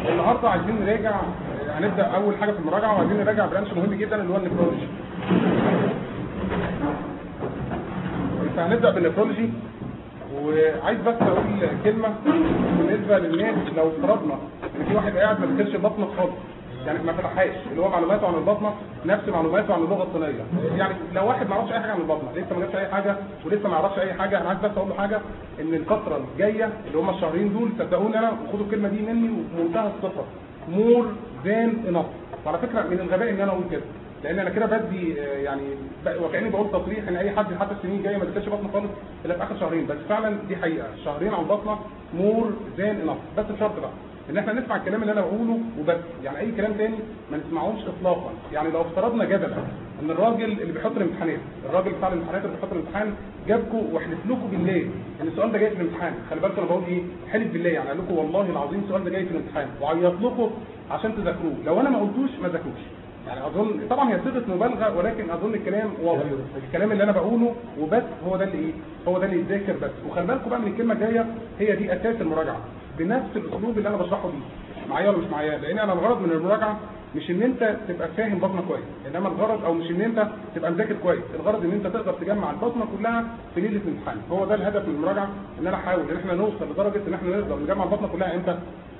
النهارده عايزين نراجع هنبدا اول حاجه في المراجعه وعايزين نراجع برانش مهم جدا اللي هو النفرولوجي فهنبدا بالنفرولوجي وعايز بس اقول كلمه بالنسبه للناس لو افترضنا ان في واحد قاعد ما ذاكرش البطنه خالص يعني ما فتحهاش اللي هو معلوماته عن البطنه نفس معلوماته عن اللغه الصينيه يعني لو واحد ما يعرفش اي حاجه عن البطنه لسه ما جابش اي حاجه ولسه ما يعرفش اي حاجه انا عايز بس اقول له حاجه ان الفتره الجايه اللي هم الشهرين دول صدقوني انا وخدوا الكلمه دي مني وبمنتهى الثقه مور ذان انف وعلى فكره من الغباء ان انا اقول كده لان انا كده بدي آه، يعني ب- وكاني بقول تصريح ان اي حد حتى السنين الجايه ما ذاكرش بطنه خالص الا في اخر شهرين بس فعلا دي حقيقه شهرين عن بطنه مور ذان انف بس بشرط بقى ان احنا نسمع الكلام اللي انا بقوله وبس يعني اي كلام تاني ما نسمعوش اطلاقا يعني لو افترضنا جدلا ان الراجل اللي بيحط الامتحانات الراجل بتاع الامتحانات اللي بيحط الامتحان جابكم واحلف لكم بالله ان السؤال ده جاي في الامتحان خلي بالكم انا بقول ايه حلف بالله يعني قال لكم والله العظيم السؤال ده جاي في الامتحان وعيط لكم عشان تذاكروه لو انا ما قلتوش ما ذاكروش يعني اظن طبعا هي صيغه مبالغه ولكن اظن الكلام واضح الكلام اللي انا بقوله وبس هو ده اللي ايه هو ده اللي يتذاكر بس وخلي بالكم بقى من الكلمه الجايه هي دي اساس المراجعه بنفس الاسلوب اللي انا بشرحه بيه معايا ولا مش معايا لان انا الغرض من المراجعه مش ان انت تبقى فاهم بطنه كويس انما الغرض او مش ان انت تبقى مذاكر كويس الغرض ان انت تقدر تجمع البطنه كلها في ليله الامتحان هو ده الهدف من المراجعه ان انا احاول ان احنا نوصل لدرجه ان احنا نقدر نجمع البطنه كلها امتى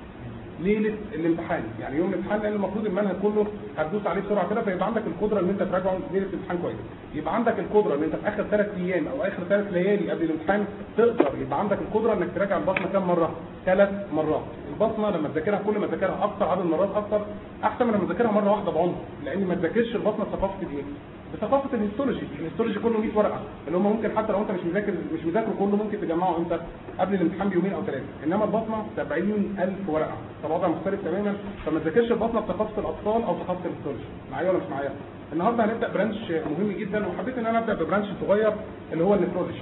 ليله الامتحان يعني يوم الامتحان لان المفروض المنهج كله هتدوس عليه بسرعه كده فيبقى عندك القدره ان انت تراجعه ليله الامتحان كويس يبقى عندك القدره ان انت في اخر ثلاث ايام او اخر ثلاث ليالي قبل الامتحان تقدر يبقى عندك القدره انك تراجع البطنه كام مره ثلاث مرات البطنه لما تذاكرها كل ما تذاكرها اكتر عدد مرات اكتر احسن من لما تذاكرها مره واحده بعمق لان ما تذاكرش البطنه ثقافه الايه بثقافه الهيستولوجي الهيستولوجي كله 100 ورقه اللي هم ممكن حتى لو انت مش مذاكر مش مذاكره كله ممكن تجمعه امتى قبل الامتحان بيومين او ثلاثه انما البطنه 70000 ورقه فالوضع مختلف تماما فما تذاكرش البطنه بثقافه الاطفال او ثقافه الهيستولوجي معايا ولا مش معايا النهارده هنبدا برانش مهم جدا وحبيت ان انا ابدا ببرانش صغير اللي هو النفرولوجي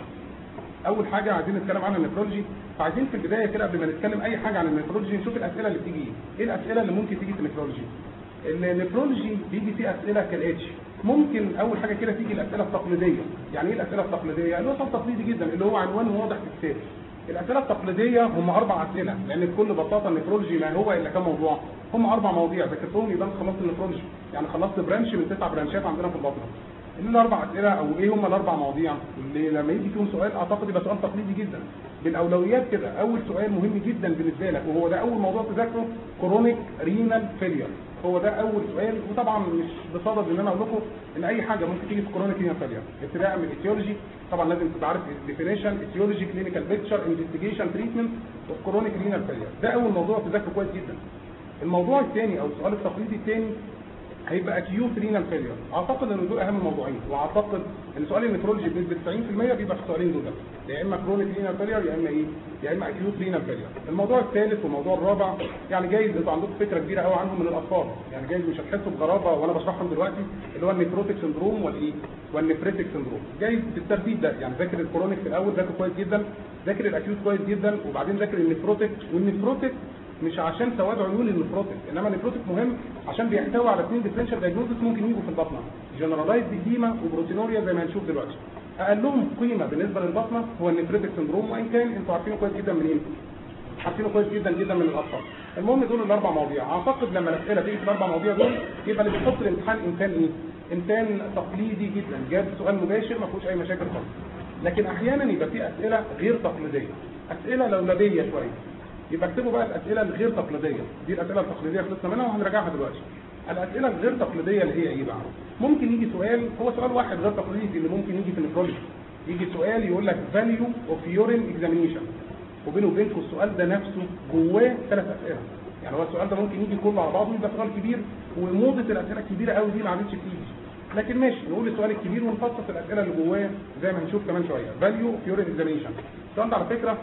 اول حاجه عايزين نتكلم عنها النفرولوجي فعايزين في البدايه كده قبل ما نتكلم اي حاجه عن النفرولوجي نشوف الاسئله اللي بتيجي ايه ايه الاسئله اللي ممكن تيجي في النفرولوجي النفرولوجي بيجي فيه اسئله كالاتي ممكن اول حاجه كده تيجي الاسئله التقليديه يعني ايه الاسئله التقليديه اللي هو سؤال تقليدي جدا اللي هو عنوان واضح في الكتاب الاسئله التقليديه هم اربع اسئله لان بكل بساطه النفرولوجي ما هو الا كم موضوع هم اربع مواضيع ذاكرتهم يبقى انت خلصت النفرولوجي يعني خلصت برانش من تسع برانشات عندنا في البطنه ايه الاربع اسئله او ايه هم الاربع مواضيع اللي لما يجي فيهم سؤال اعتقد يبقى سؤال تقليدي جدا بالاولويات كده اول سؤال مهم جدا بالنسبه لك وهو ده اول موضوع تذاكره كرونيك رينال فيلير هو ده اول سؤال وطبعا مش بصدد ان انا اقول لكم ان اي حاجه ممكن تيجي في كرونيك رينال فيلير ابتداء من الايتيولوجي طبعا لازم تبقى عارف الديفينيشن ايتيولوجي كلينيكال بيكتشر انفستيجيشن تريتمنت اوف كرونيك رينال فيلير ده اول موضوع تذاكره كويس جدا الموضوع الثاني او السؤال التقليدي الثاني هيبقى اكيوت رينال فيلير اعتقد ان دول اهم موضوعين واعتقد ان سؤال النفرولوجي بنسبه 90% بيبقى في السؤالين دول يا اما كرونيك رينال فيلير يا اما ايه يا اما اكيوت رينال فيلير الموضوع الثالث والموضوع الرابع يعني جايز انتوا عندكم فكره كبيره قوي عنهم من الاطفال يعني جايز مش هتحسوا بغرابه وانا بشرحهم دلوقتي اللي هو النيفروتيك سندروم والايه والنفريتيك سندروم جايز بالترتيب ده يعني ذاكر الكرونيك في الاول ذاكر كويس جدا ذاكر الاكيوت كويس جدا وبعدين ذاكر النفروتيك والنفروتيك مش عشان سواد عيون النفروتيك انما النفروتيك مهم عشان بيحتوي على اثنين ديفرنشال دايجنوزس ممكن يجوا في البطنه جنرالايز ديما وبروتينوريا زي ما هنشوف دلوقتي اقلهم قيمه بالنسبه للبطنه هو النفريتيك سندروم وان كان انتوا عارفينه كويس جدا منين عارفينه كويس جدا جدا من الاطفال المهم دول الاربع مواضيع اعتقد لما الاسئله تيجي في الاربع مواضيع دول يبقى اللي بيحط الامتحان انسان ايه انسان تقليدي جدا جاب سؤال مباشر ما فيهوش اي مشاكل خالص لكن احيانا يبقى في اسئله غير تقليديه اسئله لولبيه شويه يبقى اكتبوا بقى الاسئله الغير تقليديه دي الاسئله التقليديه خلصنا منها وهنراجعها دلوقتي الاسئله الغير تقليديه اللي هي ايه بقى ممكن يجي سؤال هو سؤال واحد غير تقليدي اللي ممكن يجي في النفرولوجي يجي سؤال يقول لك فاليو اوف يورين اكزامينيشن وبينه وبينكم السؤال ده نفسه جواه ثلاث اسئله يعني هو السؤال ده ممكن يجي كله على بعضه يبقى سؤال كبير وموضه الاسئله الكبيره قوي دي ما عادتش بتيجي لكن ماشي نقول السؤال الكبير ونفصص الاسئله اللي جواه زي ما هنشوف كمان شويه فاليو اوف يورين اكزامينيشن السؤال ده على فكره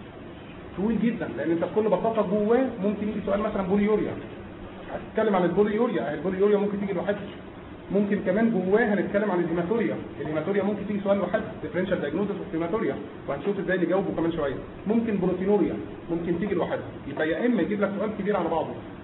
طويل جدا لان انت بكل بساطه جواه ممكن يجي سؤال مثلا بوليوريا هتتكلم عن البوليوريا البوليوريا ممكن تيجي لوحدها ممكن كمان جواه هنتكلم عن الهيماتوريا الهيماتوريا ممكن تيجي سؤال لوحدها ديفرنشال دايجنوستس اوف هيماتوريا وهنشوف ازاي نجاوبه كمان شويه ممكن بروتينوريا ممكن تيجي لوحدها يبقى يا اما يجيب لك سؤال كبير على بعضه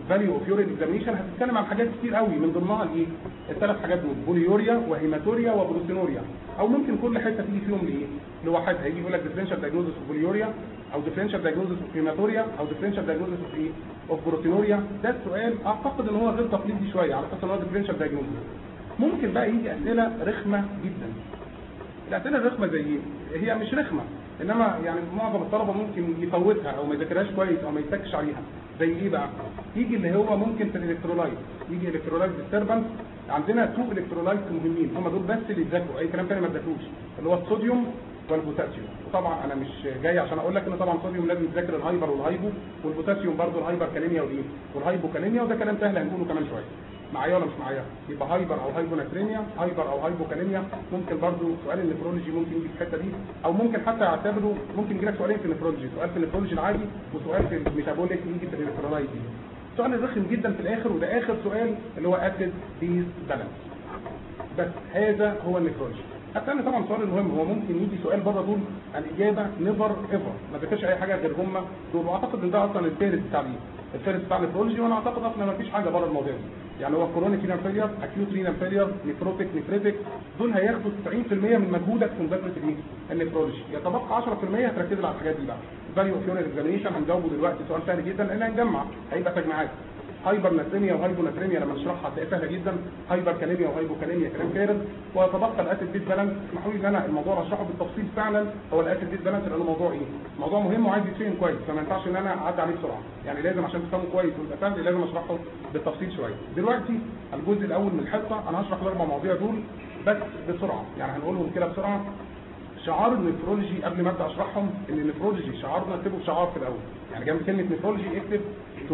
فاليو اوف يورين اكزامينشن هتتكلم عن حاجات كتير قوي من ضمنها الايه الثلاث حاجات دول بوليوريا وهيماتوريا وبروتينوريا او ممكن كل حته تيجي فيهم لايه لوحدها يجي يقول لك ديفرنشال دايجنوزس اوف بوليوريا او ديفرنشال دايجنوزس اوف هيماتوريا او ديفرنشال دايجنوزس اوف ايه اوف بروتينوريا ده السؤال اعتقد ان هو غير تقليدي شويه على اساس ان هو ديفرنشال دايجنوزس ممكن بقى يجي اسئله رخمه جدا الاسئله الرخمه زي ايه هي مش رخمه انما يعني معظم الطلبه ممكن يفوتها او ما يذاكرهاش كويس او ما يتكش عليها زي ايه بقى يجي اللي هو ممكن في الالكترولايت يجي الكترولايت ديستربنس عندنا تو الكترولايت مهمين هم دول بس اللي يتذاكروا اي كلام تاني ما تذاكروش اللي هو الصوديوم والبوتاسيوم وطبعا انا مش جاي عشان اقول لك ان طبعا الصوديوم لازم تذاكر الهايبر والهايبو والبوتاسيوم برضه الهايبر كاليميا والايه والهايبو كاليميا وده كلام سهل هنقوله كمان شويه معايا ولا مش معايا يبقى هايبر او هايبوناتريميا هايبر او هايبوكاليميا ممكن برضو سؤال النفرولوجي ممكن يجي في الحته دي او ممكن حتى يعتبره ممكن يجي لك سؤالين في النفرولوجي سؤال في النفرولوجي العادي وسؤال في الميتابوليك يجي في الالكترولايت دي السؤال الرخم جدا في الاخر وده اخر سؤال اللي هو اسيد بيز بالانس بس هذا هو النفرولوجي الثاني طبعا السؤال المهم هو ممكن يجي سؤال بره دول الاجابه نيفر ايفر ما ذاكرش اي حاجه غير هم دول واعتقد ان ده اصلا الفارس بتاع الايه الفارس بتاع النفرولوجي وانا اعتقد اصلا ما فيش حاجه بره الموضوع ده يعني هو كورونيك رينال فيلير اكيوت رينال فيلير نيفروتيك نيفريتك دول هياخدوا 90% من مجهودك في مذاكره الايه النفرولوجي يتبقى 10% هتركز على الحاجات دي بقى فاليو اوف يونت اكزامينشن هنجاوبه دلوقتي سؤال سهل جدا لان هنجمع هيبقى تجميعات هايبر ناتريميا وهايبوناتريميا لما نشرحها هتلاقيها سهله جدا هايبر كاليميا وهايبوكاليميا كلام فارغ ويتبقى الاسيد بيت بالانس اسمحوا لي ان انا الموضوع اللي اشرحه بالتفصيل فعلا هو الاسيد بيت بالانس لانه موضوع ايه؟ موضوع مهم وعايز يتفهم كويس فما ينفعش ان انا اعدي عليه بسرعه يعني لازم عشان تفهمه كويس ويبقى سهل لازم اشرحه بالتفصيل شويه دلوقتي الجزء الاول من الحصه انا هشرح الاربع مواضيع دول بس بسرعه يعني هنقولهم كده بسرعه شعار النفرولوجي قبل ما ابدا اشرحهم ان النفرولوجي شعارنا اكتبه بشعار في الاول يعني جنب كلمه نفرولوجي اكتب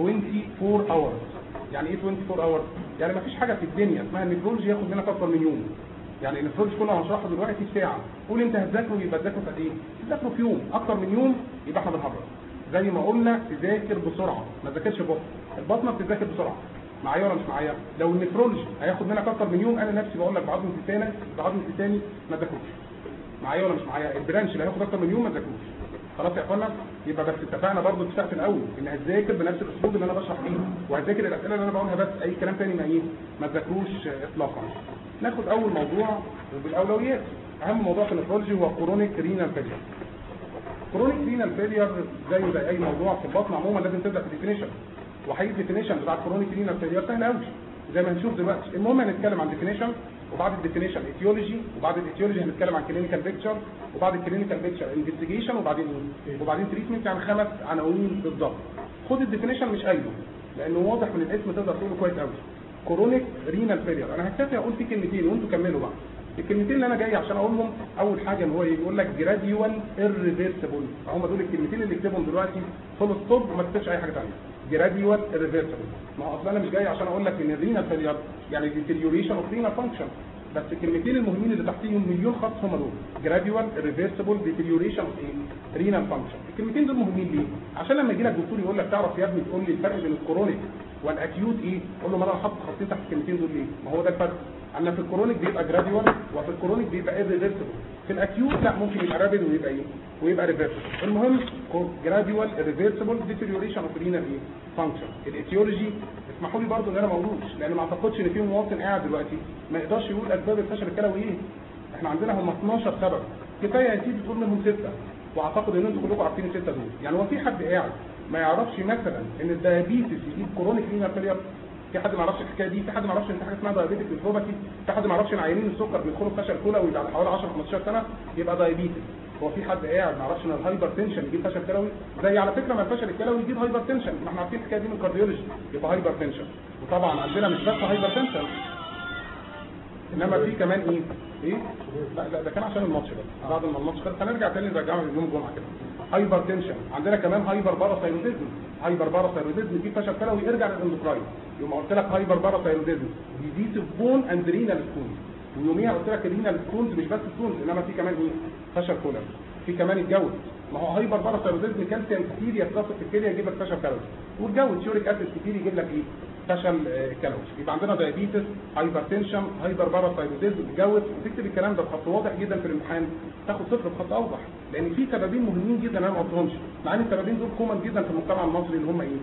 24 اورز يعني ايه 24 اورز يعني ما فيش حاجه في الدنيا اسمها النفرولوجي ياخد منك اكتر من يوم يعني النفرولوجي كله هنشرحه دلوقتي في ساعه قول انت هتذاكره يبقى تذاكره في قد ايه تذاكره في يوم اكتر من يوم يبقى احنا بنهرج زي ما قلنا تذاكر بسرعه ما تذاكرش بطء البطنه بتذاكر بسرعه معايا ولا مش معايا لو النفرولوجي هياخد منك اكتر من يوم انا نفسي بقول لك بعظمه لسانك بعظمه لساني ما تذاكروش معايا ولا مش معايا البرانش اللي هياخد اكتر من يوم ما تذاكروش خلاص يا اخوانا يبقى بس اتفقنا برضه اتفقت في الاول ان هتذاكر بنفس الاسلوب اللي انا بشرح بيه وهتذاكر الاسئله اللي انا بقولها بس اي كلام تاني ما ايه ما تذاكروش اطلاقا ناخد اول موضوع بالاولويات اهم موضوع في النفرولوجي هو كرونيك رينال فيلير كرونيك رينال فيلير زي زي اي موضوع في البطن عموما لازم تبدا في الديفينيشن وحقيقه الديفينيشن بتاع كرونيك رينال فيلير سهل قوي زي ما هنشوف دلوقتي المهم هنتكلم عن ديفينيشن وبعد الديفينيشن ايتيولوجي وبعد الايتيولوجي هنتكلم عن كلينيكال بيكتشر وبعد الكلينيكال بيكتشر انفستيجيشن وبعدين وبعدين تريتمنت يعني خمس عناوين بالظبط خد الديفينيشن مش قايله لانه واضح من الاسم تقدر تقوله كويس قوي كرونيك رينال فيلير انا هكتفي اقول فيه كلمتين وانتوا كملوا بقى الكلمتين اللي انا جاي عشان اقولهم اول حاجه ان هو يقول لك جراديوال ايرفيرسبل فهم دول الكلمتين اللي اكتبهم دلوقتي فول ستوب وما تكتبش اي حاجه ثانيه جراديوال ايرفيرسبل ما هو اصلا انا مش جاي عشان اقول لك ان الرينال فيلير يعني ديتيريوريشن اوف رينال فانكشن بس الكلمتين المهمين اللي تحتيهم مليون خط هم دول جراديوال ريفرسبل ديتيريوريشن اوف ايه رينال فانكشن الكلمتين دول مهمين ليه عشان لما يجي لك دكتور يقول لك تعرف يا ابني تقول لي الفرق بين الكرونيك والاكيوت ايه قول له ما انا حاطط خطين تحت الكلمتين دول ليه ما هو ده الفرق ان في الكرونيك بيبقى جراديوال وفي الكرونيك بيبقى ريفرسبل في الاكيوت لا ممكن يبقى رابيد ويبقى ايه ويبقى ريفرسبل المهم جراديوال ريفرسبل ديتيريوريشن اوف رينال ايه فانكشن الايتيولوجي اسمحوا لي برضه ان انا ما اقولوش لان ما اعتقدش ان في مواطن قاعد دلوقتي ما يقدرش يقول اسباب الفشل الكلوي ايه احنا عندنا هم 12 سبب كفايه يا سيدي تقول منهم سته واعتقد ان انتوا كلكم عارفين السته دول يعني هو في حد قاعد ما يعرفش مثلا ان الدايابيتس يجيب كرونيك رينال فيلير في حد ما يعرفش الحكايه دي في حد ما يعرفش ان في حاجه اسمها دايابيتك نيفروباثي في حد ما يعرفش ان عيانين السكر بيدخلوا في فشل كلوي بعد حوالي 10 15 سنه يبقى دايابيتس هو في حد قاعد ما يعرفش ان الهايبر تنشن يجيب فشل كلوي زي على فكره ما الفشل الكلوي يجيب هايبر تنشن ما احنا عارفين الحكايه دي من الكارديولوجي يبقى هايبر تنشن وطبعا عندنا مش بس هايبر تنشن انما في كمان ايه ايه لا لا ده كان عشان الماتش بس بعد ما الماتش خلص هنرجع تاني نرجعه يوم الجمعه كده هايبر تنشن عندنا كمان هايبر باراثايرويدزم هايبر باراثايرويدزم يجيب فشل كلوي ارجع للاندوكراين يوم قلت لك هايبر باراثايرويدزم ديزيز اوف بون اند رينال ستونز ويوميها قلت لك الرينال ستونز مش بس ستونز انما في كمان ايه فشل كلوي في كمان الجوز ما هو هايبر باراثايرويدزم كالسيوم كتير يتصف في الكليه يجيب لك فشل كلوي والجوز يوريك اسيد كتير يجيب لك ايه فشل كلوي يبقى عندنا دايابيتس هايبرتنشن هايبر باراثايرويدزم جوز وتكتب الكلام ده بخط واضح جدا في الامتحان تاخد صفر بخط اوضح لان في سببين مهمين جدا انا ما قلتهمش مع ان السببين دول كومن جدا في المجتمع المصري اللي هم ايه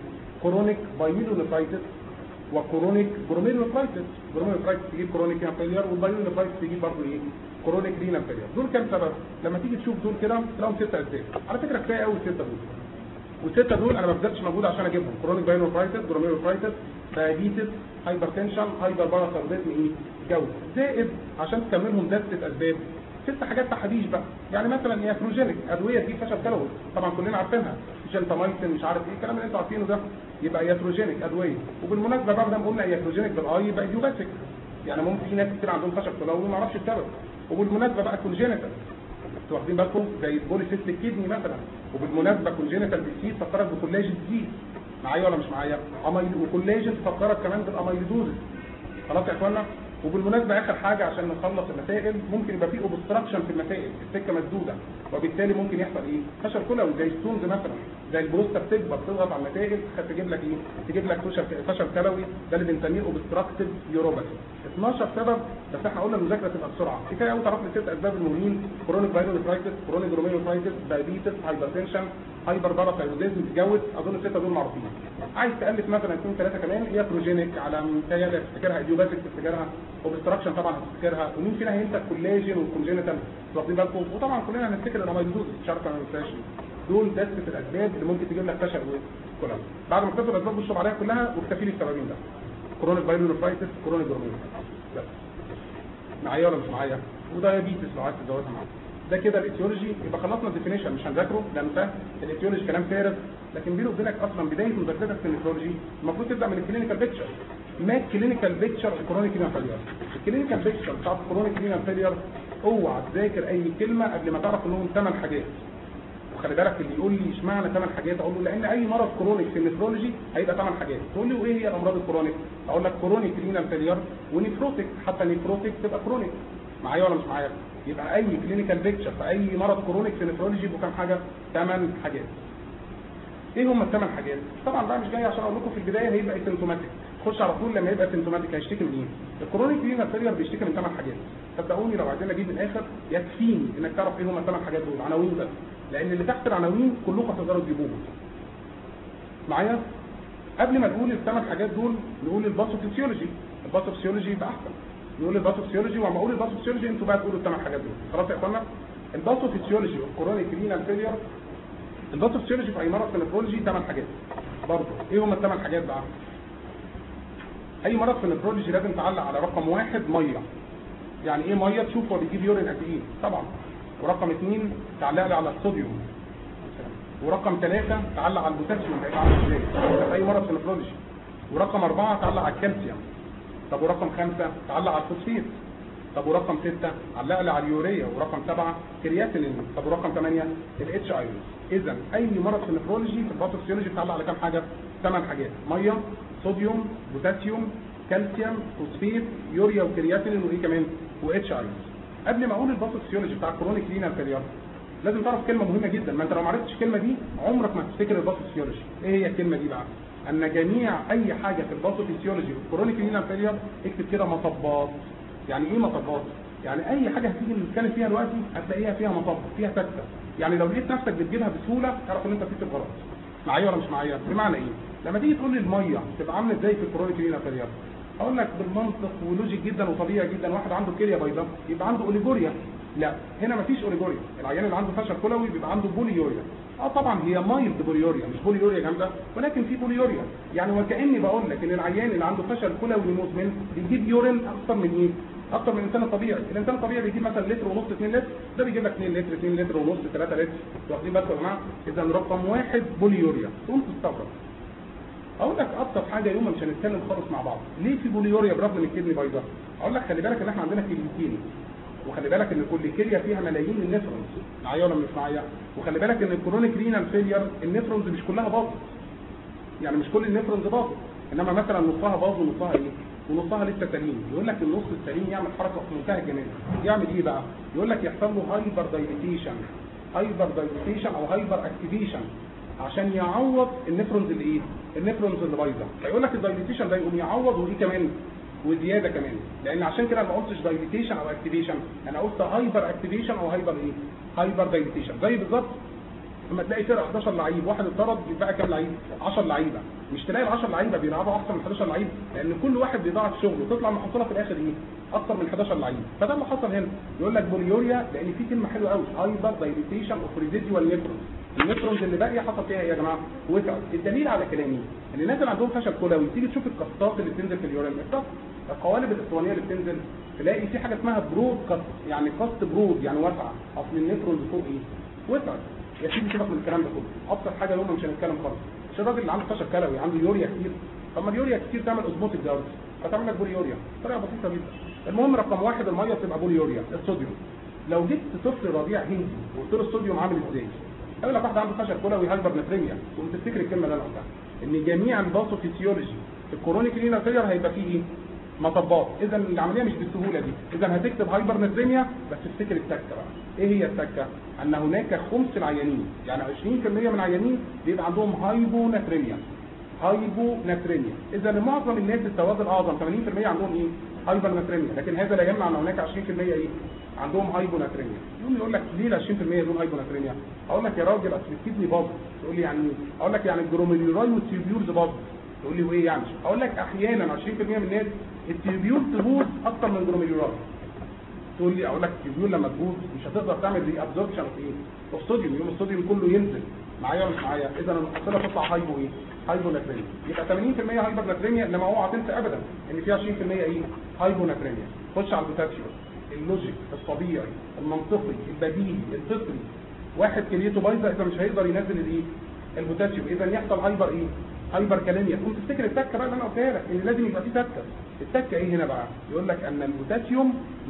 كرونيك بايميلونيفرايتس وكرونيك جروميلونيفرايتس جروميلونيفرايتس تجيب كرونيك رينال فيلير والبايميلونيفرايتس تجيب برضه ايه كرونيك رينال فيلير دول كام سبب لما تيجي تشوف دول كده تلاقيهم ست اسباب على فكره كفايه قوي السته دول والسته دول انا ما بذلتش مجهود عشان اجيبهم كرونيك بايلونيفرايتس جروميلونيفرايتس دايابيتس هايبرتنشن هايبر باراثايرويدزم ايه جوز زائد عشان تكملهم ده ست اسباب ست حاجات تحديش بقى يعني مثلا ياتروجينيك ادويه دي فشل كلوي طبعا كلنا عارفينها جنتامايسين مش عارف ايه الكلام اللي انتوا عارفينه ده يبقى ياتروجينيك ادويه وبالمناسبه بقى ما دام قلنا ياتروجينيك بالاي يبقى ايديوباثيك يعني ممكن في ناس كتير عندهم فشل كلوي وما نعرفش السبب وبالمناسبه بقى كونجينيتال انتوا واخدين بالكم زي البوليسيستيك كيدني مثلا وبالمناسبه كونجينيتال ديسيز فكرك بكولاجين ديزيز معايا ولا مش معايا اميل وكولاجين فكرك كمان بالاميلوزوزس خلاص يا اخوانا وبالمناسبه اخر حاجه عشان نخلص المسائل ممكن يبقى في اوبستراكشن في المسائل السكه مسدوده وبالتالي ممكن يحصل ايه فشل كلوي زي ستونز مثلا زي البروستا بتكبر تضغط على المسائل تجيب لك ايه تجيب لك فشل فشل كلوي ده اللي بنسميه اوبستراكتيف يوروباثي 12 سبب بس احنا قلنا المذاكره تبقى بسرعه كفايه قوي تعرف لي ست اسباب المهمين كرونيك بايلونيفرايتس كرونيك روميوفرايتس دايابيتس هايبرتنشن هايبر باراثايرويدزم تتجوز اظن السته دول معروفين عايز تالف مثلا اثنين ثلاثه كمان ياتروجينيك على متهيألي تفتكرها ايديوباثيك تفتكرها اوبستراكشن طبعا هتفتكرها ومين فينا هينسى الكولاجين والكونجينيتال واخدين بالكم وطبعا كلنا هنفتكر الاميلوز مش عارف انا ما انساش دول دسته الاسباب اللي ممكن تجيب لك فشل كلها بعد ما تكتب الاسباب والشرب عليها كلها واكتفي لي السببين ده كرونيك بايلونيفرايتس كرونيك جرومينيتس بس معايا ولا مش معايا ودايابيتس لو عايز تزودها معاك ده كده الاتيولوجي يبقى خلصنا الديفينيشن مش هنذاكره لانه سهل الاتيولوجي كلام فارغ لكن بيني وبينك اصلا بدايه مذاكرتك في الاتيولوجي المفروض تبدا من الكلينيكال بيكتشر ما الكلينيكال بيكتشر في كرونيك رينال فيلير الكلينيكال بيكتشر بتاع كرونيك رينال فيلير اوعى تذاكر اي كلمه قبل ما تعرف انهم ثمان حاجات وخلي بالك اللي يقول لي اشمعنى ثمان حاجات اقول له لان اي مرض كرونيك في النفرولوجي هيبقى ثمان حاجات تقول لي وايه هي الامراض الكرونيك اقول لك كرونيك رينال فيلير ونيفروتيك حتى نيفروتيك تبقى كرونيك معايا ولا مش معايا يبقى اي كلينيكال بيكتشر في اي مرض كرونيك في النفرولوجي يبقوا كام حاجه ثمان حاجات ايه هم الثمان حاجات طبعا بقى مش جاي عشان اقول لكم في البدايه هيبقى سيمتوماتيك خش على طول لما يبقى سيمتوماتيك هيشتكي من ايه الكرونيك رينال فيلير بيشتكي من ثمان حاجات صدقوني لو عايزين اجيب الاخر يكفيني انك تعرف ايه هم الثمان حاجات دول عناوين بس لان اللي تحت العناوين كلكم هتقدروا تجيبوهم معايا قبل ما نقول الثمان حاجات دول نقول الباثوفيسيولوجي الباثوفيسيولوجي يبقى احسن نقول الباثوفيسيولوجي وما اقول الباثوفيسيولوجي انتوا بقى تقولوا الثمان حاجات دول خلاص يا اخوانا الباثوفيسيولوجي والكرونيك رينال فيلير الباثوفيسيولوجي في اي مرض في النفرولوجي ثمان حاجات برضه ايه هم الثمان حاجات بقى اي مرض في النفرولوجي لازم تعلق على رقم واحد ميه يعني ايه ميه تشوف هو بيجيب يورين قد ايه طبعا ورقم اثنين تعلق لي على الصوديوم ورقم ثلاثة تعلق على البوتاسيوم هيبقى عامل ازاي في اي مرض في النفرولوجي ورقم أربعة تعلق على الكالسيوم طب ورقم خمسة تعلق على الفوسفيت طب ورقم ستة علق لي على اليوريا ورقم سبعة كرياتينين طب ورقم ثمانية الاتش اي اذا اي مرض في النفرولوجي في الباثوفيسيولوجي بتعلق على كام حاجة ثمان حاجات ميه صوديوم بوتاسيوم كالسيوم فوسفيت يوريا وكرياتينين وايه كمان واتش اي قبل ما اقول الباثوفيسيولوجي بتاع الكرونيك رينال فيلير لازم تعرف كلمه مهمه جدا ما انت لو ما عرفتش الكلمه دي عمرك ما هتفتكر الباثوفيسيولوجي ايه هي الكلمه دي بقى ان جميع اي حاجه في الباثوفيسيولوجي والكرونيك رينال فيلير اكتب كده مطبات يعني ايه مطبات يعني اي حاجه هتيجي نتكلم فيها دلوقتي هتلاقيها فيها مطب فيها سكته يعني لو لقيت نفسك بتجيبها بسهوله تعرف ان انت بتكتب غلط معايا ولا مش معايا بمعنى ايه لما تيجي تقول لي الميه تبقى عامله ازاي في الكرونيك رينال فيلير اقول لك بالمنطق ولوجيك جدا وطبيعي جدا واحد عنده كليه بيضاء يبقى عنده اوليجوريا لا هنا مفيش اوليجوريا العيان اللي عنده فشل كلوي بيبقى عنده بوليوريا اه طبعا هي مايلد بوليوريا مش بوليوريا جامده ولكن في بوليوريا يعني وكاني بقول لك ان العيان اللي عنده فشل كلوي مزمن بيجيب يورين اكتر من ايه اكتر من الانسان الطبيعي الانسان الطبيعي بيجيب مثلا لتر ونص 2 لتر ده بيجيب لك 2 لتر 2 لتر ونص 3 لتر واخدين بالكم يا جماعه اذا رقم واحد بوليوريا تقوم تستغرب اقول لك ابسط حاجه يوم مش هنتكلم خالص مع بعض ليه في بوليوريا برغم ان الكدني بيضاء اقول لك خلي بالك ان احنا عندنا كليتين وخلي بالك ان كل كليه فيها ملايين النفرونز معايا ولا مش معايا وخلي بالك ان الكرونيك رينال فيلير النفرونز مش كلها باظت يعني مش كل النفرونز باظت انما مثلا نصها باظ ونصها ايه ونصها لسه سليم يقول لك النص السليم يعمل حركه في منتهى الجمال يعمل ايه بقى يقول لك يحصل له هايبر دايليتيشن هايبر دايليتيشن او هايبر اكتيفيشن عشان يعوض النفرونز اللي ايه النفرونز اللي بايظه فيقول لك الدايليتيشن ده يقوم يعوض وايه كمان وزياده كمان لان عشان كده ما قلتش دايليتيشن او اكتيفيشن انا قلت هايبر اكتيفيشن او هايبر ايه هايبر دايليتيشن زي بالظبط اما تلاقي فرقه 11 لعيب واحد اتطرد يبقى كام لعيب 10 لعيبه مش تلاقي ال 10 لعيبه بيلعبوا اكتر من 11 لعيب لان كل واحد بيضاعف شغله وتطلع محصله في الاخر ايه اكتر من 11 لعيب فده اللي حصل هنا يقول لك بوليوريا لان في كلمه حلوه قوي هايبر دايليتيشن اوف ريزيديوال نيترونز النيترونز اللي باقيه حصل فيها ايه يا جماعه وقعت الدليل على كلامي ان الناس اللي عندهم فشل كلوي تيجي تشوف القسطات اللي بتنزل في اليورين القسط القوالب الاسطوانيه اللي بتنزل تلاقي في حاجه اسمها برود قسط يعني قسط برود يعني واسعه اصل النيترونز فوق ايه وسعت يا سيدي سيبك من الكلام ده كله ابسط حاجه يوم مش هنتكلم خالص مش الراجل اللي عنده فشل كلوي عنده يوريا كتير طب ما اليوريا كتير تعمل اوزموتيك داونز فتعمل لك بوليوريا طريقه بسيطه جدا المهم رقم واحد الميه بتبقى بوليوريا الصوديوم لو جبت طفل رضيع هندي وقلت له الصوديوم عامل ازاي اقول لك واحد عنده فشل كلوي هايبر نتريميا وانت تفتكر الكلمه اللي انا قلتها ان جميع الباثوفيسيولوجي في الكورونيك رينال فيلر هيبقى فيه ايه مطبات اذا العمليه مش بالسهوله دي اذا هتكتب هايبر نتريميا بس افتكر التكه بقى ايه هي التكه ان هناك خمس العيانين يعني 20% من العيانين بيبقى عندهم هايبو نتريميا هايبو نتريميا اذا معظم الناس السواد الاعظم 80% عندهم ايه هايبر نتريميا لكن هذا لا يمنع ان هناك 20% ايه عندهم هايبو نتريميا يقوم يقول لك ليه ال 20% دول هايبو نتريميا اقول لك يا راجل اصل الكدني باظ تقول لي يعني ايه اقول لك يعني الجروميرولاي والتيوبيولز باظ تقول لي وايه يعني اقول لك احيانا 20% من الناس التيوبيول تبوظ اكتر من الجروميرولاي تقول لي اقول لك التيوبيول لما تبوظ مش هتقدر تعمل ري ابزوربشن في ايه الصوديوم يوم الصوديوم كله ينزل معايا ولا مش معايا اذا المحصله تطلع هايبو ايه هايبو ناتريميا يبقى 80% هايبر ناتريميا انما اوعى تنسى ابدا ان في 20% ايه هايبو ناتريميا خش على البوتاسيوم اللوجيك الطبيعي المنطقي البديهي الفطري واحد كليته بايظه اذا مش هيقدر ينزل الايه البوتاسيوم اذا يحصل هايبر ايه هايبر كاليميا تقوم تفتكر التكه بقى اللي انا قلتها لك ان لازم يبقى في تكه التكه ايه هنا بقى يقول لك ان البوتاسيوم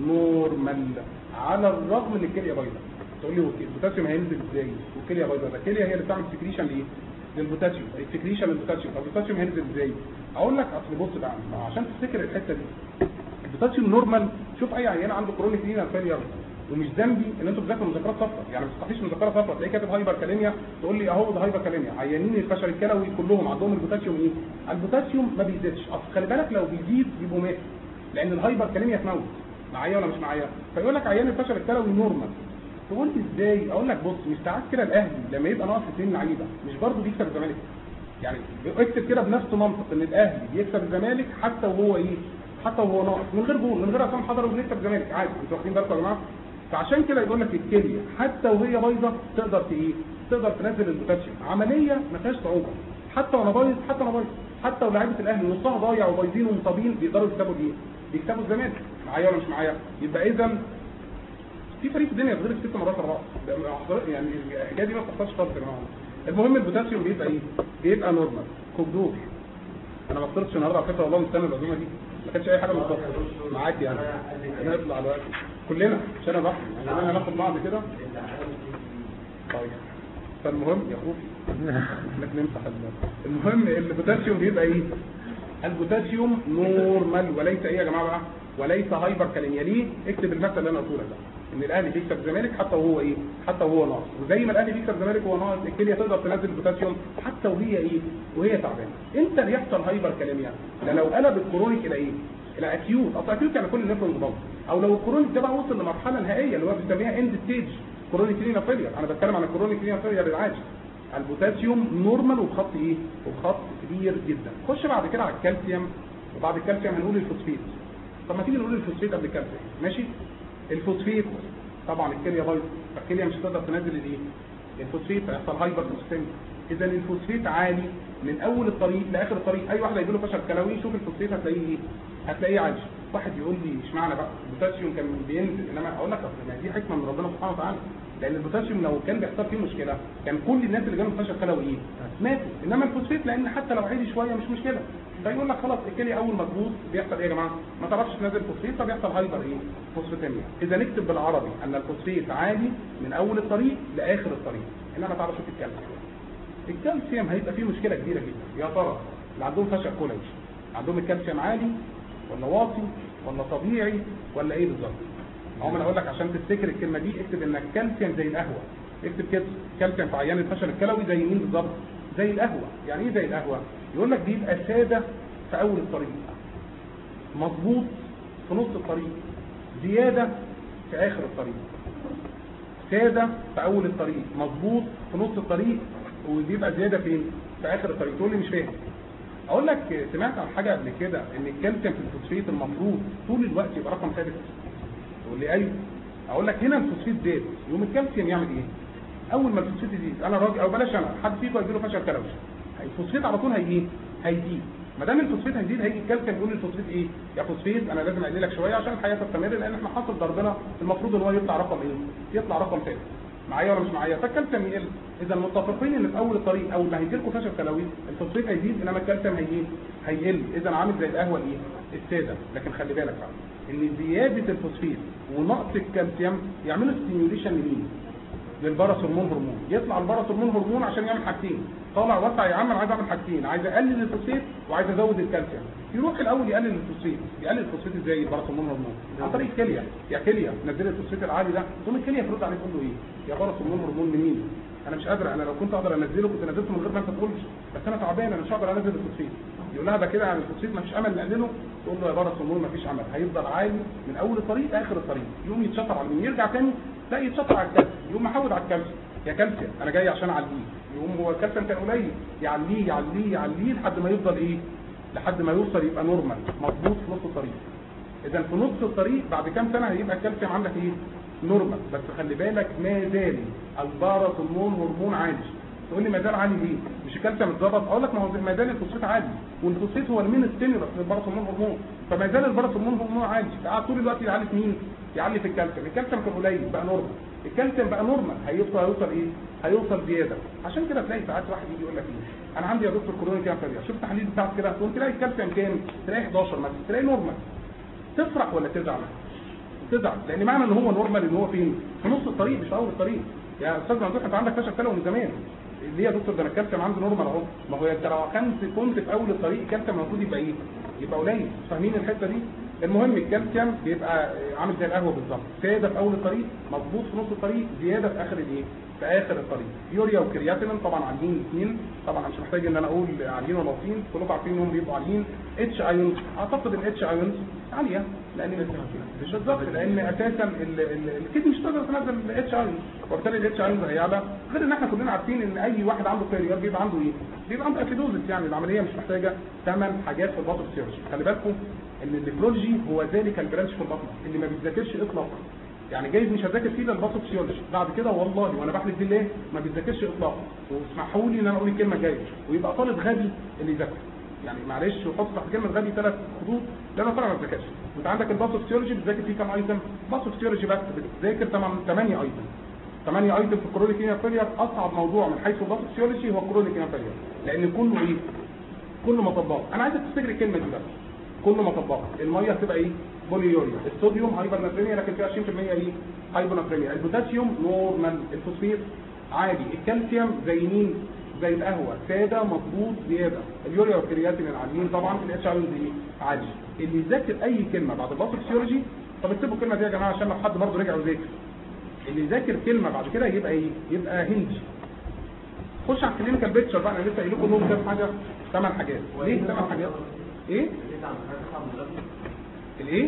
نورمال على الرغم ان الكليه بايظه تقول لي هو البوتاسيوم هينزل ازاي والكليه بايظه ده الكليه هي اللي بتعمل سكريشن لايه للبوتاسيوم السكريشن للبوتاسيوم طب البوتاسيوم هينزل ازاي اقول لك اصل بص بقى عشان تفتكر الحته دي البوتاسيوم نورمال شوف اي عيان عنده كرونيك رينال فيلير ومش ذنبي ان انتوا بتذاكروا مذكرات صفراء يعني ما تستحيش مذكره صفراء تلاقيه كاتب هايبر كاليميا تقول لي اهو ده هايبر كاليميا عيانين الفشل الكلوي كلهم عندهم البوتاسيوم ايه البوتاسيوم ما بيزيدش اصل خلي بالك لو بيزيد يبقوا مات لان الهايبر كاليميا تموت معايا ولا مش معايا فيقول لك عيان الفشل الكلوي نورمال تقول لي ازاي اقول لك بص مش ساعات كده الاهلي لما يبقى ناقص اثنين لعيبه مش برضه بيكسب الزمالك يعني اكتب كده بنفس منطق ان الاهلي بيكسب الزمالك حتى وهو ايه حتى وهو ناقص من غير جول من غير عصام حضر وبنكسب الزمالك عادي انتوا واخدين بالكم يا جماعه فعشان كده يقول لك الكليه حتى وهي بايظه تقدر ت- ايه تقدر تنزل البوتاسيوم عمليه ما فيهاش صعوبه حتى وانا بايظ حتى وانا بايظ حتى ولعيبه الاهلي نصها ضايع وبايظين ومصابين بيقدروا يكسبوا ايه بيكسبوا الزمالك معايا ولا مش معايا يبقى اذا في فريق في الدنيا بيغلب ست مرات ورا بعض ده أحضر- يعني الحكايه دي ما بتحصلش خالص يا جماعه المهم البوتاسيوم بيبقى ايه بيبقى نورمال كوبدور انا ما فطرتش النهارده على فكره والله مستني العزومه دي ما كانش اي حاجه من الصبح معاك يعني انا اطلع على وقت كلنا مش انا بحث يعني كلنا ناخد بعض كده طيب فالمهم يا اخوي انك نمسح ال- المهم البوتاسيوم بيبقى ايه البوتاسيوم نورمال وليس ايه يا جماعه بقى وليس هايبر كاليميا ليه اكتب المثل اللي انا قلته لك ده ان الاهلي بيكسب الزمالك حتى وهو ايه حتى وهو ناقص وزي ما الاهلي بيكسب الزمالك وهو ناقص الكليه تقدر تنزل البوتاسيوم حتى وهي ايه وهي تعبانه امتى اللي يحصل هايبر كاليميا ده لو قلب الكرونيك الى ايه الى اكيوت اصل اكيوت يعني كل النفرونز باظ او لو الكرونيك ده بقى وصل لمرحله نهائيه اللي هو بنسميها اند ستيج كرونيك رينا فيلير انا بتكلم عن الكرونيك رينا فيلير العادي البوتاسيوم نورمال وبخط ايه وبخط كبير جدا خش بعد كده على الكالسيوم وبعد الكالسيوم هنقول الفوسفيت طب ما تيجي نقول الفوسفيت قبل الكالسيوم ماشي الفوسفيت طبعا الكليه بايظه فالكليه مش هتقدر تنزل الايه الفوسفيت هيحصل هايبر فوسفيت اذا الفوسفيت عالي من اول الطريق لاخر الطريق اي واحد هيجي له فشل كلوي شوف الفوسفيت هتلاقيه ايه هتلاقيه عالي واحد يقول لي اشمعنى بقى البوتاسيوم كان بينزل انما اقول لك اصل ما دي حكمه من ربنا سبحانه وتعالى لان البوتاسيوم لو كان بيحصل فيه مشكله كان كل الناس اللي جالهم فشل كلوي ايه ماتوا انما الفوسفيت لان حتى لو عالي شويه مش مشكله فيقول لك خلاص الكليه اول ما تبوظ بيحصل ايه يا جماعه ما تعرفش تنزل فوسفيت فبيحصل هايبر ايه فوسفاتيميا اذا نكتب بالعربي ان الفوسفيت عالي من اول الطريق لاخر الطريق انما ما تعرفش تتكلم الكالسيوم هيبقى فيه مشكله كبيره جدا يا ترى اللي عندهم فشل كلوي عندهم الكالسيوم عالي ولا واطي ولا طبيعي ولا ايه بالظبط عمر اقول لك عشان تفتكر الكلمه دي اكتب ان الكالسيوم زي القهوه اكتب كده كالسيوم في عيان الفشل الكلوي زي مين بالظبط زي القهوه يعني ايه زي القهوه يقول لك بيبقى ساده في اول الطريق مظبوط في نص الطريق زياده في اخر الطريق ساده في اول الطريق مظبوط في نص الطريق وبيبقى زياده فين في اخر الطريق تقول لي مش فاهم اقول لك سمعت عن حاجه قبل كده ان الكالسيوم في الفوسفيت المفروض طول الوقت يبقى رقم ثابت تقول لي ايوه اقول لك هنا الفوسفيت زاد يقوم الكالسيوم يعمل ايه اول ما الفوسفيت يزيد انا راجل او بلاش انا حد فيكم هيجي له فشل كلوي الفوسفيت على طول هيجي هيزيد ما دام الفوسفيت هيزيد هيجي الكالسيوم يقول للفوسفيت ايه يا فوسفيت انا لازم اقللك شويه عشان الحياه تستمر لان احنا حاصل ضربنا المفروض ان هو يطلع رقم ايه يطلع رقم ثابت معايا ولا مش معايا فالكالسيوم يقل اذا متفقين ان في اول الطريق اول ما هيجي لكم فشل كلوي الفوسفيت هيزيد انما الكالسيوم هيجي هيقل اذا عامل زي القهوه الايه الساده لكن خلي بالك بقى ان زياده الفوسفيت ونقص الكالسيوم يعملوا ستيميوليشن لمين للبرس هرمون هرمون يطلع البرس هرمون هرمون عشان يعمل حاجتين طالع وسع يا عم انا عايز اعمل حاجتين عايز اقلل الفوسفيت وعايز ازود الكالسيوم يروح الاول يقلل الفوسفيت يقلل الفوسفيت ازاي البرس هرمون هرمون عن طريق الكليه يا كليه نزل الفوسفيت العالي ده تقوم الكليه ترد عليه تقول له ايه يا برس هرمون هرمون منين انا مش قادر انا لو كنت اقدر انزله كنت نزلته من غير ما انت تقولش بس انا تعبان انا مش هقدر انزل الفوسفيت يقول لها ده كده يعني الفوسفيت ما فيش امل نقلله تقول له يا برس هرمون ما فيش امل هيفضل عالي من اول الطريق لاخر الطريق يقوم يتشطر على اليمين يرجع تاني لا يتشطر على الكالسيوم يقوم محود على الكالسيوم يا كالسيوم انا جاي عشان اعليه يقوم هو الكالسيوم كان قليل يعليه يعليه يعليه لحد ما يفضل ايه لحد ما يوصل يبقى نورمال مظبوط في نص الطريق اذا في نص الطريق بعد كام سنه هيبقى الكالسيوم عندك ايه نورمال بس خلي بالك ما زال البارا هرمون هرمون عالي تقول لي ما زال عالي ليه مش الكالسيوم اتظبط اقول لك ما هو ما زال الفوسفات عالي والفوسفات هو المين ستيمولس للبارا هرمون هرمون فما زال البارا هرمون هرمون عالي قاعد طول الوقت يعلي في مين يعلي في الكالسيوم الكالسيوم كان قليل بقى نورمال الكالسيوم بقى نورمال هيوصل هيوصل ايه هيوصل زياده عشان كده تلاقي ساعات واحد يجي يقول لك ايه انا عندي يا دكتور كرونيك انفيريا شفت تحليل بتاعك كده تقوم تلاقي الكالسيوم كام تلاقي 11 مثلا تلاقي نورمال تفرح ولا تزعل تزعل لان معنى ان هو نورمال ان هو فين في نص الطريق مش في اول الطريق يا استاذ ممدوح انت عندك فشل كلوي من زمان ليه يا دكتور ده انا الكالسيوم عندي نورمال اهو ما هو انت لو كنت كنت في اول الطريق الكالسيوم المفروض يبقى ايه يبقى قليل فاهمين الحته دي المهم الكالسيوم بيبقى عامل زي القهوه بالظبط زياده في اول الطريق مظبوط في نص الطريق زياده في اخر الايه في اخر الطريق يوريا وكرياتينين طبعا عاليين الاثنين طبعا مش محتاج ان انا اقول عاليين ولا واطيين كلكم عارفين انهم بيبقوا عاليين اتش ايونز اعتقد الاتش ايونز عاليه لان مش بالظبط لان اساسا الكيد مش تقدر تنزل الاتش ايونز وبالتالي الاتش ايونز هيعلى غير ان احنا كلنا عارفين ان اي واحد عنده فيرير بيبقى عنده ايه؟ بيبقى عنده اسيدوزس يعني العمليه مش محتاجه ثمان حاجات في البطن سيرش خلي بالكم ان النفرولوجي هو ذلك البرانش في البطن اللي ما بيتذاكرش اطلاقا يعني جايز مش هذاكر فيه للباثوفيسيولوجي بعد كده والله وانا بحلف بالله ما بيتذاكرش اطلاقا واسمحوا لي ان انا اقول الكلمه الجايه ويبقى طالب غبي اللي يذاكر يعني معلش وحط تحت كلمه غبي ثلاث خطوط لا انا طبعا ما بذاكرش انت عندك الباثوفيسيولوجي بتذاكر فيه كام ايتم باثوفيسيولوجي بس بتذاكر 8 ايتم 8 ايتم في الكرونيك هنا فيلير اصعب موضوع من حيث الباثوفيسيولوجي هو الكرونيك هنا فيلير لان كله ايه كله مطبات انا عايزك تفتكر الكلمه دي بس كل مطبقه الميه هتبقى ايه بوليوريا الصوديوم هايبر ناتريميا لكن فيها 20% ايه هايبر ناتريميا البوتاسيوم نورمال الفوسفيت عادي الكالسيوم زي مين زي القهوه ساده مظبوط زياده اليوريا والكرياتين العاديين طبعا الاتش اي دي عادي اللي يذاكر اي كلمه بعد الباثوفيسيولوجي طب اكتبوا الكلمه دي يا جماعه عشان لو حد برضه رجع وذاكر اللي يذاكر كلمه بعد كده يبقى ايه يبقى هندي خش على الكلينيكال بيكتشر بقى انا لسه قايل لكم انهم كام حاجه ثمان حاجات ليه ثمان حاجات ايه الايه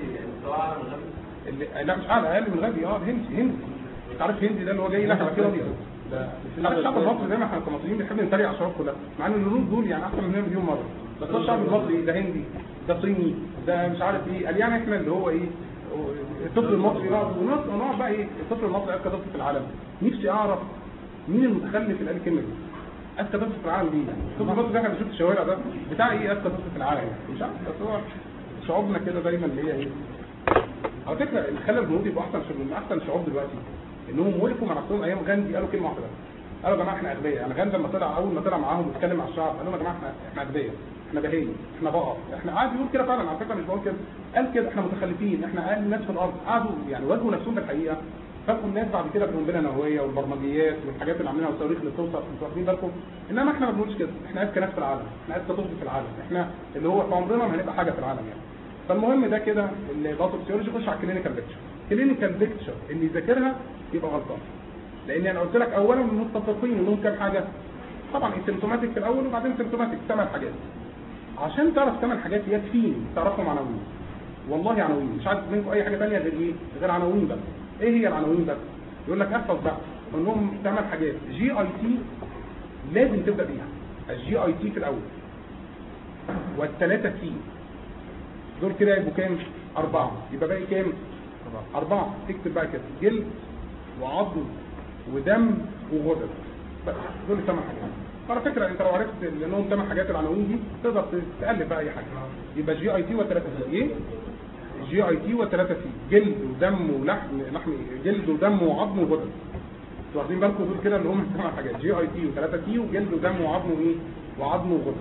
اللي لا مش اعلى اقل من غبي اه هندي هندي انت عارف هندي ده اللي هو جاي لك على كده ابيض ده الشعب المصري زي ما احنا كمصريين بنحب نتريق على الشعوب كلها مع ان الهنود دول يعني احسن مننا مليون مره بس هو الشعب المصري ده هندي ده صيني ده مش عارف ايه قال يعني احنا اللي هو ايه الطفل المصري نقعد ونقعد بقى ايه الطفل المصري اذكى طفل في العالم نفسي اعرف مين المتخلف اللي قال الكلمه دي اذكى طفل في العالم دي الطفل المصري ده احنا بنشوف الشوارع ده بتاع ايه اذكى طفل في العالم يعني مش عارف بس هو شعوبنا كده دايما اللي هي ايه على فكره اللي خلى الهنود يبقوا احسن من احسن الشعوب دلوقتي انهم وقفوا مع نفسهم ايام غاندي قالوا كلمه واحده قالوا يا جماعه احنا اغبياء يعني غاندي لما طلع اول ما طلع معاهم واتكلم مع الشعب قال لهم يا جماعه احنا احنا اغبياء احنا بهايم احنا بقر احنا قعد يقول كده فعلا على فكره مش بقول كده قال كده احنا متخلفين احنا اقل ناس في الارض قعدوا يعني واجهوا نفسهم بالحقيقه فاكروا الناس بعد كده بنقول لنا نوويه والبرمجيات والحاجات اللي عاملينها والصواريخ اللي بتوصل انتوا واخدين بالكم انما احنا ما بنقولش كده احنا اذكى ناس في العالم احنا اذكى طفل في العالم احنا اللي هو في عمرنا ما هنبقى حاجه في العالم يعني فالمهم ده كده الباثوفيسيولوجي خش على الكلينيكال بيكتشر الكلينيكال بيكتشر اللي يذاكرها يبقى غلطان لان انا قلت لك اولا متفقين انهم كام حاجه طبعا السيمتوماتيك في الاول وبعدين سيمتوماتيك ثمان حاجات عشان تعرف ثمان حاجات يكفيني تعرفهم عناوين والله عناوين مش عايز منكم اي حاجه ثانيه غير ايه غير عناوين بس ايه هي العناوين بس يقول لك احفظ بقى منهم ثمان حاجات جي اي تي لازم تبدا بيها الجي اي تي في الاول والثلاثه تي دول كده يبقوا كام اربعه يبقى باقي كام اربعه تكتب بقى كده جلد وعظم ودم وغدد بس دول ثمان حاجات على فكره انت لو عرفت انهم ثمان حاجات العناوين دي تقدر تالف بقى اي حاجه يبقى جي اي تي وثلاثه تي ايه جي اي تي وثلاثه تي جلد ودم ولحم لحم جلد ودم وعظم وغدد انتوا واخدين بالكم دول كده اللي هم ثمان حاجات جي اي تي وثلاثه تي وجلد ودم وعظم وايه وعظم وغدد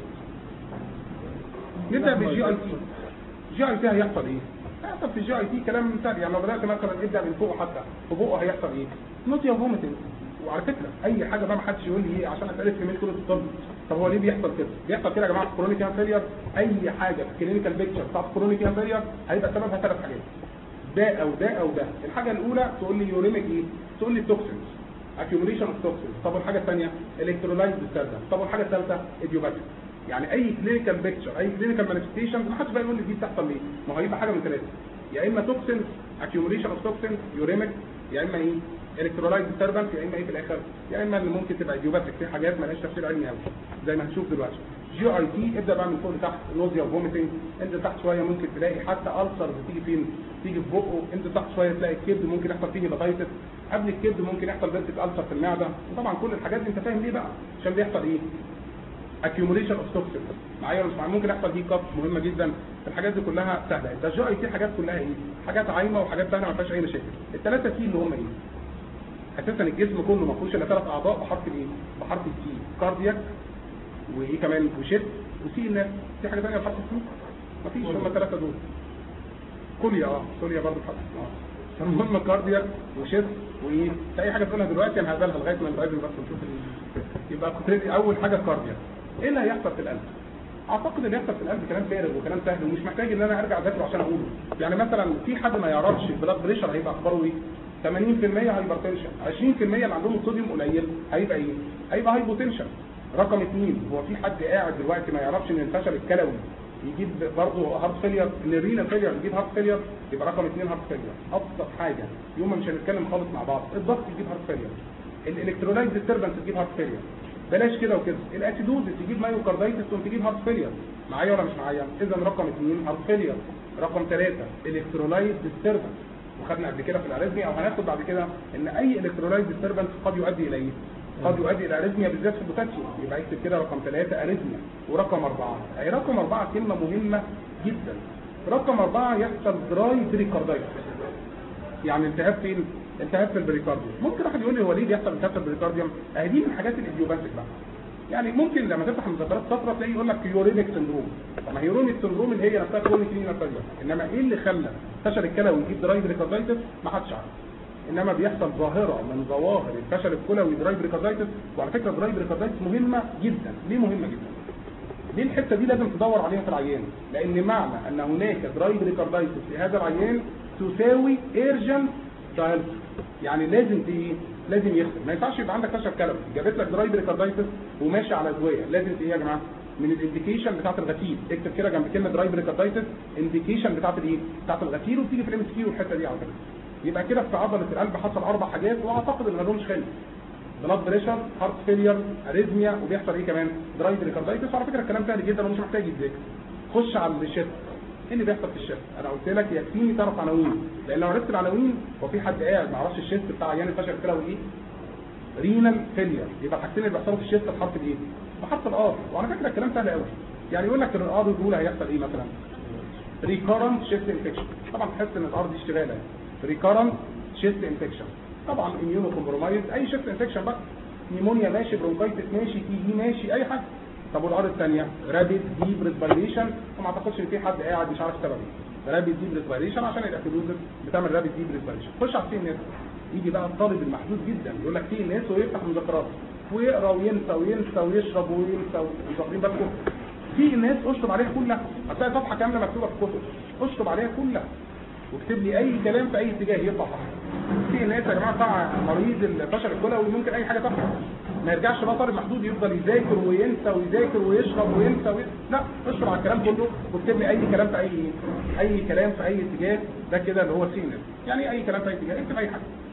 نبدا بالجي اي تي جي اي تي هيحصل ايه هيحصل في الجي اي تي كلام سهل يعني لو بدات مثلا ابدا من فوق حتى في بقه هيحصل ايه نوتيا فوميتنج وعلى فكره اي حاجه بقى ما حدش يقول لي ايه عشان اتقلت في كل الطب طب هو ليه بيحصل كده بيحصل كده يا جماعه في كرونيك فيلير اي حاجه في الكلينيكال بيكتشر بتاعت كرونيك فيلير هيبقى سببها ثلاث حاجات ده او ده او ده الحاجه الاولى تقول لي يوريميك ايه تقول لي توكسينز accumulation اوف توكسينز طب الحاجه الثانيه الكترولايت disturbance طب الحاجه الثالثه ايديوباثيك يعني اي كلينيكال بيكتشر اي كلينيكال مانيفستيشن ما حدش بقى يقول لي دي بتحصل ليه ما هو هيبقى حاجه من ثلاثه يا اما توكسينز accumulation اوف توكسينز يوريميك يا اما ايه الكترولايت ديستربنس يا اما ايه في الاخر يا اما اللي ممكن تبقى ايديوباثيك في حاجات مالهاش تفسير علمي قوي زي ما هنشوف دلوقتي جي اي تي ابدا بقى من فوق لتحت نوزيا وفوميتنج انزل تحت شويه ممكن تلاقي حتى ألسر بتيجي فين تيجي في بقه انزل تحت شويه تلاقي الكبد ممكن يحصل فيه هيباتايتس قبل الكبد ممكن يحصل بنتك ألسر في المعده وطبعا كل الحاجات دي انت فاهم ليه بقى عشان بيحصل ايه accumulation of toxins معايا ولا مش معايا ممكن يحصل دي كف مهمه جدا الحاجات دي كلها سهله ده الجي اي تي حاجات كلها ايه حاجات عايمه وحاجات ثانيه ما فيهاش اي مشاكل الثلاثه تي اللي هم ايه اساسا الجسم كله ما فيهوش الا ثلاث اعضاء بحرف الايه بحرف التي كاردياك وايه كمان وشيت وسي الناس في حاجه ثانيه بحرف التي مفيش هم الثلاثه دول كوليا اه كوليا برضه بحرف اه المهم كاردياك وشيت وايه في اي حاجه تقولها دلوقتي انا هقبلها لغايه ما نراجع بس نشوف ال- يبقى كنت اول حاجه كاردياك ايه اللي هيحصل في القلب اعتقد اللي يحصل في القلب كلام فارغ وكلام سهل ومش محتاج ان انا ارجع اذاكره عشان اقوله يعني مثلا في حد ما يعرفش البلاد بريشر هيبقى اخباره ايه 80% هايبرتنشن 20% اللي عندهم الصوديوم قليل هيبقى ايه هيبقى هايبوتنشن رقم اثنين هو في حد قاعد دلوقتي ما يعرفش ان الفشل الكلوي يجيب برضه هارت فيلير ان الرينا فيلير يجيب هارت فيلير يبقى رقم اثنين هارت فيلير ابسط حاجه يوم ما مش هنتكلم خالص مع بعض الضغط يجيب هارت فيلير الالكترولايت ديستربنس تجيب هارت فيلير بلاش كده وكده الاتيدوز تجيب مايوكاردايتس تقوم تجيب هارت فيلير معايا ولا مش معايا اذا رقم اثنين هارت فيلير رقم ثلاثة الكترولايت ديستربنس وخدنا قبل كده في الاريزميا او هناخد بعد كده ان اي الكترولايت ديستربنس قد يؤدي الى ايه قد يؤدي الى اريزميا بالذات في البوتاسيوم يبقى اكتب كده رقم ثلاثة اريزميا ورقم أربعة اي رقم أربعة كلمة مهمة جدا رقم أربعة يحصل دراي بريكاردايتس يعني التهاب فين التهاب في البريكارديوم ممكن واحد يقول لي هو ليه بيحصل التهاب في البريكارديوم اهي دي من حاجات الايديوباثيك بقى يعني ممكن لما تفتح المذكرات فتره تلاقي يقول لك يورينيك سندروم طب ما هيورينيك سندروم اللي هي نفسها كرونيك رينال فيلير انما ايه اللي خلى فشل الكلوي يجيب دراي بريكاردايتس ما حدش عارف انما بيحصل ظاهره من ظواهر الفشل الكلوي دراي بريكاردايتس وعلى فكره دراي بريكاردايتس مهمه جدا ليه مهمه جدا ليه الحته دي لازم تدور عليها في العيان لان معنى ان هناك دراي بريكاردايتس في هذا العيان تساوي ايرجنت دايلز يعني لازم ت- لازم يغسل ما ينفعش يبقى عندك فشل كلوي جابت لك دراي بريكاردايتس وماشي على ادويه لازم ايه يا جماعه من الانديكيشن بتاعت الغسيل اكتب كده جنب كلمه دراي بريكاردايتس انديكيشن بتاعت الايه بتاعت الغسيل وبتيجي في الام اس كيو الحته دي على فكره يبقى كده في عضله القلب حصل اربع حاجات واعتقد ان مالهمش خالص بلاد بريشر هارت فيلير اريزميا وبيحصل ايه كمان دراي بريكاردايتس وعلى فكره الكلام سهل جدا ومش محتاج يتذاكر خش على الشيست ايه اللي بيحصل في الشيست انا قلت لك يكفيني تعرف عناوين لان لو عرفت العناوين هو في حد قاعد ما يعرفش الشيست بتاع عيان الفشل الكلوي ايه رينال فيلير يبقى الحاجتين اللي بيحصلوا في الشيست بحرف الايه بحرف الار وعلى فكره الكلام سهل قوي يعني يقول لك الار الاولى هيحصل ايه مثلا ريكورنت شيست انفكشن طبعا تحس ان الار دي اشتغاله ريكورنت شيست انفكشن طبعا اميونو كومبرومايز اي شيست انفكشن بقى نيمونيا ماشي برونكايتس ماشي تي بي ماشي اي حاجه طب والار الثانيه رابيد ديب ريسبيريشن وما اعتقدش ان في حد قاعد مش عارف سبب ايه رابيد ديب ريسبيريشن عشان الاكيدوزس بتعمل رابيد ديب ريسبيريشن خش على السي ان اس يجي بقى الطالب المحدود جدا يقول لك سي ان اس ويفتح مذكرات ويقرا وينسى وينسى ويشرب وينسى و- واخدين بالكم في ناس اشطب عليها كلها هتلاقي صفحه كامله مكتوبه في الكتب اشطب عليها كلها واكتب لي اي كلام في اي اتجاه يطلع صح في ناس يا جماعه بتاع مريض الفشل الكلوي ممكن اي حاجه تحصل ما يرجعش بقى طالب محدود يفضل يذاكر وينسى ويذاكر ويشرب وينسى وي... لا اشرب على الكلام كله واكتب لي اي كلام في اي اي كلام في اي اتجاه ده كده اللي هو السينس يعني اي كلام في اي اتجاه اكتب اي حاجه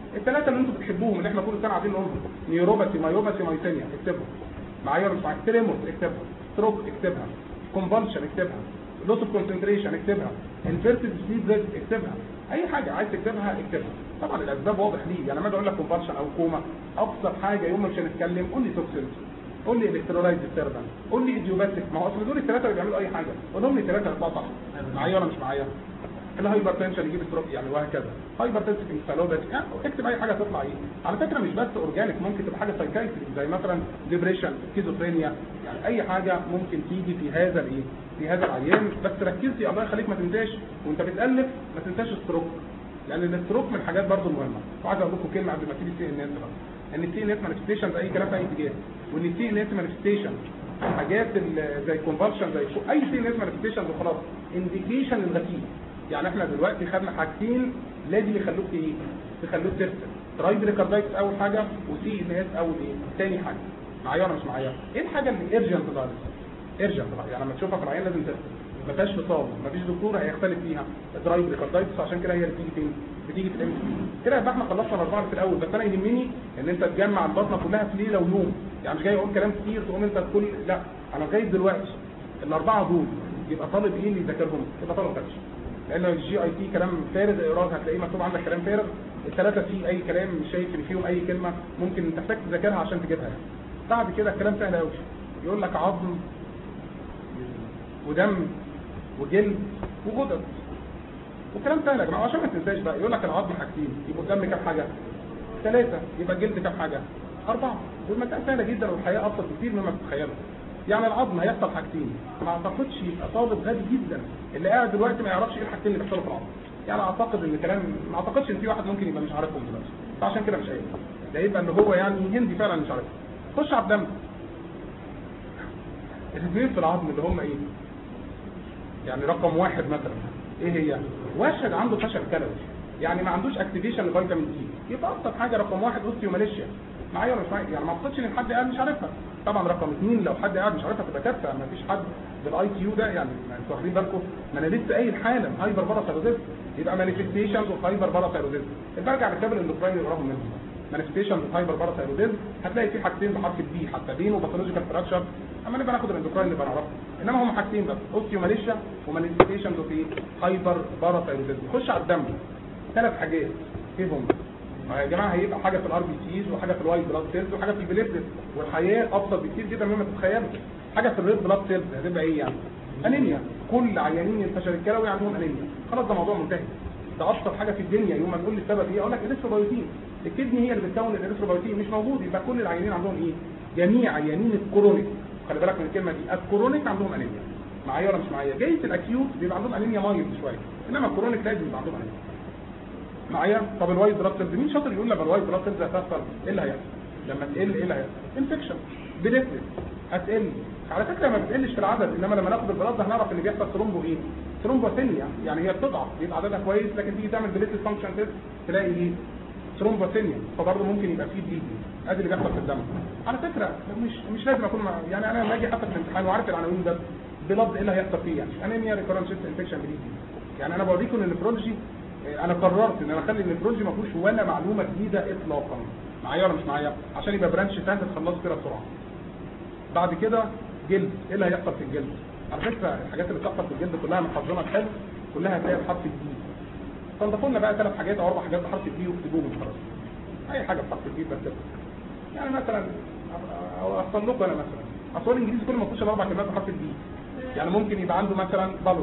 الثلاثه اللي انتم بتحبوهم اللي احنا كل سنه عارفين نقولهم نيوروباثي مايوباثي مايتينيا اكتبهم معايا ولا مش معايا تريمور اكتبها ستروك اكتبها كونفالشن اكتبها لوس اوف كونسنتريشن اكتبها انفيرتد سليب ريسك اكتبها اي حاجه عايز تكتبها اكتبها طبعا الاسباب واضح ليه يعني لما اجي اقول لك كونفالشن او كوما ابسط حاجه يوم ما مش هنتكلم قول لي توكسينز قول لي الكترولايت ديستربنس قول لي ايديوباثيك ما هو اصل دول الثلاثه اللي بيعملوا اي حاجه قول لي ثلاثه يطلعوا صح معايا ولا مش معايا الهايبر تنشن يجيب ستروك يعني وهكذا هايبر تنشن انسالوباثي يعني اكتب اي حاجه تطلع ايه على فكره مش بس اورجانيك ممكن تبقى حاجه سايكايتري زي مثلا ديبريشن سكيزوفرينيا يعني اي حاجه ممكن تيجي في هذا الايه في هذا العيان بس ركزي الله يخليك ما تنساش وانت بتالف ما تنساش ستروك لان الستروك من الحاجات برضو المهمه وعايز اقول لكم كلمه قبل ما تيجي سي ان اس ان السي ان اس مانيفستيشن اي كلام في اي اتجاه وان السي ان اس مانيفستيشن حاجات ال- زي كونفرشن زي شو اي سي ان اس مانيفستيشن وخلاص انديكيشن الغسيل يعني احنا دلوقتي خدنا حاجتين لازم يخلوك ايه يخلوك ترسم ترايب ريكاردايتس اول حاجه وسي ان اس اول ايه ثاني حاجه معايا ولا مش معايا ايه الحاجه اللي ايرجنت دايلس ايرجنت بقى يعني لما تشوفها في العيان لازم ترسم ما فيهاش فصال ما فيش دكتور هيختلف فيها درايف ريكاردايتس عشان كده هي اللي بتيجي فين بتيجي في الام كده يبقى احنا خلصنا الاربعه في الاول بس انا يهمني ان انت تجمع البطنه كلها في ليله ويوم يعني مش جاي اقول كلام كتير تقوم انت كل لا انا جاي دلوقتي الاربعه دول يبقى طالب ايه اللي يذاكرهم يبقى طالب تاتش لان لو الجي اي تي كلام فارغ اقراه هتلاقيه مكتوب عندك كلام فارغ الثلاثه فيه اي كلام مش شايف ان فيهم اي كلمه ممكن تحتاج تذاكرها عشان تجيبها يعني. بعد كده الكلام سهل قوي يقول لك عظم ودم وجلد وغدد وكلام سهل يا جماعه عشان ما تنساش بقى يقول لك العظم حاجتين يبقى الدم كام حاجه ثلاثه يبقى الجلد كام حاجه اربعه والمساله سهله جدا والحياه ابسط بكتير مما تتخيلوا يعني العظم هيحصل حاجتين ما اعتقدش يبقى طالب غبي جدا اللي قاعد دلوقتي ما يعرفش ايه الحاجتين اللي بيحصلوا في العظم يعني اعتقد ان كلام ما اعتقدش ان في واحد ممكن يبقى مش عارفهم دلوقتي فعشان كده مش قايل ده يبقى ان هو يعني هندي فعلا مش عارفهم خش على الدم الاثنين في العظم اللي هم ايه يعني رقم واحد مثلا ايه هي واحد عنده فشل كلوي يعني ما عندوش اكتيفيشن لفيتامين دي يبقى ابسط حاجه رقم واحد اوستيوماليشيا معايا ولا مش معايا يعني ما اعتقدش ان حد قاعد مش عارفها طبعا رقم اثنين لو حد قاعد مش عارفها تبقى كارثه ما فيش حد بالاي تي يو ده يعني ما انتوا واخدين بالكم ما انا لسه قايل حالا هايبر باراثايروزيزم يبقى مانيفستيشنز اوف هايبر باراثايروزيزم برجع للكتاب الاندوكراين اللي وراهم منهم مانيفستيشنز اوف هايبر باراثايروزيزم هتلاقي في حاجتين بحرف البي حتى بين وباثولوجيكال فراكشر اما نبقى ناخد الاندوكراين نبقى نعرفها انما هم حاجتين بس اوستيوماليشيا ومانيفستيشنز اوف ايه هايبر باراثايروزيزم خش على الدم ثلاث حاجات ايه هم يا جماعه هيبقى حاجه في الار بي سيز وحاجه في الوايت بلاد سيلز وحاجه في البليتلت والحياه ابسط بكتير جدا مما تتخيلوا حاجه في الريد بلاد سيلز هتبقى ايه يعني انيميا كل عيانين الفشل الكلوي عندهم انيميا خلاص ده موضوع منتهي ده ابسط حاجه في الدنيا يوم ما تقول لي السبب ايه اقول لك الاريثروبايوتين الكدني هي اللي بتكون الاريثروبايوتين مش موجود يبقى كل العيانين عندهم ايه جميع عيانين الكرونيك خلي بالك من الكلمه دي الكرونيك عندهم انيميا معايا ولا مش معايا جاية الاكيوت بيبقى عندهم انيميا مايل شويه انما الكرونيك لازم يبقى عندهم انيميا معايا طب الوايت بلاد سيلز مين شاطر يقول لما الوايت بلاد سيلز هتحصل ايه اللي هيحصل لما تقل ايه اللي هيحصل انفكشن بليتلت هتقل على فكره ما بتقلش في العدد انما لما ناخد البلاد ده هنعرف ان بيحصل ثرومبو ايه ثرومبوثينيا يعني هي بتضعف بيبقى عددها كويس لكن تيجي تعمل بليتلت فانكشن تيست تلاقي ايه ثرومبوثينيا فبرضه ممكن يبقى فيه بليدنج ادي اللي بيحصل في الدم على فكره مش مش لازم اكون مع يعني انا لما اجي حتى في الامتحان وعارف العناوين ده بلاد ايه اللي هيحصل فيه يعني انيميا ريكورنت انفكشن بليدنج يعني انا بوريكم ان النفرولوجي انا قررت ان انا اخلي النفرولوجي ما فيهوش ولا معلومه جديده اطلاقا معايا ولا مش معايا عشان يبقى برانش سهل تخلصوا كده بسرعه بعد كده جلد ايه اللي هيحصل في الجلد على فكره الحاجات اللي بتحصل في الجلد كلها محافظينها حلو كلها هتلاقيها بحرف الدي فنضفوا لنا بقى ثلاث حاجات او اربع حاجات بحرف الدي واكتبوهم خلاص اي حاجه بحرف الدي بس يعني مثلا او اصل لكم انا مثلا اصل الانجليزي كل ما تخش اربع كلمات بحرف الدي يعني ممكن يبقى عنده مثلا بالور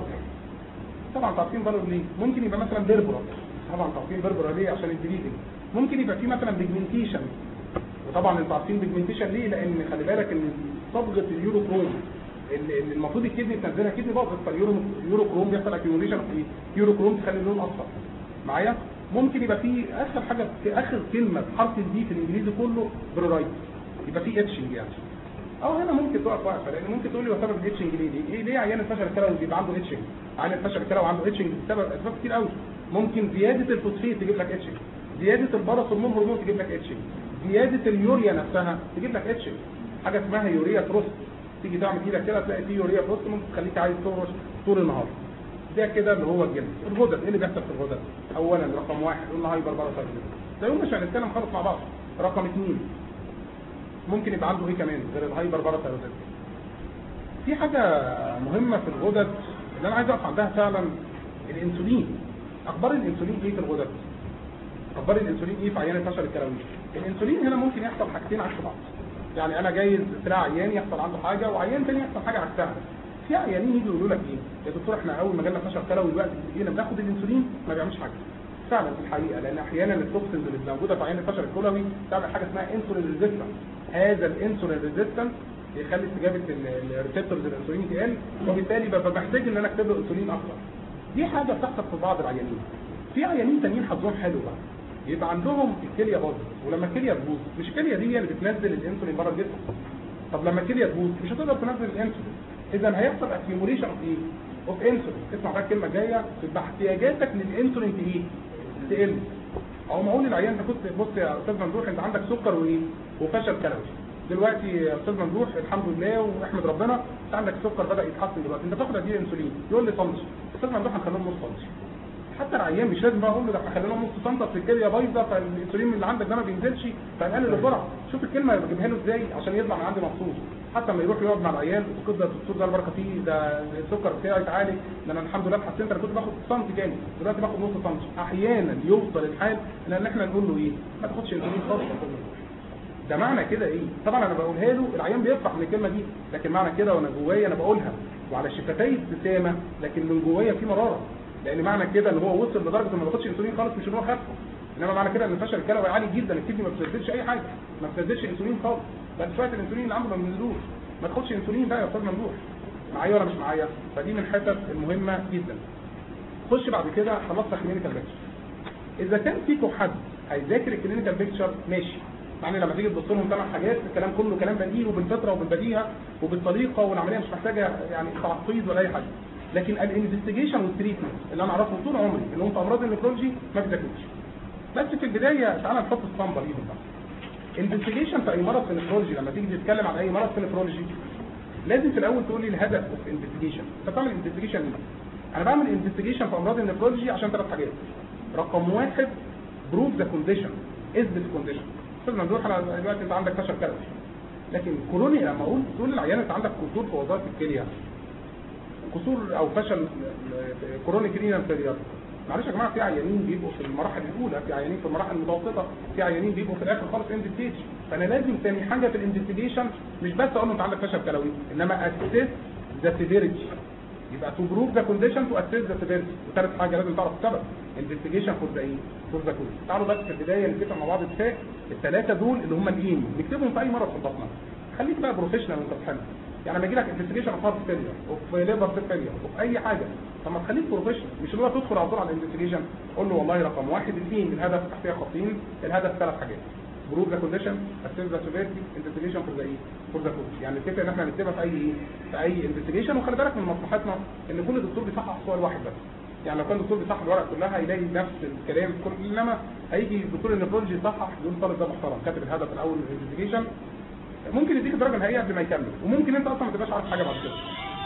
طبعا تعرفين بالور ليه ممكن يبقى مثلا بيربرا طبعا تعرفين بيربرا ليه عشان البليدنج ممكن يبقى في مثلا بيجمنتيشن وطبعا انتوا عارفين بيجمنتيشن ليه لان خلي بالك ان صبغه اليوروكروم اللي اللي المفروض الكدني تنزلها كدني باظت فاليوروكروم بيحصل اكيوميشن في يوروكروم تخلي اللون اصفر معايا ممكن يبقى في اخر حاجه في اخر كلمه بحرف الدي في الانجليزي كله برورايت يبقى في اتشنج يعني او هنا ممكن تقف واقفه لان ممكن تقول لي هو سبب الاتشنج ليه ليه ليه عيان الفشل الكلوي بيبقى عنده اتشنج عيان الفشل الكلوي عنده اتشنج بسبب اسباب كتير قوي ممكن زياده الفوسفيت تجيب لك اتشنج زياده البرص هرمون هرمون تجيب لك اتشنج زياده اليوريا نفسها تجيب لك اتشنج حاجه اسمها يوريا تروست تيجي تعمل ايدك كده تلاقي فيه يوريا تروست ممكن تخليك عايز تهرش طول النهار ده كده اللي هو الجلد الغدد ايه اللي بيحصل في الغدد اولا رقم واحد قلنا هايبر باراثايرويدزم زيهم مش هنتكلم خالص مع بعض رقم اثنين ممكن يبقى عنده ايه كمان غير الهايبر باراثايرويدزم في حاجه مهمه في الغدد اللي انا عايز اقف عندها فعلا الانسولين اخبار الانسولين ايه في الغدد اخبار الانسولين ايه في عيان الفشل الكلوي الانسولين هنا ممكن يحصل حاجتين عكس بعض يعني انا جايز تلاقي عيان يحصل عنده حاجه وعيان تاني يحصل حاجه عكسها في عيانين يجوا يقولوا لك ايه يا دكتور احنا اول ما جالنا فشل كلوي دلوقتي جينا بناخد الانسولين ما بيعملش حاجه فعلا في الحقيقه لان احيانا التوكسينز اللي موجوده في عيان الفشل الكلوي تعمل حاجه اسمها انسولين ريزيستنس هذا الانسولين ريزيستنس يخلي استجابه الريسبتورز الانسولين تقل وبالتالي ببقى محتاج ان انا اكتب له انسولين اكتر دي حاجه بتحصل في بعض العيانين في عيانين تانيين حظهم حلو بقى يبقى عندهم الكليه باظت ولما الكليه تبوظ مش الكليه دي هي اللي بتنزل الانسولين بره الجسم طب لما الكليه تبوظ مش هتقدر تنزل الانسولين اذا هيحصل اكيوميليشن اوف ايه اوف انسولين اسمع بقى الكلمه الجايه تبقى احتياجاتك للانسولين ايه تقل او ما اقول للعيان انت كنت بص يا استاذ ممدوح انت عندك سكر وايه وفشل كلوي دلوقتي يا استاذ ممدوح الحمد لله واحمد ربنا انت عندك السكر بدا يتحسن دلوقتي انت بتاخد قد ايه انسولين يقول لي سنتي استاذ ممدوح هنخليهم نص سنتي حتى العيان مش لازم بقى اقول له ده احنا خلينا نص سنتي في الكليه بايظه فالانسولين اللي عندك ده ما بينزلش فنقلل الجرعه شوف الكلمه بجيبها له ازاي عشان يطلع من عندي مبسوط حتى لما يروح يقعد مع العيال الدكتور ده الدكتور ده البركه فيه ده السكر بتاعي اتعالج ده انا الحمد لله اتحسنت انا كنت باخد سنتي كامل دلوقتي باخد نص سنتي احيانا يوصل الحال لان احنا نقول له ايه ما تاخدش انسولين خالص يا أستاذ ممدوح. ده معنى كده ايه طبعا انا بقولها له العيان بيفرح من الكلمه دي لكن معنى كده وانا جوايا انا بقولها وعلى شفتي ابتسامه لكن من جوايا في مراره لان معنى كده ان هو وصل لدرجه انه ما بياخدش انسولين خالص مش ان هو خف انما معنى كده ان الفشل الكلوي عالي جدا الكدني ما بتنزلش اي حاجه ما بتنزلش انسولين خالص بل شويه الانسولين اللي عنده ما بينزلوش ما تاخدش انسولين بقى يا استاذ ممدوح معايا ولا مش معايا فدي من الحتت المهمه جدا خش بعد كده خلصت كلينيكال بيكتشر اذا كان فيكم حد هيذاكر الكلينيكال بيكتشر ماشي يعني لما تيجي تبص لهم ثمان حاجات الكلام كله كلام بديهي وبالفطره وبالبديهه وبالطريقه والعمليه مش محتاجه يعني تعقيد ولا اي حاجه لكن الانفستيجيشن والتريتمنت اللي انا اعرفه طول عمري اللي هم في امراض النيكرولوجي ما بيذاكروش بس في البدايه تعالى نحط الصنبه ليهم بقى انفستيجيشن في اي مرض في النيكرولوجي لما تيجي تتكلم عن اي مرض في النيكرولوجي لازم في الاول تقول لي الهدف اوف انفستيجيشن انت بتعمل انفستيجيشن ليه؟ انا بعمل انفستيجيشن في امراض النيكرولوجي عشان ثلاث حاجات رقم واحد بروف ذا كونديشن اثبت الكونديشن استاذ ممدوح انا دلوقتي انت عندك فشل كلوي لكن كوروني لما اقول تقول للعيان انت عندك قصور في وظائف الكليه قصور او فشل كوروني كرينال فيلير معلش يا جماعه في عيانين بيبقوا في المراحل الاولى في عيانين في المراحل المتوسطه في عيانين بيبقوا في الاخر خالص اند ستيج فانا لازم تاني حاجه في الانفستيجيشن مش بس اقول له انت عندك فشل كلوي انما اسيس ذا سيفيريتي يبقى تو بروف ذا كونديشن تو اسيس ذا سيفيريتي وثالث حاجه لازم تعرف السبب انفستيجيشن فور ذا ايه فور ذا كوز تعالوا بس في البدايه نتفق مع بعض اتفاق الثلاثه دول اللي هم الايم نكتبهم في اي مرض في البطنه خليك بقى بروفيشنال وانت بتحل يعني لما يجي لك انفستيجيشن اوف هارت فيلير اوف ليفر فيلير اوف اي حاجه طب ما تخليك بروفيشنال مش اللي هو تدخل على طول على الانفستيجيشن قول له والله رقم واحد الاثنين الهدف تحتيه خطين الهدف ثلاث حاجات بروف ذا كونديشن اسيس ذا سيفيرتي انفستيجيشن فور ذا ايه فور ذا كوز يعني الفكره ان احنا نكتبها في اي ايه في اي انفستيجيشن وخلي بالك من مصلحتنا ان كل دكتور بيصحح سؤال واحد بس يعني لو كان الدكتور بيصحح الورق كلها هيلاقي نفس الكلام في كل انما هيجي الدكتور النفرولوجي يصحح يقول الطالب ده محترم كاتب الهدف الاول من الانفستيجيشن ممكن يديك الدرجه النهائيه قبل ما يكمل وممكن انت اصلا ما تبقاش عارف حاجه بعد كده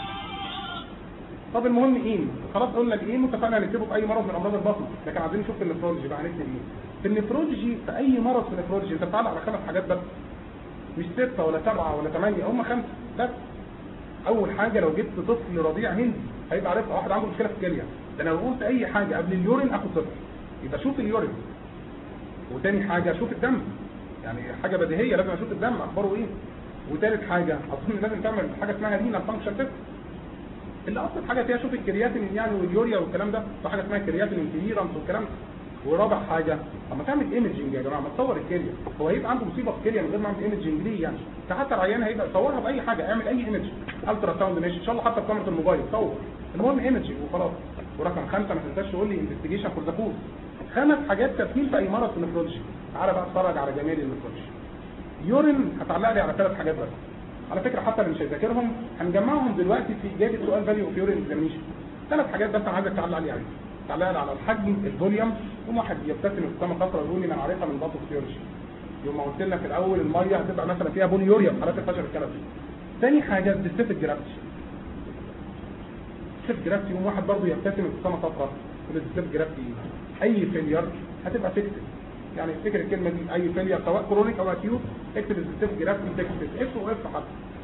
طب المهم ايه خلاص قلنا الايه متفقنا هنكتبه في اي مرض من امراض البطن لكن عايزين نشوف في النفرولوجي بقى هنكتب ايه في النفرولوجي في اي مرض في النفرولوجي انت بتعلق على خمس حاجات بس مش ستة ولا سبعة ولا ثمانية هم خمسة بس اول حاجة لو جبت طفل رضيع هندي هيبقى عارفها واحد عنده مشكلة في الكلية ده انا لو قلت اي حاجة قبل اليورين اخد صفر يبقى شوف اليورين وتاني حاجة شوف الدم يعني حاجة بديهية لازم اشوف الدم اخباره ايه وتالت حاجة اظن لازم تعمل حاجة اسمها رينا فانكشن تيست اللي اصلا حاجة فيها شوف الكرياتين يعني واليوريا والكلام ده وحاجة اسمها كرياتين انتيرانس والكلام ده ورابع حاجة اما تعمل ايمجنج يا جماعة ما تصور الكلية هو هيبقى عنده مصيبة في الكلية من غير ما اعمل ايمجنج ليه يعني ده حتى العيان هيبقى صورها باي حاجة اعمل اي ايمج الترا ساوند ماشي ان شاء الله حتى بكاميرا الموبايل صور المهم ايمجنج وخلاص ورقم خمسة ما تنساش تقول لي انفستيجيشن فور ذا كوز خمس حاجات تفكير في اي مرض في النفرولوجي تعالى بقى اتفرج على جمال النفرولوجي يورين هتعلق لي على ثلاث حاجات بس على فكره حتى اللي مش هيذاكرهم هنجمعهم دلوقتي في اجابه سؤال فاليو اوف يورين اكزامينشن ثلاث حاجات بس انا عايزك تعلق لي عليهم تعلق لي على الحجم الفوليوم يوم واحد يبتسم ابتسامه خطره ويقول لي انا عارفها من باطو فيورجي يوم ما قلت لنا في الاول الميه هتبقى مثلا فيها بوليوريا في حالات الفشل الكلوي ثاني حاجه الديستيفيك جرافيتي الديستيفيك جرافيتي يوم واحد برضه يبتسم ابتسامه خطره يقول الديستيفيك جرافيتي اي فيلير هتبقى فيكتد يعني افتكر الكلمه دي اي فيلير سواء كرونيك او اكيوت اكتب سبيسيفيك جرافيتي تكتب اف واف حتى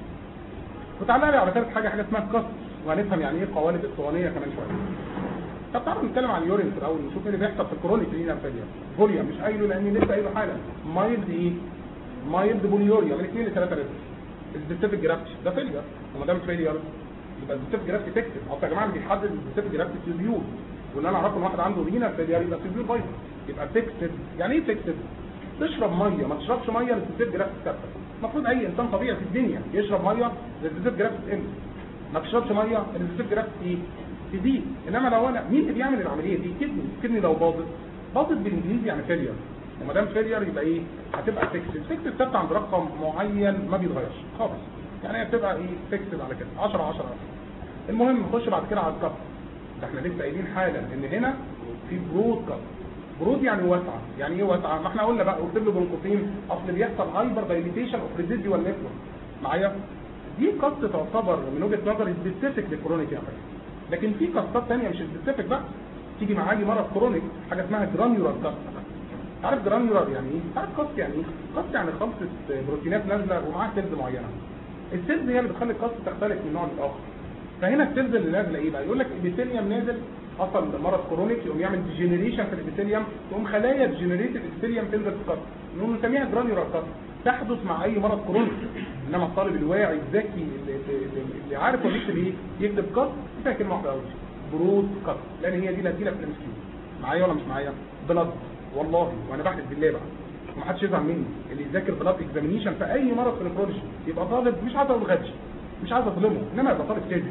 وتعالى لي على ثالث حاجه حاجه اسمها كاست وهنفهم يعني ايه قوالب اسطوانيه كمان شويه طب تعالوا نتكلم عن اليورين في الاول نشوف ايه اللي بيحصل في الكرونيك رينال فيلير فوليا مش قايله لاني لسه قايله حالا مايلد ايه مايلد بوليوريا من 2 ل 3 لتر السبيسيفيك جرافيتي ده فيلير وما دام فيلير يبقى السبيسيفيك جرافيتي تكتب اصل يا جماعه اللي بيحدد السبيسيفيك جرافيتي تيوبيول وان انا اعرف ان واحد عنده رينال فيلير يبقى تيوبيول بايظ يبقى تكتب يعني ايه تكتب تشرب ميه ما تشربش ميه للسبيسيفيك جرافيتي ثابته المفروض اي انسان طبيعي في الدنيا يشرب ميه للسبيسيفيك جرافيتي تقل ما تشربش ميه للسبيسيفيك جرافيتي ايه تزيد انما لو انا مين اللي بيعمل العمليه دي كدني كدني لو باظت باظت بالانجليزي يعني فيلير وما دام فيلير يبقى ايه هتبقى فيكسد فيكسد ثابته عند رقم معين ما بيتغيرش خالص يعني هي بتبقى ايه فيكسد على كده 10 10 المهم نخش بعد كده على الكف ده احنا لسه قايلين حالا ان هنا في برود كف برود يعني واسعه يعني ايه واسعه ما احنا قلنا بقى قلت له بين قوسين اصل بيحصل هايبر دايليتيشن اوف ريزيديوال نتورك معايا دي قصه تعتبر من وجهه نظري سبيسيفيك للكرونيك يا فندم لكن في قصات ثانيه مش سبيسيفيك بقى تيجي مع اي مرض كرونيك حاجه اسمها جرانيولار كاست عارف جرانيولار يعني ايه عارف كاست يعني ايه كاست يعني خلطه بروتينات نازله ومعاها سيلز معينه السيلز هي اللي بتخلي الكاست تختلف من نوع للاخر فهنا السيلز اللي نازله ايه بقى يقول لك الابيثيليوم نازل حصل مرض كرونيك يقوم يعمل ديجنريشن في الابيثيليوم تقوم خلايا ديجنريت الابيثيليوم تنزل في الكاست نقوم نسميها جرانيولار كاست تحدث مع اي مرض كرونيك انما الطالب الواعي الذكي اللي, اللي, اللي عارف هو بيكتب ايه يكتب كاست فيها كلمه واحده قوي برود كاست لان هي دي اللي هتجيلك في الام معايا ولا مش معايا بلاد والله وانا بحلف بالله بقى ومحدش يزعل مني اللي يذاكر بلاد اكزامينيشن في اي مرض في النفرولوجي يبقى طالب مش عايز اقول غبي مش عايز اظلمه انما يبقى طالب كاذب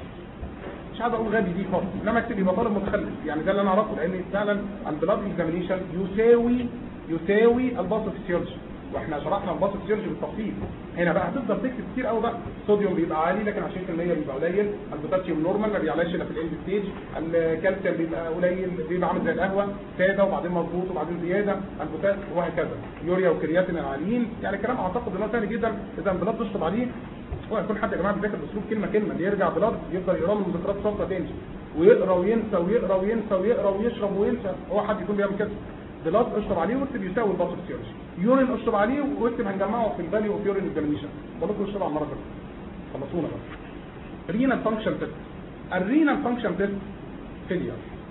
مش عايز اقول غبي دي خالص انما اكتب يبقى طالب متخلف يعني ده اللي انا اعرفه لان فعلا البلاد اكزامينيشن يساوي يساوي الباثوفيسيولوجي واحنا شرحنا الباثوفيسيولوجي بالتفصيل هنا بقى هتفضل تكتب كتير قوي بقى الصوديوم بيبقى عالي لكن 20% بيبقى قليل البوتاسيوم نورمال ما بيعلاش الا في الاند ستيج الكالسيوم بيبقى قليل بيبقى عامل زي القهوه ساده وبعدين مظبوط وبعدين زياده البوتاسيوم وهكذا يوريا وكرياتين عاليين يعني كلام اعتقد ان هو سهل جدا اذا البلاد تشطب عليه هو يكون حد يا جماعه بيذاكر باسلوب كلمه كلمه اللي يرجع بلاد يفضل يقرا من مذكرات صفرة تاني ويقرا وينسى ويقرا وينسى ويقرا ويشرب وينسى هو حد يكون بيعمل كده بلاد اشرب عليه واكتب يساوي الباثوفيسيولوجي يورين اشرب عليه واكتب هنجمعه في الفاليو اوف يورين اكزامينيشن بقول لكم اشرب على المره دي خلصونا بقى رينال فانكشن تيست الرينال فانكشن تيست فيلير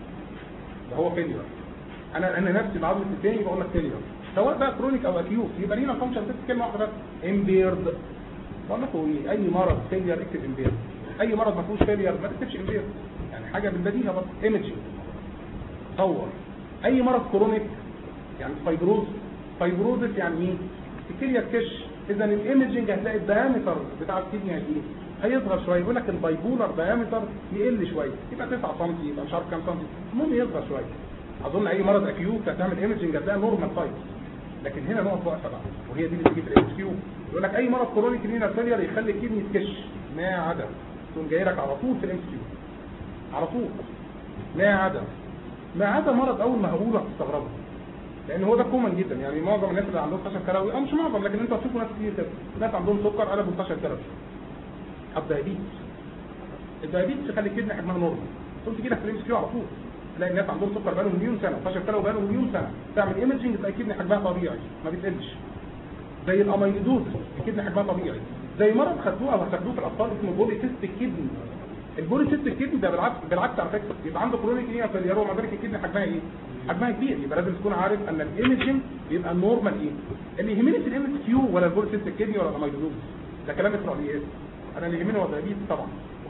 ده هو فيلير انا انا نفسي بعض الثاني بقول لك فيلير سواء بقى كرونيك او اكيوت يبقى رينال فانكشن تيست كلمه واحده بس امبيرد بقول لكم ايه اي مرض فيلير اكتب امبيرد اي مرض ما فيهوش فيلير ما تكتبش امبيرد يعني حاجه بالبديهه بس ايمجنج صور اي مرض كرونيك يعني فايبروز فايبروزس يعني ايه الكليه تكش اذا الايمجنج هتلاقي الدايمتر بتاع الكدني ايه هيصغر شويه يقول لك البايبولار دايمتر يقل شويه يبقى 9 سم يبقى مش عارف كام سم المهم يصغر شويه اظن اي مرض اكيوت هتعمل ايمجنج هتلاقي نورمال سايز لكن هنا نقط واقفه بقى وهي دي اللي بتيجي في الاس كيو يقول لك اي مرض كرونيك رينال فيلير يخلي الكدني تكش ما عدا تقوم جاي لك على طول في الام كيو على طول ما عدا ما عدا مرض اول ما هقوله هتستغربه لان هو ده كومن جدا يعني معظم الناس اللي عندهم فشل كلوي او مش معظم لكن انتوا هتشوفوا ناس كتير كده ناس عندهم سكر قلبوا فشل كلوي الدايابيتس الدايابيتس يخلي الكدني حجمها نورمال تقوم تجي لك في الام كيو على طول تلاقي الناس عندهم سكر بقالهم مليون سنه فشل كلوي بقالهم مليون سنه تعمل ايمجنج تلاقي الكدني حجمها طبيعي ما بتقلش زي الاميلوز الكدني حجمها طبيعي زي مرض خدوه او هتاخدوه في الاطفال اسمه بولي سيست الكدني البولي سيست الكدني ده بالعكس بالعكس على فكره يبقى عنده كرونيك ايه فيلير ومع ذلك الكدني حجمها ايه حجمها كبير يبقى لازم تكون عارف ان الايمجنج بيبقى النورمال ايه اللي يهمني في الام كيو ولا البولي سيست الكدني ولا الاميلوز ده كلام اسرائيليات انا اللي يهمني هو الدايابيتس طبعا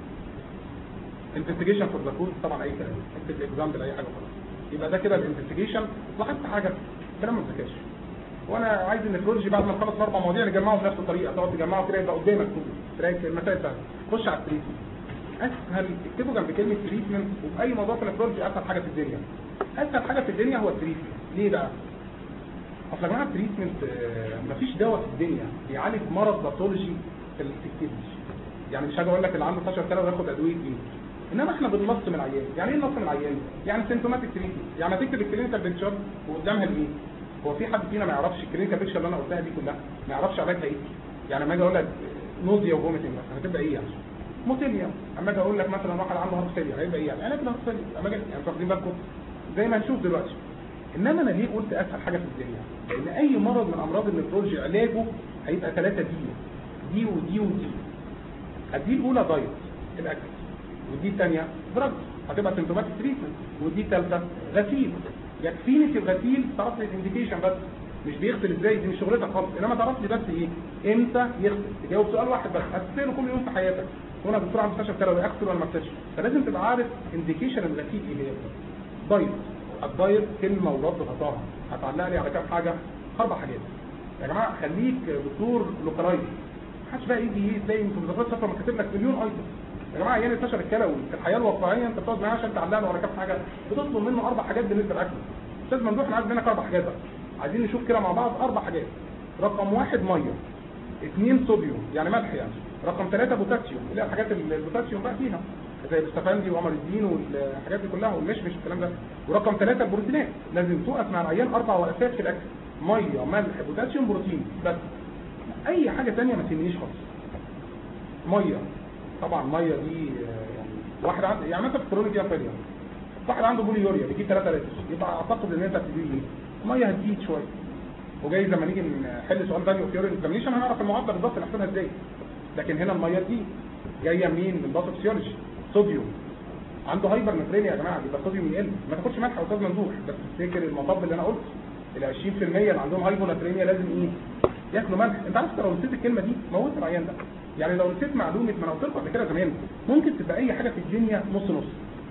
انفستيجيشن فور ذا كود طبعا اي كلام اكتب اكزامبل اي حاجه خلاص يبقى ده كده الانفستيجيشن لاحظت حاجه كلام ما اتذكرش وانا عايز النفرولوجي بعد ما نخلص الاربع مواضيع نجمعهم بنفس الطريقه تقعد تجمعه كده يبقى قدامك تلاقي المسائل سهله خش على التريتمنت اسهل اكتبوا جنب كلمه تريتمنت وفي اي موضوع في النفرولوجي اسهل حاجه في الدنيا اسهل حاجه في الدنيا هو التريتمنت ليه بقى اصل يا جماعه التريتمنت مفيش دواء في الدنيا بيعالج مرض باثولوجي في الكدني يعني مش هاجي اقول لك اللي عنده فشل كلوي ياخد ادويه ايه انما احنا بننص من العيان يعني ايه نص من العيان يعني سيمتوماتيك تريتمنت يعني هتكتب الكلينيكال بيكتشر وقدامها الايه هو في حد فينا ما يعرفش الكلينيكال بيكتشر اللي انا قلتها دي كلها ما يعرفش علاجها ايه يعني لما اجي اقول لك نوزيا وفوميتنج مثلا هتبقى ايه يعني موتيليا اما اجي اقول لك مثلا واحد عنده هارت فيلير هيبقى ايه يعني علاج الهارت فيلير اما اجي يعني واخدين بالكم زي ما هنشوف دلوقتي انما انا ليه قلت اسهل حاجه في الدنيا لان اي مرض من امراض النفرولوجي علاجه هيبقى ثلاثه دي دي ودي ودي الدي الاولى دايت الاكل ودي الثانيه دراج هتبقى سيمتوماتيك تريتمنت ودي الثالثه غسيل يكفيني في الغسيل تعرف لي الانديكيشن بس مش بيغسل ازاي دي مش شغلتك خالص انما تعرف لي بس ايه امتى يغسل تجاوب سؤال واحد بس هتساله كل يوم في حياتك وانا دكتور عند مستشفى كلوي اغسل ولا ما اغسلش فلازم تبقى عارف انديكيشن الغسيل ايه هي دايت الدايت كلمه ورد غطاها هتعلق لي على كام حاجه اربع حاجات يا جماعه خليك دكتور لوكالايز محدش بقى يجي تلاقي انت مذاكرات سفره كاتب لك مليون ايتم يا جماعه عيان الفشل الكلوي في الحياه الواقعيه انت بتقعد معاه عشان تعلق له على كام حاجه بتطلب منه اربع حاجات بالنسبه للاكل استاذ ممدوح انا عايز منك اربع حاجات بقى عايزين نشوف كده مع بعض اربع حاجات رقم واحد ميه اثنين صوديوم يعني ملح يعني رقم ثلاثة بوتاسيوم اللي هي الحاجات اللي البوتاسيوم بقى فيها زي الاستفندي وقمر الدين والحاجات دي كلها والمشمش والكلام ده ورقم ثلاثة البروتينات لازم توقف مع العيان اربع وقفات في الاكل ميه ملح بوتاسيوم بروتين بس اي حاجه ثانيه ما تهمنيش خالص ميه طبعا ميه دي آه، يعني واحد عنده يعني مثلا في كورونا دي فيليا واحد عنده بولي يوريا بيجيب 3 لتر يبقى اعتقد ان انت هتديه ايه ميه هتزيد شويه وجاي لما نيجي نحل سؤال فاليو اوف يورين اكزامينشن هنعرف المعادله بالظبط نحسبها ازاي لكن هنا الميه دي جايه منين من باثوفيسيولوجي صوديوم عنده هايبر نترينيا يا جماعه يبقى الصوديوم يقل ما تاخدش ملح او استاذ ممدوح بس تفتكر المطب اللي انا قلته ال 20% اللي عندهم هايبوناتريميا لازم ايه ياكلوا ملح انت عارف لو نسيت الكلمه دي موت العيان ده يعني لو نسيت معلومه ما انا قلت لكم قبل كده زمان ممكن تبقى اي حاجه في الدنيا نص نص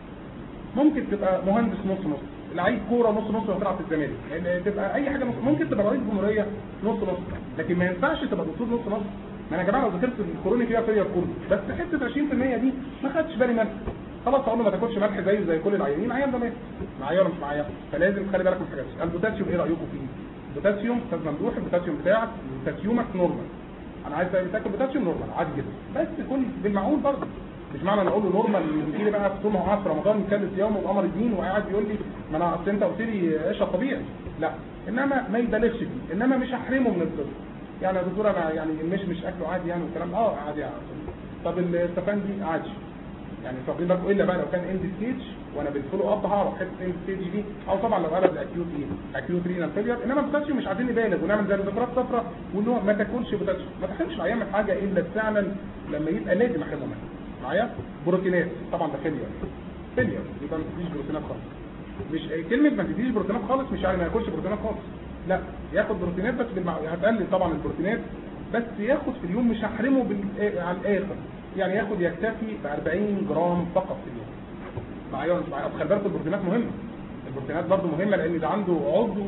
ممكن تبقى مهندس نص نص لعيب كوره نص نص وتلعب في الزمالك يعني تبقى اي حاجه نص ممكن تبقى رئيس جمهوريه نص نص لكن ما ينفعش تبقى دكتور نص نص ما انا يا جماعه لو ذاكرت الكورونا فيها فيا كله بس حته 20% دي ما خدتش بالي منها خلاص اقول له ما تاكلش ملح زيه زي كل العيانين عيان ده مات معايا ولا مش معايا فلازم تخلي بالك من الحاجات دي البوتاسيوم ايه رايكم فيه البوتاسيوم استاذ ممدوح البوتاسيوم بتاعك بوتاسيومك نورمال انا عايز تاكل بوتاسيوم نورمال عادي جدا بس كل بالمعقول برضه مش معنى انا اقول له نورمال يجي لي بقى في طول ما هو قاعد في رمضان مكلف يوم وقمر الدين وقاعد بيقول لي ما انا اصل انت قلت لي اشرب طبيعي لا انما ما يبالغش فيه انما مش هحرمه من الطب يعني يا دكتور انا يعني المش مش اكله عادي يعني والكلام اه عادي يعني طب الستفندي عادي يعني واخدين بالكم الا بقى لو كان اند ستيج وانا بالفولو اب هعرف حته اند ستيج دي او طبعا لو قلب الاكيوت ايه اكيوت رينال فيلير انما البوتاسيوم مش عايزين نبالغ ونعمل زي الذكريات صفراء ونقول له ما تاكلش بوتاسيوم ما تحرمش العيان من حاجه الا فعلا لما يبقى لازم احرمه منها معايا بروتينات طبعا ده فيلير فيلير يبقى ما تديش بروتينات خالص مش كلمه ما تديش بروتينات خالص مش يعني ما ياكلش بروتينات خالص لا ياخد بروتينات بس بالمع... هتقلل طبعا البروتينات بس ياخد في اليوم مش هحرمه بال... على الاخر يعني ياخد يكتفي ب 40 جرام فقط في اليوم معايا ولا مش معايا خلي بالكم البروتينات مهمه البروتينات برضه مهمه لان ده عنده عضو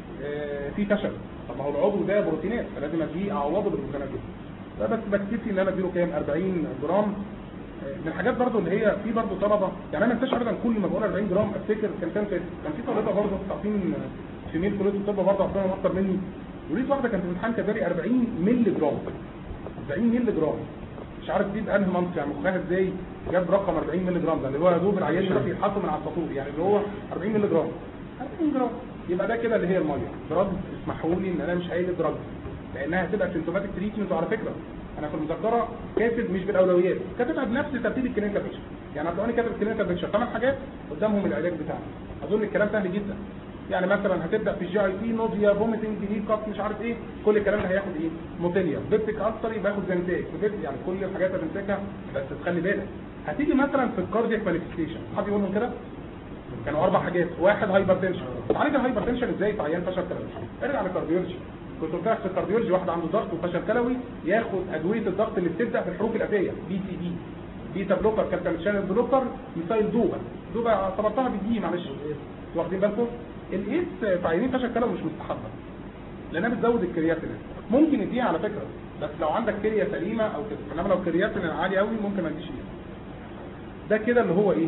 آه فيه فشل طب ما هو العضو ده بروتينات فلازم اديه اعوضه بالبروتينات دي فبس بكتفي ان انا اديله كام 40 جرام من الحاجات برضو اللي هي في برضو طلبه يعني انا ما انساش ابدا كل ما بقول 40 جرام افتكر كان كان في كان في طالبه برضو تعرفين في ميل كليه الطب برضو عارفين اكتر مني ولقيت واحده كانت في الامتحان كاتبه 40 مللي جرام 40 مللي جرام مش عارف دي بانهي منطق يعني مخها ازاي جاب رقم 40 مللي جرام ده اللي هو يا دوب العيان يروح يتحط من على السطور يعني اللي هو 40 مللي جرام 40 جرام يبقى ده كده اللي هي الميه دراج اسمحوا لي ان انا مش قايل دراج لانها هتبقى سيمتوماتيك تريتمنت وعلى فكره انا في المذكره كاتب مش بالاولويات كاتبها بنفس ترتيب الكلينيكال بيكتشر يعني هتلاقوني كاتب الكلينيكال بيكتشر ثمان حاجات قدامهم العلاج بتاعنا اظن الكلام سهل جدا يعني مثلا هتبدا في الجي اي تي نوزيا فوميتنج هيكوت مش عارف ايه كل الكلام ده هياخد ايه موتيليا بيبتيك السر يبقى ياخد زنتاك يعني كل الحاجات اللي بنمسكها بس تخلي بالك هتيجي مثلا في الكاردياك مانيفستيشن حد يقول لهم كده كانوا اربع حاجات واحد هايبرتنشن تعالج الهايبرتنشن ازاي في عيان فشل كلوي ارجع للكارديولوجي كنت قلت لك في الكارديولوجي واحد عنده ضغط وفشل كلوي ياخد ادويه الضغط اللي بتبدا في الحروف الاتيه بي سي دي بيتا بلوكر كالكال شانل بلوكر مثال دوبا دوبا طبقتها بالدي معلش واخدين بالكم الايس في عيانين فشل كلوي مش مستحبه لانها بتزود الكرياتين ممكن يديها على فكره بس لو عندك كريا سليمه او كده انما لو كرياتين عالي قوي ممكن ما تديش ايه ده كده اللي هو ايه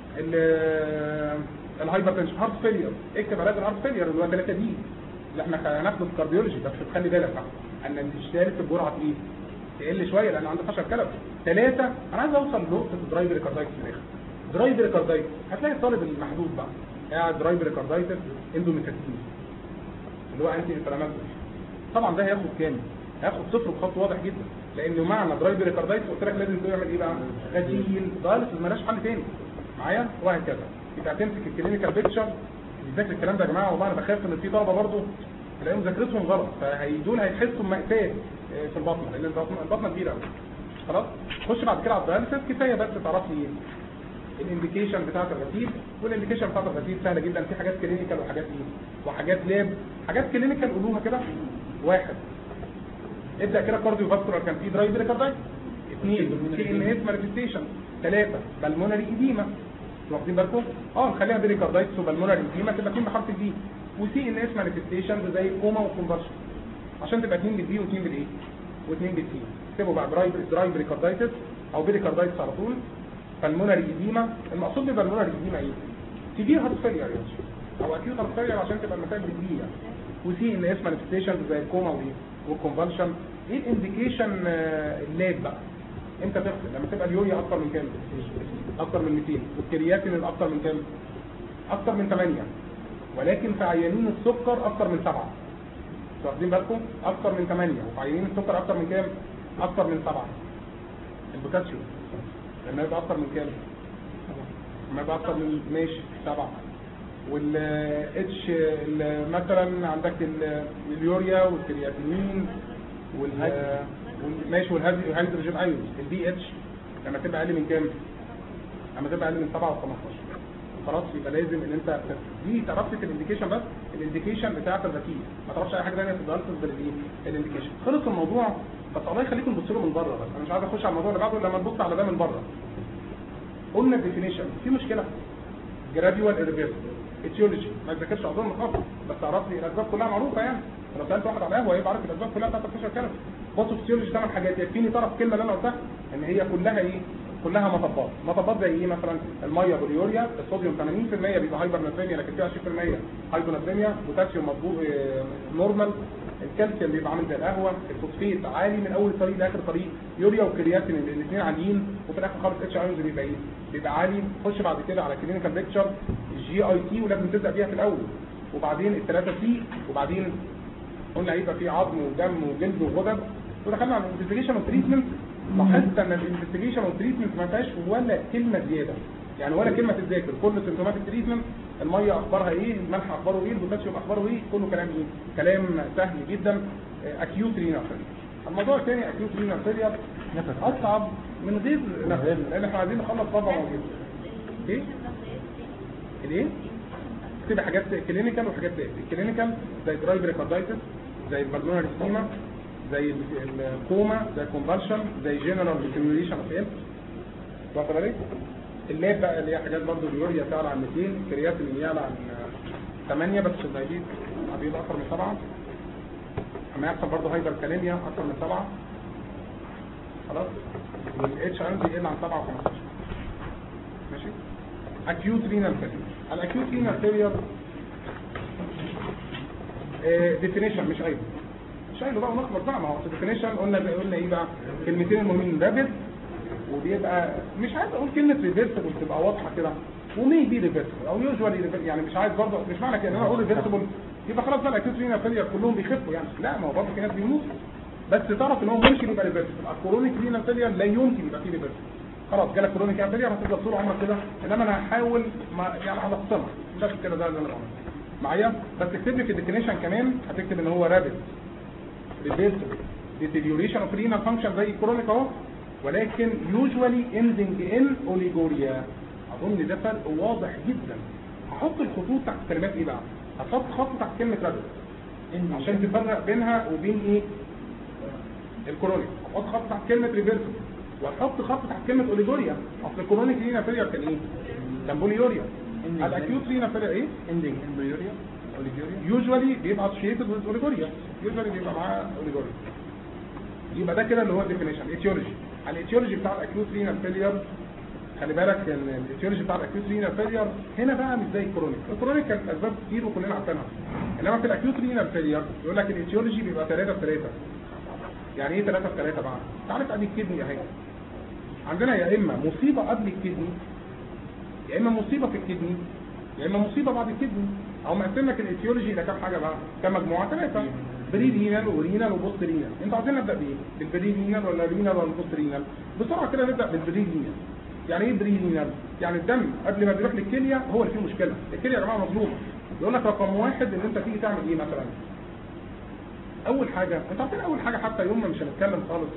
الهايبرتنشن هارت فيلير اكتب علاج الهارت فيلير اللي هو 3 دي اللي احنا هناخده في الكارديولوجي بس تخلي بالك بقى ان الاشتراك في الجرعه ايه تقل شويه لان عنده فشل كلوي ثلاثه انا عايز اوصل لنقطه درايف ريكاردايتس في الاخر درايف ريكاردايتس هتلاقي الطالب المحدود بقى قاعد درايف ريكاردايتس اندوميتاكسين اللي هو انتي انفلاماتوري طبعا ده هياخد كام هياخد صفر بخط واضح جدا لانه معنى درايف ريكاردايتس قلت لك لازم تعمل ايه بقى غسيل دايلس مالهاش حل تاني معايا وهكذا يبقى تمسك الكلينيكال بيكتشر بيذاكر الكلام ده يا جماعه والله انا بخاف ان في طلبه برضه تلاقيهم مذاكرتهم غلط فدول هيحسوا بمأساة آه، في البطنه لان البطنه البطنه كبيره قوي خلاص خش بعد كده على الدياليسيس كفايه بس تعرف لي الانديكيشن بتاعت الغسيل والانديكيشن بتاعت الغسيل سهله جدا في حاجات كلينيكال وحاجات ايه وحاجات لاب حاجات كلينيكال قولوها كده واحد ابدا كده كارديو فاسكولار كان في دراي بريكاردايتس اثنين سي ان اس مانيفستيشن ثلاثه بالمونري ايديما واخدين بالكم اه نخليها بريكاردايتس وبالمونري ايديما تبقى اثنين بحرف الدي وسي ان اس مانيفستيشن زي الكوما والكونفرشن عشان تبقى اثنين بالدي واثنين بالايه واثنين بالسي اكتبوا بقى دراي دراي بريكاردايتس او بريكاردايتس على طول بالمونري ايديما المقصود بالبالمونري ايديما ايه سيفير هارت فيلير او اكيوت هارت فيلير عشان تبقى المسائل بالدي يعني وسي ان اس مانيفستيشن زي الكوما وايه والكونفرشن ايه الانديكيشن اللاب بقى امتى تغسل لما تبقى اليوريا اكتر من كام اكتر من 200 والكرياتين اكتر من كام اكتر من 8 ولكن في عيانين السكر اكتر من 7 واخدين بالكم اكتر من 8 وفي عيانين السكر اكتر من كام اكتر من 7 البوتاسيوم لما يبقى اكتر من كام لما يبقى اكتر من ماشي 7 والاتش مثلا عندك ال- اليوريا والكرياتينين وال وال- ماشي والهيدروجين ايون البي اتش لما تبقى اقل من كام لما تبقى اقل من 7 و 15 خلاص يبقى لازم ان انت دي تعرفت في الانديكيشن بس الانديكيشن بتاعت الركيز ما تعرفش اي حاجه ثانيه في الدراسه غير الايه الانديكيشن خلص الموضوع بس الله يخليكم تبصوا له من بره بس انا مش عايز اخش على الموضوع اللي بعده لما نبص على ده من بره قلنا الديفينيشن في مشكله جراديوال ايرفيرس اتيولوجي ما تذاكرش عضو المخاطر بس تعرف لي الاسباب كلها معروفه يعني لو سالت واحد على القهوه هيبقى عارف الاسباب كلها بتاعت الفشل الكلوي بصوا في اتيولوجي ثمان حاجات يكفيني طرف كلمه اللي انا قلتها ان هي كلها ايه كلها مطبات مطبات زي ايه مثلا الميه باليوريا الصوديوم 80% بيبقى هايبر ناتريميا لكن فيها 20% هايبوناتريميا بوتاسيوم مظبوط آه، نورمال الكالسيوم بيبقى عامل زي القهوه الفوسفيت عالي من اول طريق لاخر طريق يوريا وكرياتين الاثنين عاليين وفي الاخر خالص اتش ايونز بيبقى ايه بيبقى عالي خش بعد كده على كلينيكال بيكتشر الجي اي تي ولازم تبدا بيها في الاول وبعدين الثلاثه سي وبعدين قلنا هيبقى في عظم ودم وجلد وغدد ودخلنا على الانفستيجيشن والتريتمنت لاحظت ان الانفستيجيشن والتريتمنت ما فيهاش ولا كلمه زياده يعني ولا كلمه تتذاكر كل سيمتومات التريتمنت الميه اخبارها ايه الملح اخباره ايه البوتاسيوم اخباره ايه كله كلام ايه كلام سهل جدا اكيوت رينال الموضوع الثاني اكيوت رينال فيلير اصعب من غير نفس لان احنا عايزين نخلص طبعا موجود ايه الايه تبقى حاجات كلينيكال وحاجات لاب الكلينيكال زي درايف ريكاردايتس زي البلمونري سكيما زي ال- الكوما زي الكونفرشن زي جنرال ديتيريوريشن اوف هيلث واخد بالك اللاب بقى اللي هي حاجات برضه اليوريا تعلى عن 200 الكرياتين يعلى عن 8 بس الدايبيت بيبقى اكتر من 7 اما يحصل برضه هايبر كاليميا اكتر من 7 خلاص والاتش عندي يقل عن 7 و15 ماشي acute renal failure الاكيوت renal failure ديفينيشن مش ايوه مش ايوه بقى ونخلص بقى ما هو ديفينيشن قلنا قلنا ايه بقى كلمتين المهمين رابد وبيبقى مش عايز اقول كلمه ريفرسبل تبقى واضحه كده ومي بي ريفرسبل او يوجوالي يعني مش عايز برضه مش معنى كده ان انا اقول ريفرسبل يبقى خلاص بقى الاكيوت رينال فيلير كلهم بيخفوا يعني لا ما هو برضه في ناس بيموتوا بس تعرف ان هو ممكن يبقى ريفرسبل الكرونيك رينال فيلير لا يمكن يبقى فيه ريفرسبل خلاص جالك كرونيك رينال فيلير هتفضل طول عمرك كده انما انا هحاول ما يعني على اقسمها بس كده ده اللي انا بعمله معايا بس اكتب لي في الديفينيشن كمان هتكتب ان هو رابد ريفرسبل deterioration of renal function زي الكرونيك اهو ولكن usually ending in اوليجوريا اظن ده فرق واضح جدا هحط الخطوط تحت كلمات ايه بقى هحط خط تحت كلمه رابد عشان تفرق بينها وبين ايه الكرونيك هحط خط تحت كلمه ريفرسبل وهحط خط تحت كلمه اوليجوريا اصل الكرونيك رينا فيلير كان ايه كان بوليوريا الاكيوت رينا فيلير ايه ending embryoria oliguria يوجوالي بيبقى associated with اوليجوريا يوجوالي بيبقى معاه اوليجوريا يبقى ده كده اللي هو الديفينيشن ايتيولوجي الايتيولوجي بتاع الاكيوت رينال فيلير خلي بالك ان الايتيولوجي بتاع الاكيوت رينال فيلير هنا بقى مش زي الكرونيك الكرونيك كانت اسباب كتير وكلنا عارفينها انما في الاكيوت رينال فيلير يقول لك الايتيولوجي بيبقى 3 في 3 يعني ايه 3 في 3 بقى تعرف ادي الكدني اهي عندنا يا اما مصيبه قبل الكدني يا اما مصيبه في الكدني يا اما مصيبه بعد الكدني او مقسم لك الايتيولوجي الى كام حاجه بقى كام مجموعه ثلاثه بري رينال ورينال وبوست رينال انتوا عايزين نبدا بايه بالبري رينال ولا رينال ولا بوست رينال بسرعه كده نبدا بالبري رينال يعني ايه برينال يعني الدم قبل ما بيروح للكليه هو اللي فيه مشكله الكليه يا جماعه مظلومه يقول لك رقم واحد ان انت تيجي تعمل ايه مثلا اول حاجه انت عارفين اول حاجه حتى يوم ما مش هنتكلم خالص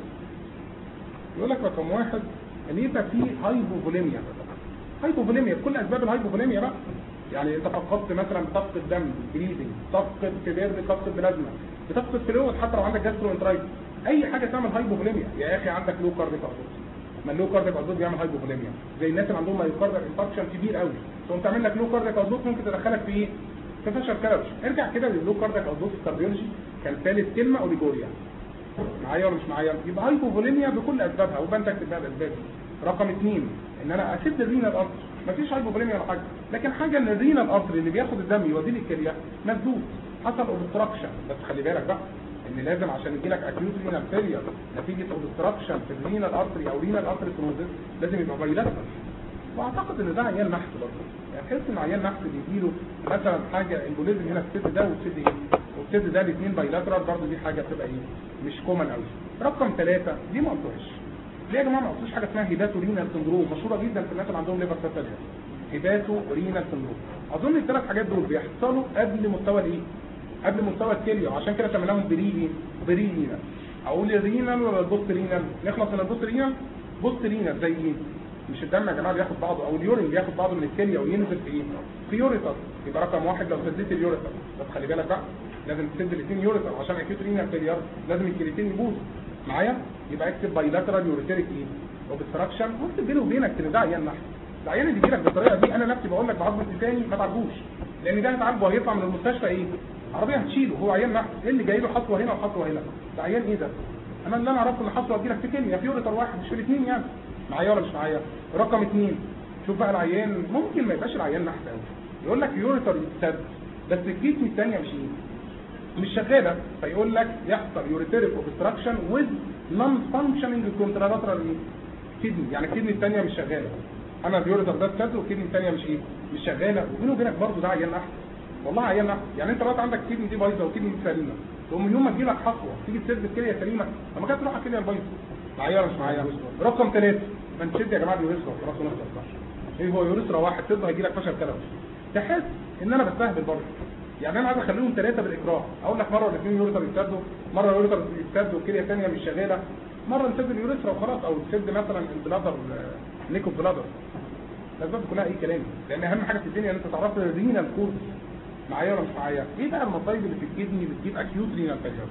يقول لك رقم واحد ان يبقى فيه هايبوفوليميا هايبوفوليميا بكل اسباب الهايبوفوليميا بقى يعني انت فقدت مثلا بتفقد دم بليدنج تفقد فيبر بتفقد بلازما بتفقد فلويد حتى لو عندك جاسترو انترايتس اي حاجه تعمل هايبوفوليميا يا اخي عندك لو كارديك ارزوز ما اللو كارديك ارزوز بيعمل هايبوفوليميا زي الناس اللي عندهم مايوكارديك انفاركشن كبير قوي تقوم تعمل لك لو كارديك ارزوز ممكن تدخلك في ايه في فشل كلوي ارجع كده للو كارديك ارزوز الكارديولوجي كان ثالث كلمه اوليجوريا معايا ولا مش معايا يبقى هايبوفوليميا بكل اسبابها وبنت اكتب بقى الاسباب رقم اثنين ان انا اسد الرينال ارتر مفيش هايبوفوليميا ولا حاجه لكن حاجه ان الرينال ارتر اللي بياخد الدم يوديه للكليه مسدود حصل اوبستراكشن بس خلي بالك بقى ان لازم عشان يجي لك اكيوت رينال فيلير نتيجه اوبستراكشن في الرينال ارتري او رينال ارتري ستنوزيس لازم يبقى بايلاترال واعتقد ان ده عيان نحس برضه يعني تحس ان عيان نحس بيجيله مثلا حاجه امبوليزم هنا في السد ده والسد ايه والسد ده الاثنين بايلاترال برضه دي حاجه بتبقى ايه مش كومن قوي رقم ثلاثة دي ما قلتوش ليه يا جماعه ما قلتوش حاجه اسمها هيباتو رينال سندروم مشهوره جدا في الناس اللي عندهم ليفر فاتاليا هيباتو رينال سندروم اظن الثلاث حاجات دول بيحصلوا قبل مستوى الايه قبل مستوى الكليه وعشان كده سميناهم بري بري رينال اقول الرينال ولا البوست رينال نخلص من البوست رينال بوست رينال زي ايه مش الدم يا جماعه بياخد بعضه او اليورين بياخد بعضه من الكليه وينزل في ايه في يوريتر يبقى رقم واحد لو سديت اليوريتر بس خلي بالك بقى لازم تسد الاثنين يوريتر عشان اكيوت رينال فيلير لازم الكليتين يبوظوا معايا يبقى اكتب بايلاترال يوريتريك ايه اوبستراكشن واكتب بيني وبينك ان ده عيان نحس العيان اللي يجيلك بالطريقه دي انا نفسي بقول لك بعظمه لساني ما تعالجوش لان ده هتعالجه وهيطلع من المستشفى ايه عربيه هتشيله هو عيان نحس ايه اللي جاي له حصوه هنا وحصوه هنا ده عيان ايه ده انا اللي انا اعرفه ان حصوه هتجيلك في كلمه في يوريتر واحد مش في الاثنين يعني معايا ولا مش معايا رقم اثنين شوف بقى العيان ممكن ما يبقاش العيان نحس قوي يقول لك يوريتر يتسد بس الكيدني الثانيه مش ايه مش شغاله فيقول لك يحصل يوريتريك اوبستراكشن ويز نون فانكشننج كونترالاترال كدني يعني الكدني الثانيه مش شغاله انا اليوريتر ده اتسد والكدني الثانيه مش ايه مش شغاله وبينه وبينك برضه ده عيان نحس والله عيان نحس يعني انت دلوقتي عندك كدني دي بايظه وكدني دي سليمه تقوم يوم ما تجي لك حصوه تيجي تسد الكليه سليمه لما كانت تروح على الكليه البايظه معايا ولا مش معايا رقم ثلاثه ما نشد يا جماعه اليوريثرا خلاص ونخلص ايه هو يوريثرا واحد تبدا هيجي لك فشل كلوي تحس ان انا بستهبل برضه يعني انا عايز اخليهم ثلاثه بالاكراه اقول لك مره الاثنين يوريثرا يتسدوا مره يوريثرا يتسد والكليه الثانيه مش شغاله مره نسد اليوريثرا وخلاص او نسد مثلا البلادر نيكو بلادر الاسباب كلها اي كلام لان اهم حاجه في الدنيا ان انت تعرف الرينال كورس معايا ولا مش معايا ايه بقى المصايب اللي في الكدني اللي بتجيب اكيوت رينال فيلير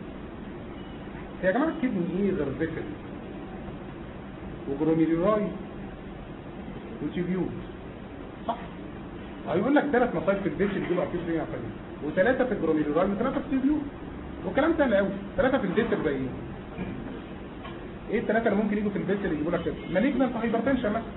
يا جماعه الكدني ايه غير فيسل وجروميرولاي وتيبيوت صح هيقول لك ثلاث مصايب في البيت اللي بيجيبوا اكيوت رينال فيلير وثلاثه في الجروميرولاي وثلاثه في التيبيوت وكلام سهل قوي ثلاثه في البيت زي ايه ايه الثلاثه اللي ممكن يجوا في البيت اللي يجيبوا لك كده مالجنت هايبرتنشن مثلا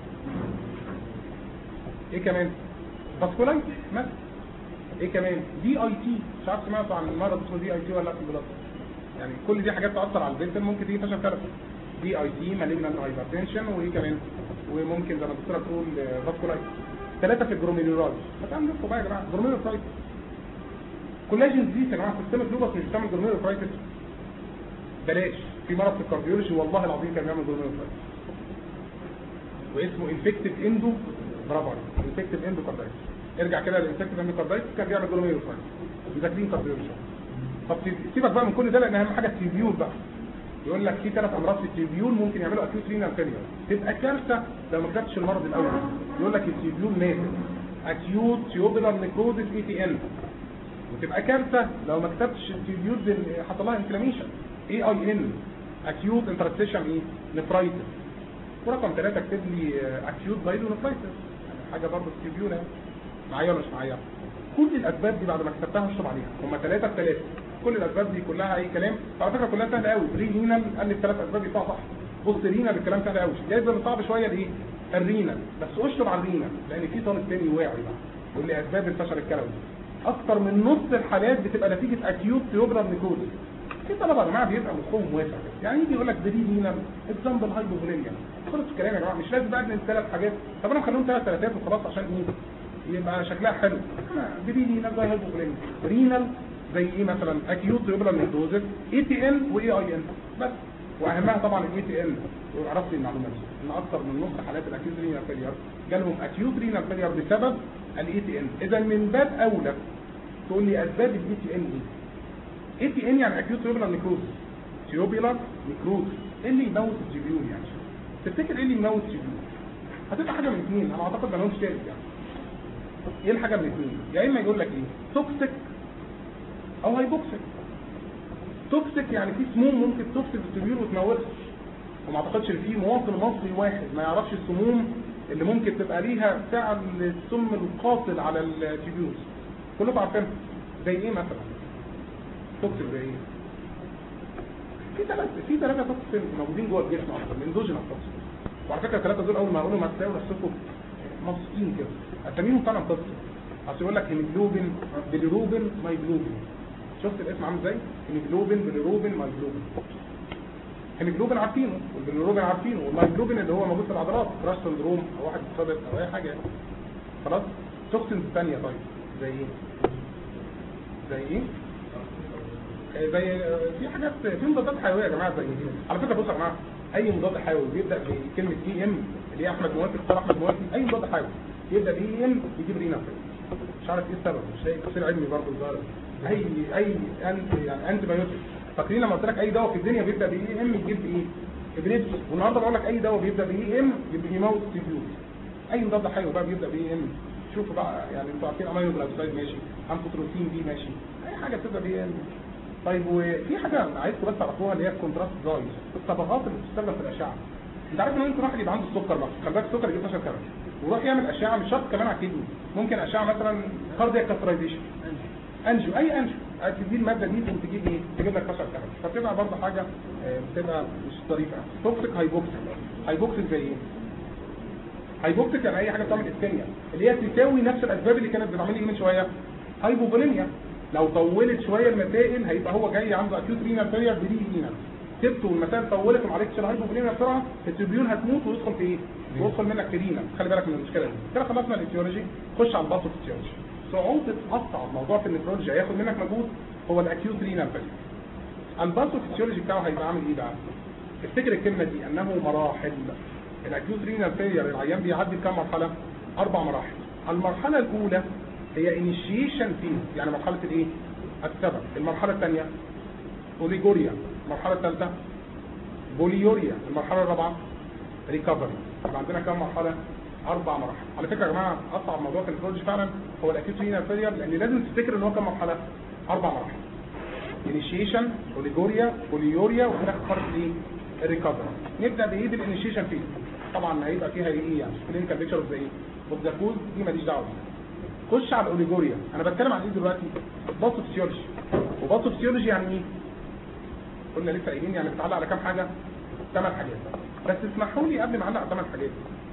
ايه كمان فاسكولايت مثلا ايه كمان دي اي تي مش عارف سمعتوا عن المرض اسمه دي اي تي ولا لا في البلاد يعني كل دي حاجات تاثر على البنت ممكن تيجي فشل كلوي دي اي تي مالجنت هايبرتنشن وايه كمان وممكن زي ما الدكتوره تقول فاسكولايت ثلاثه في الجروميرولاي ما تعملوا لكم بقى يا جماعه جروميرولايت كولاجين دي يا جماعه سيستم اللوبس مش بتعمل جروميرولايت بلاش في مرض في الكارديولوجي والله العظيم كان بيعمل جروميرولايت واسمه انفكتيف اندو برافو عليك انفكتيف اندو كاردايتس ارجع كده للانفكتيف اندو كاردايتس كان بيعمل جلوميرولايتس مذاكرين كارديولوجي طب سيبك بقى من كل ده لان اهم حاجه التيبيول بقى يقول لك في ثلاث امراض في التيبيول ممكن يعملوا اكيوت رينال فيلير تبقى كارثه لو ما كتبتش المرض الاول يقول لك التيبيول نازل اكيوت تيوبولار نيكروزيس اي تي ان وتبقى كارثه لو ما كتبتش التيبيول حصل لها انفلاميشن اي اي ان اكيوت انترستيشن ايه نفرايتس ورقم ثلاثة اكتب لي اكيوت بايلونفرايتس حاجة برضه تيبيولا معايا ولا مش معايا كل الاسباب دي بعد ما كتبتها هشرب عليها هم ثلاثة في ثلاثة كل الاسباب دي كلها اي كلام على فكرة كلها سهلة قوي بري رينال قال لي الثلاث اسباب يطلع صح بص رينال الكلام سهل قوي جايز اللي صعب شوية الايه الرينال بس اشرب على الرينال لان في طالب تاني واعي بقى يقول لي اسباب الفشل الكلوي اكتر من نص الحالات بتبقى نتيجة اكيوت تيوبرال نيكوزيس في طلبه يا جماعه بيبقى مخهم واسع يعني يجي يقول لك بري رينال اكزامبل هايبوفوليميا خلص الكلام يا جماعه مش لازم بقى ثلاث حاجات طب انا نخليهم ثلاث ثلاثات وخلاص عشان ايه يبقى شكلها حلو بري رينال زي هايبوفوليميا رينال زي ايه مثلا اكيوت تيوبرال نيكروزيس اي تي ان واي اي ان بس واهمها طبعا الاي تي ان وعرفت المعلومه دي ان اكثر من نص حالات الاكيوت رينال فيلير جالهم اكيوت رينال فيلير بسبب الاي تي ان اذا من باب اولى تقول لي اسباب الاي تي ان ايه اي تي ان يعني اكيوت تيوبولار نيكروز تيوبولار نيكروز ايه اللي يموت الجبيون يعني تفتكر ايه اللي يموت الجبيون هتبقى حاجه من اثنين انا اعتقد ما لهمش ثالث يعني ايه الحاجه من الاثنين يا اما يقول لك ايه توكسيك او هايبوكسيك توكسيك يعني في سموم ممكن تفسد التبيول وتموتها وما اعتقدش ان في مواطن مصري واحد ما يعرفش السموم اللي ممكن تبقى ليها فعل السم القاتل على التبيول كلكم عارفينها زي ايه مثلا توكسيك زي ايه في ثلاثة في ثلاثة توكسين موجودين جوه الجسم اصلا من زوجنا توكسين وعلى فكرة الثلاثة دول اول ما اقولهم هتلاقوا نفسكم مبسوطين كده اساميهم فعلا توكسين عشان يقول لك هيموجلوبين بيليروبين مايجلوبين شفت الاسم عامل ازاي هيموجلوبين بيليروبين مايجلوبين هيموجلوبين عارفينه والبيليروبين عارفينه والمايجلوبين اللي هو موجود في العضلات كراش سندروم او واحد اتصابت او اي حاجه خلاص توكسينز ثانيه طيب زي ايه زي ايه آه، زي آه، في حاجات في مضادات حيويه يا جماعه زي دي على فكره بصوا يا جماعه اي مضاد حيوي بيبدا بكلمه اي ام اللي هي احمد موافق اختار احمد موافق اي مضاد حيوي يبدا باي ام يجيب رينا مش عارف ايه السبب مش لاقي تفسير علمي برضه الظاهر اي اي انت يعني انتي بايوتيك فاكرين لما قلت لك اي دواء في الدنيا بيبدا باي ام يجيب ايه ابريدس والنهارده بقول لك اي دواء بيبدا باي ام يبقى يموت تيبيوز اي مضاد حيوي بقى بيبدا باي ام شوفوا بقى يعني انتوا عارفين امينو جلايكوسايد ماشي امفوتروسين دي ماشي اي حاجه بتبدا باي ام طيب وفي حاجه عايزكم بس تعرفوها اللي هي الكونتراست دايز الصبغات اللي بتستخدم في الاشعه انت عارف ان ممكن واحد يبقى عنده السكر مثلا خلي بالك السكر يجيب 12 كمان ويروح يعمل اشعه مش شرط كمان على الكدني ممكن اشعه مثلا كاردياك كاسترايزيشن انجو اي انجو تدي الماده دي تقوم تجيب ايه تجيب لك 12 كمان فبتبقى برضه حاجه آه، بتبقى مش ظريفه توكسيك هايبوكسيك هايبوكسيك زي ايه هايبوكسيك يعني اي حاجه بتعمل اسكيميا اللي هي تساوي نفس الاسباب اللي كانت بتعمل لي من شويه هايبوفوليميا لو طولت شويه المسائل هيبقى هو جاي عنده اكيوت رينال فيلير بدي رينال سبته والمسائل طولت وما عليكش الهايبوفوليميا بسرعه التبيون هتموت ويدخل في ايه؟ ويدخل منك في رينال خلي بالك من المشكله دي كده خلصنا الايتيولوجي خش على الباثوفيسيولوجي صعوبه اصعب موضوع في النفرولوجي هياخد منك مجهود هو الاكيوت رينال فيلير الباثوفيسيولوجي بتاعه هيبقى عامل ايه بقى؟ افتكر الكلمه دي انه مراحل الاكيوت رينال فيلير العيان بيعدي بكام مرحله؟ اربع مراحل المرحله الاولى هي انيشيشن فيز يعني مرحله الايه؟ السبب المرحله الثانيه اوليجوريا المرحله الثالثه بوليوريا المرحله الرابعه ريكفري يبقى عندنا كام مرحله؟ اربع مراحل على فكره يا جماعه اصعب موضوع في النفرولوجي فعلا هو الاكيوت رينال فيلير لان لازم تفتكر ان هو كام مرحله؟ اربع مراحل انيشيشن اوليجوريا بوليوريا وفي الاخر خالص ايه؟ الريكفري نبدا بايه بالانيشيشن فيز طبعا هيبقى فيها ايه يعني كلينيكال بيكتشر زي ايه؟ والجاكوز دي ماليش دعوه بيها خش على الاوليجوريا انا بتكلم عن ايه دلوقتي باثوفيسيولوجي وباثوفيسيولوجي يعني ايه قلنا لسه قايلين يعني بتعلق على كام حاجه ثمان حاجات بس اسمحوا لي قبل ما اعلق على ثمان حاجات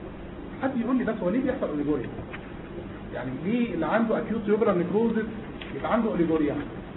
حد يقول لي بس هو ليه بيحصل اوليجوريا يعني ليه اللي عنده اكيوت تيوبولار نيكروزس يبقى عنده اوليجوريا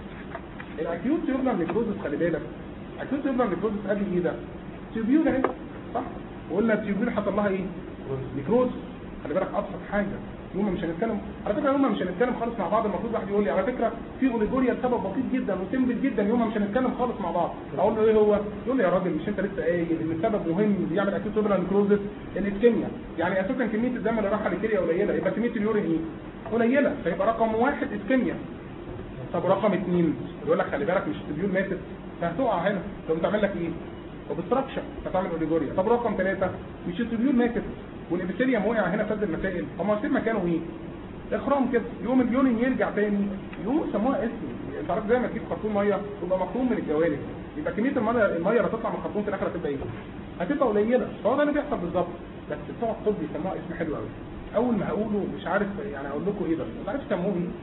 الاكيوت تيوبولار نيكروزس خلي بالك اكيوت تيوبولار نيكروزس قبل ايه ده تيوبيول اهي صح وقلنا التيوبيول حصل لها ايه نيكروز خلي بالك ابسط حاجه يوم مش هنتكلم على فكره يوم مش هنتكلم خالص مع بعض المفروض واحد يقول لي على فكره في اوليجوريا لسبب بسيط جدا وسيمبل جدا يوم مش هنتكلم خالص مع بعض اقول له ايه هو يقول لي يا راجل مش انت لسه قايل ان السبب مهم بيعمل اكيوت اوبرا نكروزس الاسكيميا يعني اساسا كميه الدم اللي رايحه للكليه قليله يبقى كميه اليورين ايه قليله فيبقى رقم واحد اسكيميا طب رقم اثنين يقول لك خلي بالك مش التبيول ماتت فهتقع هنا طب بتعمل لك ايه وبستراكشر فتعمل اوليجوريا طب رقم ثلاثة مش التبيول ماتت والابيثيليوم وقع هنا سد المسائل طب ما يصير مكانه ايه اخرام كده يوم اليونين يرجع تاني يقوم سموها اسم انت عارف زي ما تجيب خرطوم ميه تبقى مخروم من الجوانب يبقى كميه الميه الميه اللي هتطلع من الخرطوم في الاخر هتبقى ايه هتبقى قليله فهو ده اللي بيحصل بالظبط بس بتوع الطب يسموها اسم حلو قوي اول ما هقوله مش عارف يعني اقول لكم ايه ده مش عارف يسموه ايه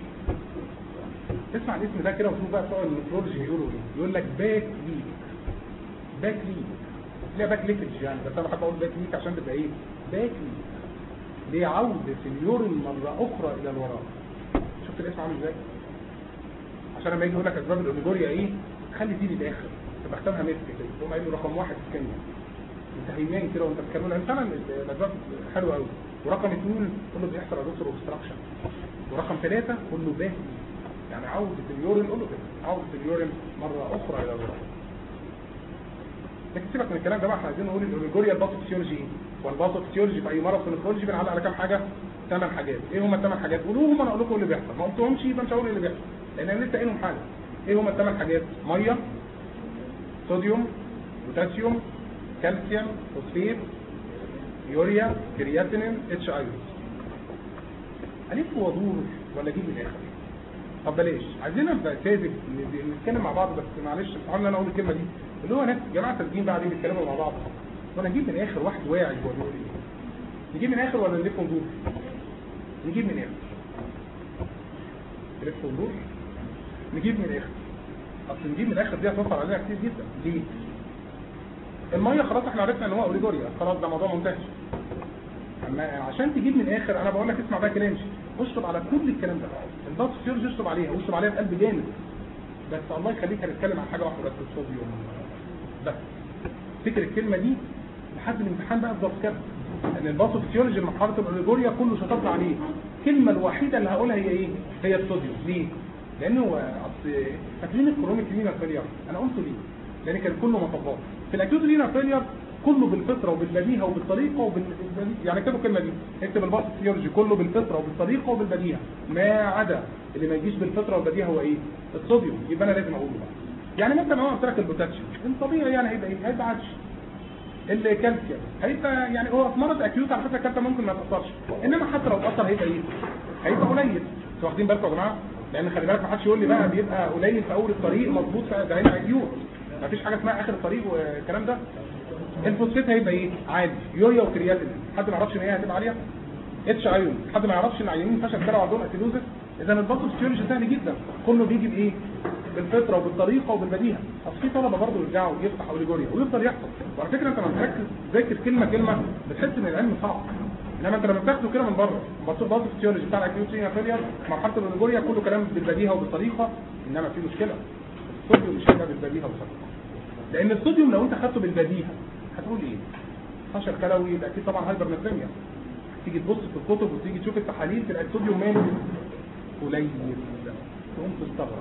اسمع الاسم ده كده وشوف بقى بتوع النفرولوجي يقولوا ايه يقول لك باك ليك باك ليك لا باك ليكج يعني بس انا بحب اقول باك ليك عشان تبقى ايه باك ليك لعودة اليورين مرة أخرى إلى الوراء شفت الاسم عامل ازاي؟ عشان لما يجي يقول لك أسباب الأوليجوريا إيه؟ خلي دي للآخر تبقى اختامها مسك كده يقوم قايل له رقم واحد اسكيميا انت هيمان كده وانت بتتكلم لان فعلا الأسباب حلوة قوي ورقم اثنين قول له بيحصل ادوسر اوبستراكشن ورقم ثلاثة قول له باهي يعني عودة اليورين قول له كده عودة اليورين مرة أخرى إلى الوراء لكن سيبك من الكلام ده بقى احنا عايزين نقول الاوليجوريا الباثوفيسيولوجي ايه والباثوفيسيولوجي في اي مرض في النفرولوجي بنعلق على كام حاجه ثمان حاجات ايه هم الثمان حاجات قولوا هم انا اقول لكم اللي بيحصل ما قلتهمش يبقى مش هقول اللي بيحصل لان انا لسه قايلهم حاجه ايه هم الثمان حاجات ميه صوديوم بوتاسيوم كالسيوم فوسفيت يوريا كرياتينين اتش اي الف وادور ولا اجيب من الاخر طب بلاش عايزين نبقى ساذج نتكلم مع بعض بس معلش استحمل انا اقول الكلمه دي اللي هو ناس جماعه ساذجين بقى قاعدين بيتكلموا مع بعض وانا اجيب من الاخر واحد واعي هو بيقول ايه نجيب من الاخر ولا نلف وندور نجيب من الاخر نلف وندور نجيب من الاخر اصل نجيب من الاخر دي هتوفر علينا كتير جدا ليه الميه خلاص احنا عرفنا ان هو اوليجوريا خلاص ده موضوع منتهي اما عشان تجيب من الاخر انا بقول لك اسمع بقى كلامي اشطب على كل الكلام ده الباص سيرج اشطب عليها واشطب عليها بقلب جامد بس الله يخليك هنتكلم عن حاجه واحده بس الصوديوم بس فكر الكلمه دي لحد الامتحان بقى بالظبط كده ان الباثوفيسيولوجي مرحله الاوليجوريا كله شطبت عليه الكلمه الوحيده اللي هقولها هي ايه هي الصوديوم ليه لانه اصل فاكرين الكرونيك لينا فيلير انا قلت ليه لان كان كله مطبات في الاكيوت لينا فيلير كله بالفطره وبالبديهه وبالطريقه وبال يعني اكتبوا الكلمه دي اكتب الباثوفيسيولوجي كله بالفطره وبالطريقه وبالبديهه ما عدا اللي ما يجيش بالفطره والبديهه هو ايه الصوديوم يبقى انا لازم اقوله بقى يعني مثلا هو قلت لك البوتاسيوم الطبيعي يعني هيبقى ايه هيبقى عادش الكالسيوم هيبقى يعني هو في مرض اكيوت على فكره الكالسيوم ممكن ما يتاثرش انما حتى لو اتاثر هيبقى ايه هيبقى قليل انتوا واخدين بالكم يا جماعه لان خلي بالك ما حدش يقول لي بقى بيبقى قليل في اول الطريق مظبوط في ده هنا اكيوت ما فيش حاجه اسمها اخر الطريق والكلام ده الفوسفات هيبقى ايه عادي يوريا وكرياتين حد ما يعرفش ان هي هتبقى عاليه اتش ايون حد ما يعرفش ان عيانين فشل كده وعندهم اسيدوزس اذا الباثوفيسيولوجي سهل جدا كله بيجي بايه بالفطره وبالطريقه وبالبديهه اصل في طلبه برضه يرجعوا يفتح اوليجوريا ويفضل يحصل وعلى فكره انت لما تركز ذاكر كلمه كلمه بتحس ان العلم صعب انما انت لما بتاخده كده من بره بص باثوفيسيولوجي بتاع الاكيوت سينا فيلير مرحله الاوليجوريا كله كلام بالبديهه وبالطريقه انما في مشكله الصوديوم مش هيبقى بالبديهه والطريقه لان الصوديوم لو انت خدته بالبديهه هتقول ايه 12 كلوي يبقى اكيد طبعا هايبر نتريميا تيجي تبص في الكتب وتيجي تشوف التحاليل تلاقي الصوديوم ماله قليل تقوم تستغرب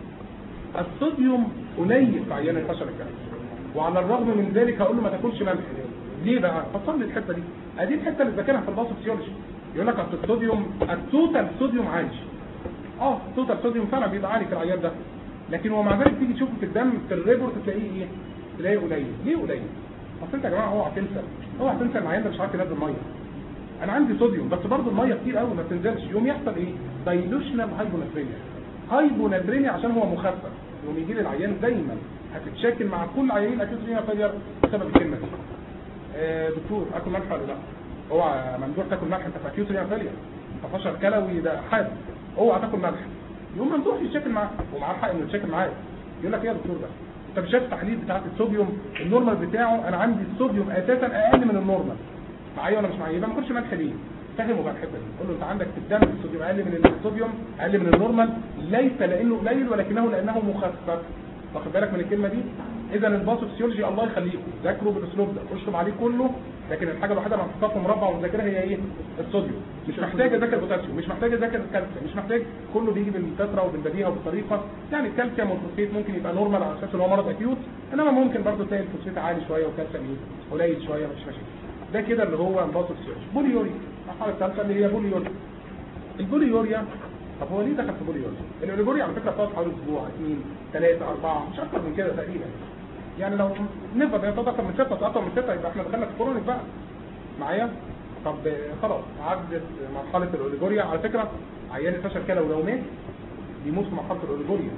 الصوديوم قليل في عيان الفشل الكلوي وعلى الرغم من ذلك هقول له ما تاكلش ملح ليه بقى فصل لي الحته دي ادي الحته اللي ذاكرها في الباثوفيسيولوجي يقول لك اصل الصوديوم التوتال صوديوم عالي اه التوتال صوديوم فعلا بيبقى عالي في العيان ده لكن ومع ذلك تيجي تشوفه في الدم في الريبورت تلاقيه ايه تلاقيه قليل ليه قليل اصل انت يا جماعه اوعى تنسى اوعى تنسى ان العيان ده مش عارف ينزل ميه انا عندي صوديوم بس برضه الميه كتير قوي ما بتنزلش يوم يحصل ايه دايلوشنال هايبوناتريميا هايبوناتريميا عشان هو مخفف يوم يجي لي العيان دايما هتتشاكل مع كل عيانين اكيد فينا فيلير بسبب الكلمه دي آه دكتور اكل ملح ولا لا اوعى ممدوح تاكل ملح انت في اكيوت رينا فيلير فشل كلوي ده حاد اوعى تاكل ملح يوم ممدوح يتشاكل معاه ومعاه حق انه يتشاكل معاه يقول لك ايه يا دكتور ده انت مش شايف التحليل بتاعت الصوديوم النورمال بتاعه انا عندي الصوديوم اساسا اقل من النورمال معايا ولا مش معايا يبقى ما كنتش ملح ليه فهمه بقى الحته دي قول له انت عندك في الدم الصوديوم اقل من الصوديوم اقل من النورمال ليس لانه قليل ولكنه لانه مخفف واخد بالك من الكلمه دي اذا الباثوفيسيولوجي الله يخليكم ذاكروا بالاسلوب ده اشطب عليه كله لكن الحاجه الوحيده اللي هتحطها في مربع وتذاكرها هي ايه الصوديوم مش محتاج اذاكر بوتاسيوم مش محتاج اذاكر الكالسيوم مش محتاج كله بيجي بالفتره وبالبديهه وبالطريقه يعني الكالسيوم والفوسفيت ممكن يبقى نورمال على اساس ان هو مرض اكيوت انما ممكن برضه تلاقي الفوسفيت عالي شويه والكالسيوم قليل شويه مفيش مشاكل ده كده اللي هو الباثوفيسيولوجي بوليوريا المرحله الثالثه اللي هي بوليوريا البوليوريا طب هو ليه دخل في بوليوريا الاوليجوريا على فكره بتقعد حوالي اسبوع اثنين ثلاثه اربعه مش اكتر من كده تقريبا يعني لو نقدر نتطور اكتر من سته اكتر من سته يبقى احنا دخلنا في كورونيك بقى معايا طب خلاص عدت مرحله الاوليجوريا على فكره عيان الفشل كده لو مات بيموت في مرحله الاوليجوريا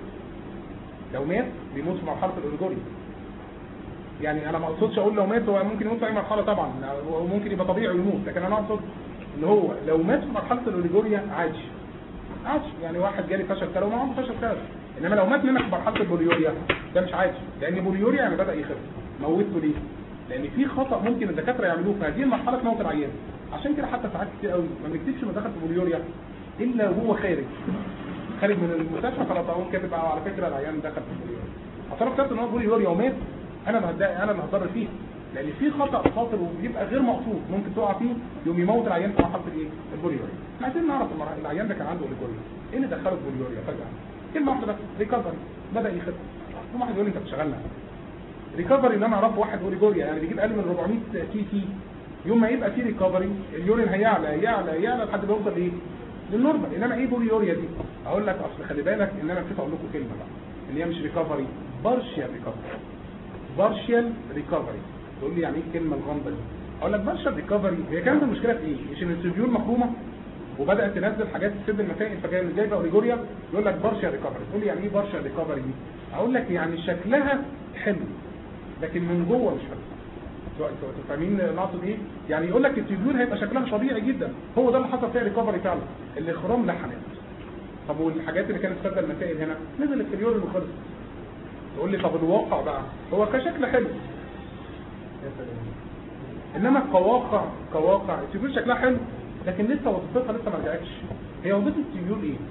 لو مات بيموت في مرحله الاوليجوريا يعني انا ما اقصدش اقول لو مات هو ممكن يموت في اي مرحله طبعا وممكن يبقى طبيعي ويموت لكن انا اقصد ان هو لو مات في مرحله الاوليجوريا عادي عادي يعني واحد جالي فشل كلى وما عنده فشل كلى انما لو مات منك في مرحله البوليوريا ده مش عادي لان البوليوريا يعني بدا يخف موته ليه لان في خطا ممكن الدكاتره يعملوه في هذه المرحله تموت العيان عشان كده حتى ساعات كتير قوي ما بنكتبش انه دخل في بوليوريا الا وهو خارج خارج من المستشفى خلاص اقوم كاتب على فكره العيان دخل في بوليوريا اصل انا كتبت ان هو بوليوريا ومات انا اللي هتضايق انا اللي هضر فيه لان في خطا خاطر وبيبقى غير مقصود ممكن تقع فيه يوم يموت العيان في مرحله الايه البوليوريا احنا عايزين نعرف المرحلة. العيان ده كان عنده اوليجوريا ايه اللي دخله البوليوريا فجاه كلمه واحده بس ريكفري بدا يخف ثم واحد يقول لي انت بتشغلنا ريكفري اللي انا اعرفه واحد اوريجوريا يعني بيجيب اقل من 400 تي تي يوم ما يبقى في ريكفري اليورين هيعلى يعلى يعلى لحد ما يوصل ايه للنورمال انما ايه بوليوريا دي اقول لك اصل خلي بالك ان انا نسيت اقول لكم كلمه بقى اللي هي مش ريكفري بارشيال ريكفري بارشيال ريكفري تقول لي يعني ايه الكلمه الغامضه دي اقول لك بارشيال ريكفري هي كانت المشكله في ايه مش ان السيفيول مخرومه وبدات تنزل حاجات تسد المسائل فجايه جايبه اوريجوريا يقول لك بارشيال ريكفري تقول لي يعني ايه بارشيال ريكفري دي اقول لك يعني شكلها حلو لكن من جوه مش حلو سواء سواء فاهمين نقصد ايه يعني يقول لك التيبيول هيبقى شكلها طبيعي جدا هو ده اللي حصل فيها ريكفري فعلا الاخرام لحنت طب والحاجات اللي كانت سد المسائل هنا نزلت في اليورين وخلصت تقول لي طب الواقع بقى هو كشكل حلو انما كواقع كواقع التيبيول شكلها حلو لكن لسه وظيفتها لسه ما رجعتش هي وظيفه التيبيول ايه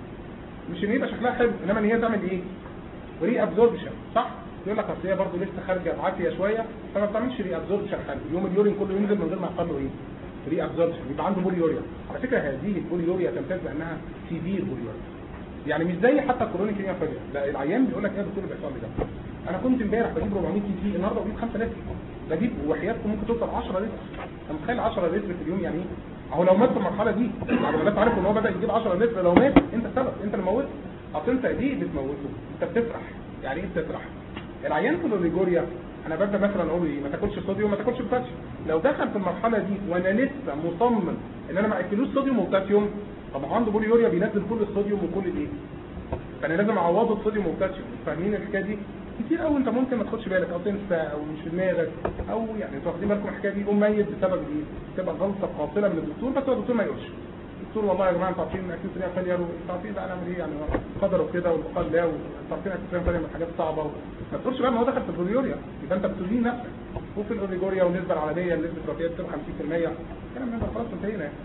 مش ان يبقى شكلها حلو انما ان هي تعمل ايه ري ابزوربشن صح يقول لك اصل هي برضه لسه خارجه بعافيه شويه فما بتعملش ري ابزوربشن حلو يوم اليورين كله ينزل من غير ما يحصل له ايه ري ابزوربشن يبقى عنده بوليوريا على فكره هذه البوليوريا تمتاز بانها سيفير بوليوريا يعني مش زي حتى الكورونيك هي فجاه لا العيان بيقول لك ايه يا دكتور اللي بيحصل لي ده انا كنت امبارح بجيب 400 تي تي النهارده بجيب 5 لتر بجيب وحياتكم ممكن توصل 10 لتر انت متخيل 10 لتر في اليوم يعني ايه اهو لو مات في المرحله دي بعد ما الناس عارف ان هو بدا يجيب 10 لتر لو مات انت السبب انت اللي موته اصل انت ليه بتموته انت بتفرح يعني ايه بتفرح العيان في الاوريجوريا انا ببدا مثلا اقول ايه ما تاكلش صوديوم ما تاكلش بوتاسيوم لو دخل في المرحله دي وانا لسه مصمم ان انا ما اكلوش صوديوم وبوتاسيوم طب عنده بوليوريا بينزل كل الصوديوم وكل الايه فانا لازم اعوضه الصوديوم وبوتاسيوم فاهمين الحكايه دي كتير قوي انت ممكن ما تاخدش بالك او تنسى او مش في دماغك او يعني انتوا واخدين بالكم الحكايه دي يقوم ميت بسبب ايه تبقى غلطه قاتله من الدكتور بس هو الدكتور ما يقولش الدكتور والله يا جماعه انتوا عارفين ان اكيد سريع فالير انتوا عارفين بقى نعمل ايه يعني قدر وكده والبقاء لا وانتوا عارفين اكيد سريع فالير من حاجات صعبه ما تقولش بقى ان هو دخل في البوليوريا يبقى انت بتدين نفسك وفي الاوريجوريا والنسبه العالميه نسبه الوفيات بتبقى 50% الكلام ده خلاص انتهينا يعني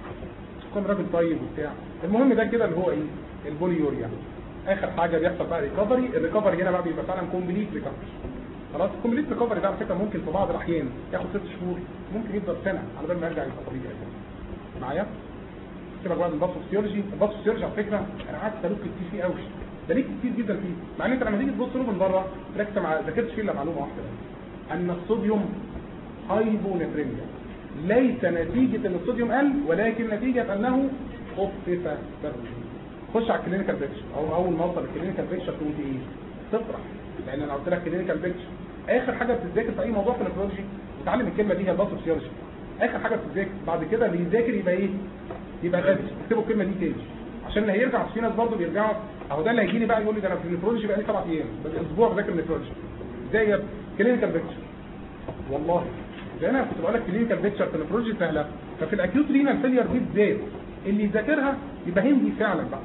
كون راجل طيب وبتاع المهم ده كده اللي هو ايه البوليوريا اخر حاجه بيحصل بقى ريكفري الريكفري هنا بقى بيبقى فعلا كومبليت ريكفري خلاص الكومبليت ريكفري ده على فكره ممكن في بعض الاحيان ياخد ست شهور ممكن يفضل سنه على بال ما يرجع يبقى طبيعي معايا سيبك بقى من الباثوفيسيولوجي الباثوفيسيولوجي على فكره انا قعدت سالوك كتير فيه قوي ده ليه كتير جدا فيه مع ان انت لما تيجي تبص له من بره تركز مع ذاكرتش فيه الا معلومه واحده بس ان الصوديوم هايبونتريميا ليس نتيجه ان الصوديوم قل ولكن نتيجه انه خفف بس خش على الكلينيكال بيكتشر او اول ما اوصل الكلينيكال بيكتشر تقول ايه تفرح لان انا قلت لك كلينيكال بيكتشر اخر حاجه بتذاكر في اي موضوع في النفرولوجي اتعلم الكلمه دي هي الباثوفيسيولوجي اخر حاجه بتذاكر بعد كده اللي يذاكر يبقى ايه يبقى غبي اكتبوا الكلمه دي تاني عشان اللي هيرجع في ناس برضه بيرجعوا اهو ده اللي هيجي لي بقى يقول لي ده انا في النفرولوجي بقى لي سبع ايام بس اسبوع بذاكر النفرولوجي ازاي يا كلينيكال بيكتشر والله ده انا كنت بقول لك كلينيكال بيكتشر في النفرولوجي سهله ففي الاكيوت رينال فيلير دي بالذات اللي يذاكرها يبقى هندي فعلا بقى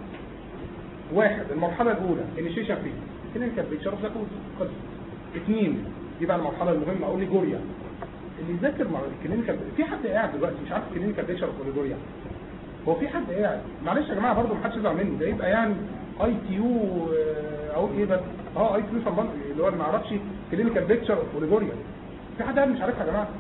واحد المرحله الاولى انيشيشن فيه كلينيكال بيكتشر اوف ذا خلص اثنين دي بقى المرحله المهمه اقول لي جوريا اللي يذاكر مع الكلينيكال في حد قاعد دلوقتي مش عارف كلينيكال بيكتشر اوف جوريا هو في حد قاعد معلش يا جماعه برضه ما حدش يزعل مني ده يبقى يعني اي تي يو اقول ايه بس اه اي تي يو سمبان اللي هو اللي ما يعرفش كلينيكال بيكتشر اوف اوريجوريا في حد قاعد مش عارفها يا جماعه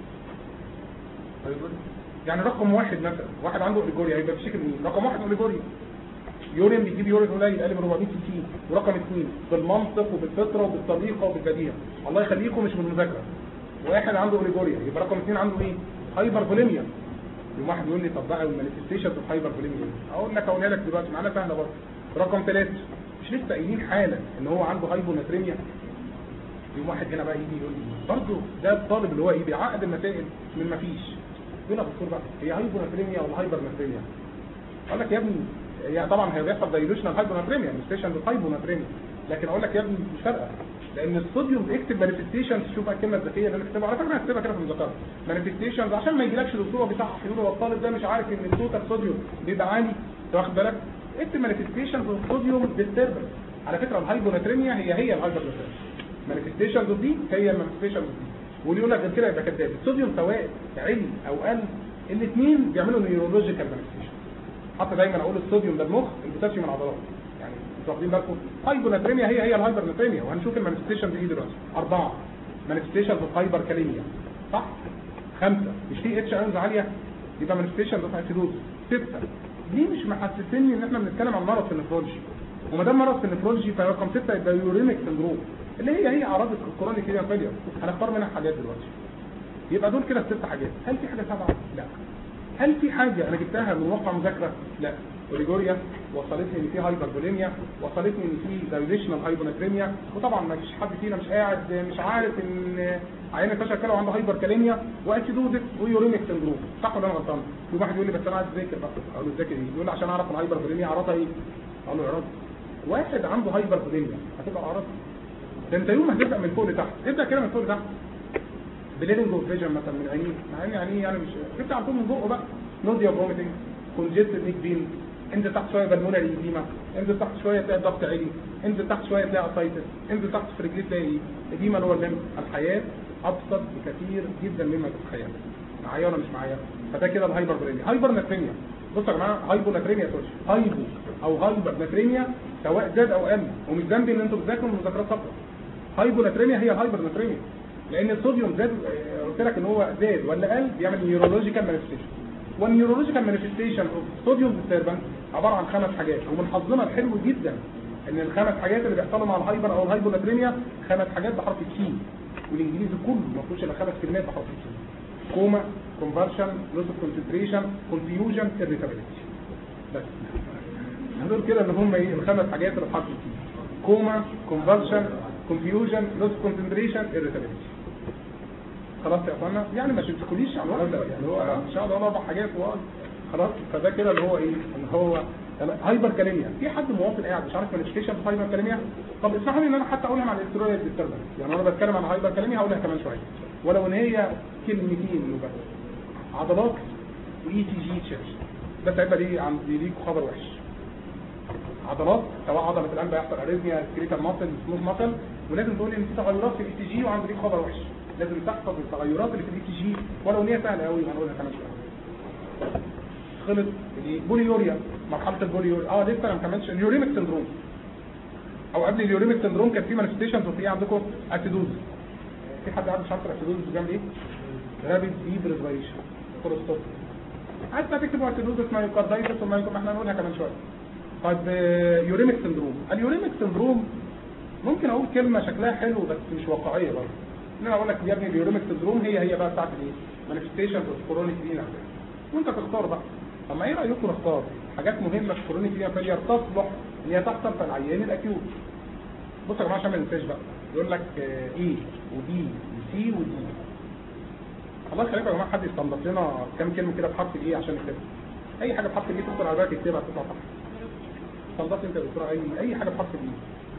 يعني رقم واحد مثلا واحد عنده اوريجوريا يبقى بيشتكي مين رقم واحد اوريجوريا يورين بيجيب يورين قليل اقل من 400 سي سي ورقم اثنين بالمنطق وبالفطره وبالطريقه وبالبديهه الله يخليكم مش بالمذاكره واحد عنده اوريجوريا يبقى رقم اثنين عنده ايه هايبر فوليميا يوم واحد يقول لي طب بقى المانيفستيشن اوف هايبر فوليميا اقول لك اقولها لك دلوقتي معانا سهله برضه رقم ثلاثه مش لسه قايلين حالا ان هو عنده هايبوناتريميا يوم واحد هنا بقى يجي يقول لي برضه ده الطالب اللي هو ايه بيعقد المسائل من ما فيش يقول لك دكتور بقى هي هايبوناتريميا ولا هايبرناتريميا اقول لك يا ابني هي طبعا هي بيحصل دايلوشنال هايبوناتريميا ستيشن هايبوناتريميا لكن اقول لك يا ابني مش فارقه لان الصوديوم بيكتب مانيفستيشنز شوف بقى الكلمه الذكيه اللي انا كاتبها على فكره انا هكتبها كده في المذكره مانيفستيشنز عشان ما يجيلكش دكتور بيصحح يقول هو الطالب ده مش عارف ان التوتال صوديوم بيبقى عالي انت واخد بالك اكتب مانيفستيشنز اوف صوديوم ديستربنس على فكره الهايبوناتريميا هي هي الهايبرناتريميا مانيفستيشنز اوف دي هي المانيفستيشنز دي واللي يقول لك غير كده يبقى كذاب الصوديوم سواء عالي او قل الاثنين بيعملوا نيورولوجيكال مانيفستيشن حتى دايما اقول الصوديوم ده المخ البوتاسيوم العضلات يعني انتوا واخدين بالكم هايبوناتريميا هي هي الهايبرناتريميا وهنشوف المانيفستيشن دي ايه دلوقتي اربعه مانيفستيشن اوف هايبر كاليميا صح خمسه مش في اتش ايونز عاليه يبقى مانيفستيشن اوف اسيدوز سته ليه مش محسسني ان احنا بنتكلم عن مرض في النفرولوجي وما دام مرض في النفرولوجي فرقم سته يبقى يورينيك سندروم اللي هي هي اعراض الكرونيك كده فيلير هنختار منها حاجات دلوقتي يبقى دول كده الست حاجات هل في حاجه سبعه لا هل في حاجه انا جبتها من واقع مذاكره لا اوريجوريا وصلتني ان في هايبربوليميا وصلتني ان في دايليشنال هايبوناتريميا وطبعا ما فيش حد فينا مش قاعد مش عارف ان عيان الفشل كلى عنده هايبركاليميا واسيدوزس ويوريميك سندروم صح ولا انا غلطان؟ في واحد يقول لي بس انا عايز اذاكر بقى اقول له ذاكر ايه؟ يقول لي عشان اعرف الهايبربوليميا اعراضها ايه؟ اقول له اعراض واحد عنده هايبربوليميا هتبقى اعراض ده انت يوم هتبدا من فوق لتحت ابدا كده من فوق لتحت بليدنج اوف فيجن مثلا من عينيه مع ان يعني يعني مش تبدا على طول من بقه بقى نوديا فوميتنج كونجستد نيك بين انزل تحت شويه بالمونري ايديما انزل تحت شويه تلاقي الضغط عالي انزل تحت شويه تلاقي اسايتس انزل تحت في رجليه تلاقي ايديما اللي هو الليمف الحياه ابسط بكثير جدا مما تتخيل معايا ولا مش معايا فده كده الهايبر بريميا هايبر ناتريميا بصوا يا جماعه هايبو ناتريميا سوري هايبو او هايبر ناتريميا سواء زاد او قل ومش ذنبي ان انتوا بتذاكروا من مذاكرات سابقه هايبو ناتريميا هي هايبر ناتريميا لان الصوديوم زاد آه، قلت لك ان هو زاد ولا قل بيعمل نيورولوجيكال مانيفستيشن والنيورولوجيكال مانيفستيشن اوف صوديوم ديستربنس عباره عن خمس حاجات ومن حظنا الحلو جدا ان الخمس حاجات اللي بيحصلوا مع الهايبر او الهايبوناتريميا خمس حاجات بحرف السي والانجليزي كله ما فيهوش الا خمس كلمات بحرف السي كوما كونفرشن لوس اوف كونسنتريشن كونفيوجن irritability بس هنقول كده ان هم ايه الخمس حاجات اللي بحرف السي كوما كونفرشن كونفيوجن لوس كونسنتريشن irritability خلاص يا اخوانا يعني ما تمسكوليش على الورق يعني هو ان شاء الله اربع حاجات و- خلاص فده كده اللي هو ايه ان هو هايبر كاليميا في حد مواطن قاعد مش عارف مانيفستيشن في هايبر كاليميا طب اسمحوا لي ان انا حتى اقولها مع الاسترويد ديستربنس يعني انا بتكلم عن هايبر كاليميا هقولها كمان شويه ولو ان هي كلمتين بس عضلات واي تي جي تشيرش بس هيبقى ليه عندي ليكوا خبر وحش عضلات سواء عضله القلب هيحصل اريزميا سكريتال ماسل سموث ماسل ولازم تقول لي ان في تغيرات في الاي تي جي وعندي ليك خبر وحش لازم تحفظ التغيرات اللي في الاي تي جي ولو ان هي سهله قوي هنقولها كمان شويه خلص البوليوريا مرحله البوليوريا اه لسه انا ما كملتش اليوريميك سندروم او قبل اليوريميك سندروم كان في مانيفستيشنز وفي ايه عندكم اسيدوز في حد عنده شرط اسيدوز جنب ايه؟ رابيد دي بريزريشن فول ستوب عايز بقى تكتب اسيدوز مايوكاردايتس ومايوكاردايتس احنا هنقولها كمان شويه طيب آه، يوريميك سندروم اليوريميك سندروم ممكن اقول كلمه شكلها حلو بس مش واقعيه برضه ان انا اقول لك يا ابني اليوريميك سندروم هي هي بقى بتاعت الايه مانيفستيشن اوف كرونيك رينا وانت تختار بقى طب ما ايه رايكم نختار حاجات مهمه في كرونيك رينا فيلير تصلح ان هي تحصل في العيان الاكيوت بصوا يا جماعه عشان ما ننساش بقى يقول لك اي ودي وسي ودي الله يخليكم يا جماعه حد يستنضف لنا كام كلمه كده بحرف الايه عشان نكتبها اي حاجه بحرف الايه تدخل على بالك تكتبها تطلع صح استنضف انت يا دكتور اي اي حاجه بحرف الايه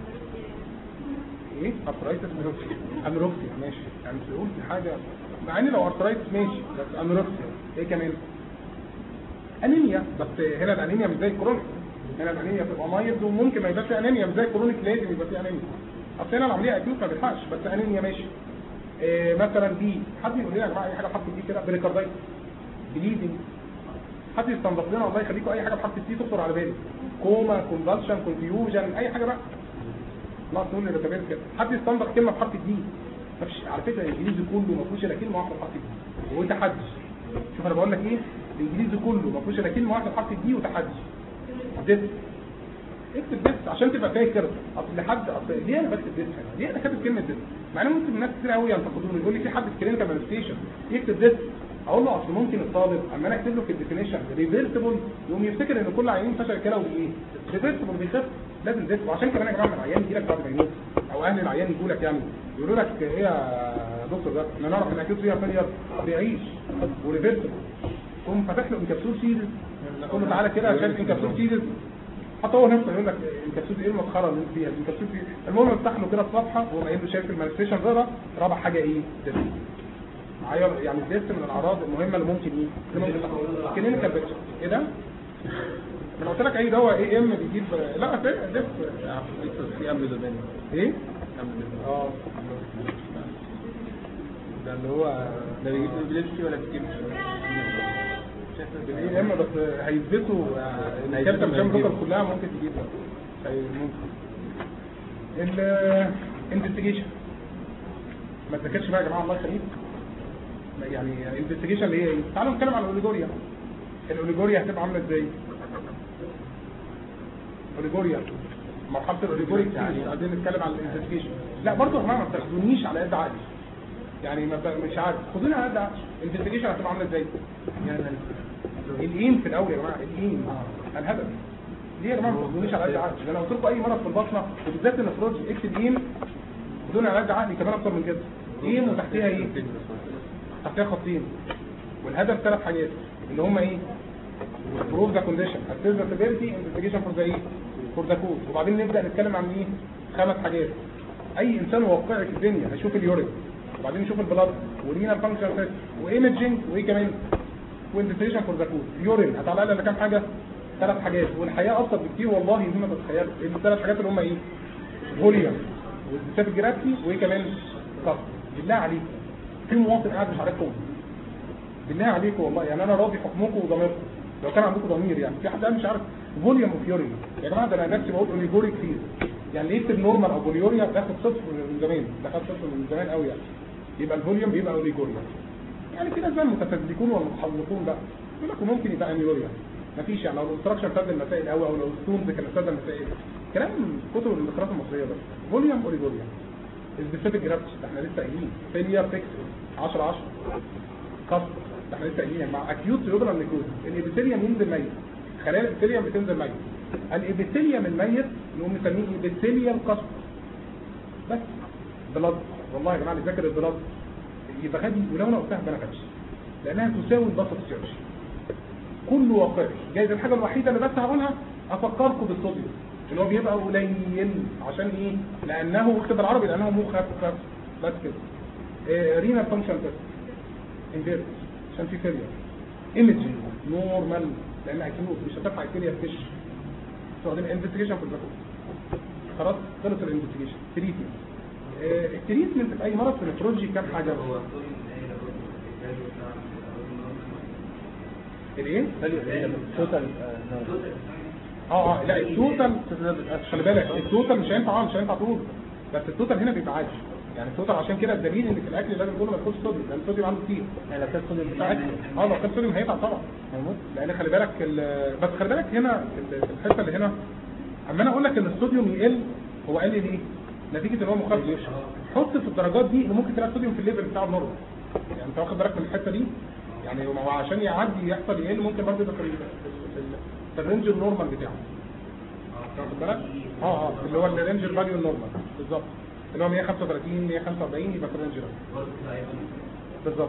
ايه ارثرايتس اميروكسيا اميروكسيا ماشي يعني تقول في حاجه مع ان لو ارثرايتس ماشي بس اميروكسيا ايه كمان انيميا بس هنا الانيميا مش زي الكرونيك هنا الانيميا بتبقى مايلد وممكن ما يبقاش في انيميا مش زي الكرونيك لازم يبقى في انيميا اصل هنا العمليه اكيوت ما بيلحقش بس انيميا ماشي إيه مثلا دي حد يقول لنا يا جماعه اي حاجه بحرف الدي كده بريكاردايتس بليدنج حد يستنضف لنا الله يخليكم اي حاجه بحرف الدي تخطر على بالي كوما كونفالشن كونفيوجن اي حاجه بقى ناقص نقول للركبين كده حد يستنضف كلمه بحرف الدي مفيش على فكره الانجليزي كله ما فيهوش الا كلمه واحده بحرف الدي وتحدي شوف انا بقول لك ايه الانجليزي كله ما فيهوش الا كلمه واحده بحرف الدي وتحدي ديس اكتب ديس عشان تبقى فاكر اصل لحد اصل ليه انا بكتب ديس هنا ليه انا كاتب كلمه ديس مع ان ممكن ناس كتير قوي ينتقدوني يقول لي في حد في كلينيكال مانيفستيشن يكتب ديس اقول له اصل ممكن الطالب اما انا اكتب له في الديفينيشن ريفيرسبل يقوم يفتكر ان كل عيان فشل كلوي ايه ريفيرسبل بيخف لازم ديس وعشان كمان يا جماعه لما العيان يجي لك بعد ما يموت او اهل العيان يجوا لك يعني يقولوا لك ايه يا دكتور ده احنا نعرف ان اكيد فيها فيلير بيعيش وريفيرسبل تقوم فاتح له انكبسول سيريز تقول له تعالى كده عشان انكبسول سيريز حتى هو نفسه يقول لك الكبسول ايه المسخره اللي انت فيها دي الكبسول دي المهم افتح له كده الصفحه وهو قايل له شايف المانيفستيشن رابع رابع حاجه ايه ديس معايا يعني الديس من الاعراض المهمه اللي ممكن ايه اللي ممكن تحصل كلينيكال بيكتشر ايه ده؟ انا قلت لك اي دواء اي ام بيجيب لا في ديس في قبل ده تاني ايه؟ قبل ده اه ده اللي هو ده بيجيب بيجيبش ولا بيجيبش الاي ام بس هيثبتوا ان الكابتن كام بكره كلها ممكن تجيب ده هي- ممكن الانفستيجيشن ما تذاكرش بقى يا جماعه الله يخليك لا يعني الانفستيجيشن اللي هي ايه تعالوا نتكلم على الاوليجوريا الاوليجوريا هتبقى عامله ازاي اوليجوريا مرحله الاوريجوريك يعني عايزين نتكلم عن الانفستيجيشن لا برضه يا جماعه ما تاخدونيش على قد عقلي يعني ما ت- مش عارف خدوني على قد عقلي الانفستيجيشن هتبقى عامله ازاي؟ الايم في الاول يا جماعه الايم الهدف ليه يا جماعه ما تاخدونيش على قد عقلي ده انا قلت لكم اي مرض في البطنه وبالذات النفروز اكتب ايم خدوني على قد عقلي كمان اكتر من كده ايم وتحتيها ايه؟ تحتيها خطين والهدف ثلاث حاجات اللي هم ايه؟ بروف ذا كونديشن اسيس ذا سيفيريتي انفستيجيشن فور ذا ايه فور ذا كود وبعدين نبدا نتكلم عن ايه خمس حاجات اي انسان واقعي في الدنيا هيشوف اليورين وبعدين يشوف البلاد ورينا فانكشن تيست وايمجنج وايه كمان وانفستيجيشن فور ذا كود يورين هتعلق لنا كام حاجه ثلاث حاجات والحياه ابسط بكتير والله مما تتخيل الثلاث حاجات اللي هم ايه فوليوم والسيف جرافيتي وايه كمان كف بالله عليك في مواطن قاعد مش عارفهم بالله عليكم والله يعني انا راضي حكمكم وضميركم لو كان عندكم ضمير يعني في حد قال مش عارف فوليوم اوف يورين يا جماعه ده انا نفسي بقول اوليجوري كتير يعني ليه يكتب نورمال او بوليوريا بياخد صفر من زمان ده خد صفر من زمان قوي يعني يبقى الفوليوم بيبقى اوليجوريا يعني في ناس بقى المتفزلكون والمتحلقون بقى يقول لك ممكن يبقى انيوريا مفيش يعني لو الاستراكشر سد المسائل قوي او لو الستونز كانت سد المسائل كلام كتب الاختراعات المصريه بس فوليوم اوليجوريا السبيسيفيك جرافيتي ده احنا لسه قايلين فيليا بيكسل 10 10 كسر ده احنا لسه قايلين مع اكيوت سيوبرال نيكروز الابيثيليوم ينزل ميت خلايا الابيثيليوم بتنزل ميت الابيثيليوم الميت نقوم نسميه ابيثيليوم كسر بس بلاد والله يا جماعه اللي ذاكر البلاد يبقى غبي ولو انا قلتها ما غبش لانها تساوي البسط السيرش كل واقعي جايز الحاجه الوحيده اللي بس هقولها افكركم بالصوديوم اللي هو بيبقى قليل عشان ايه لانه اكتب بالعربي لانه مو خفيف بس كده إيه رينا فانكشن تيست انفيرت عشان في فيلير ايمجنج نورمال لان اكيوت مش هترفع الفيلير فيش استخدم انفستيجيشن في الباكوت خلاص خلص الانفستيجيشن تريتمنت التريتمنت في اي مرض في النفرولوجي كام حاجه الايه توتال اه اه لا التوتال خلي بالك التوتال مش هينفع اه مش هينفع طول بس التوتال هنا بيبقى عادي يعني التوتال عشان كده الدليل ان في الاكل لازم كله ما ياكلش صوديوم لان الصوديوم عنده كتير يعني لو كان صوديوم بتاعت اه لو كان صوديوم هيتعب طبعا هيموت لان خلي بالك ال- بس خلي بالك هنا ال- الحته اللي هنا اما انا اقول لك ان الصوديوم يقل هو قال لي ليه؟ نتيجه ان هو مخدر حط في الدرجات دي ان ممكن تلاقي الصوديوم في الليفل بتاع النورمال يعني انت واخد بالك من الحته دي يعني ما هو عشان يعدي يحصل يقل ممكن برضه يبقى في ال- في ال- في الرينج النورمال بتاعه واخد بالك؟ اه اه اللي هو الرينج الفاليو النورمال بالظبط اللي هو 135 145 يبقى في الرينج ده بالظبط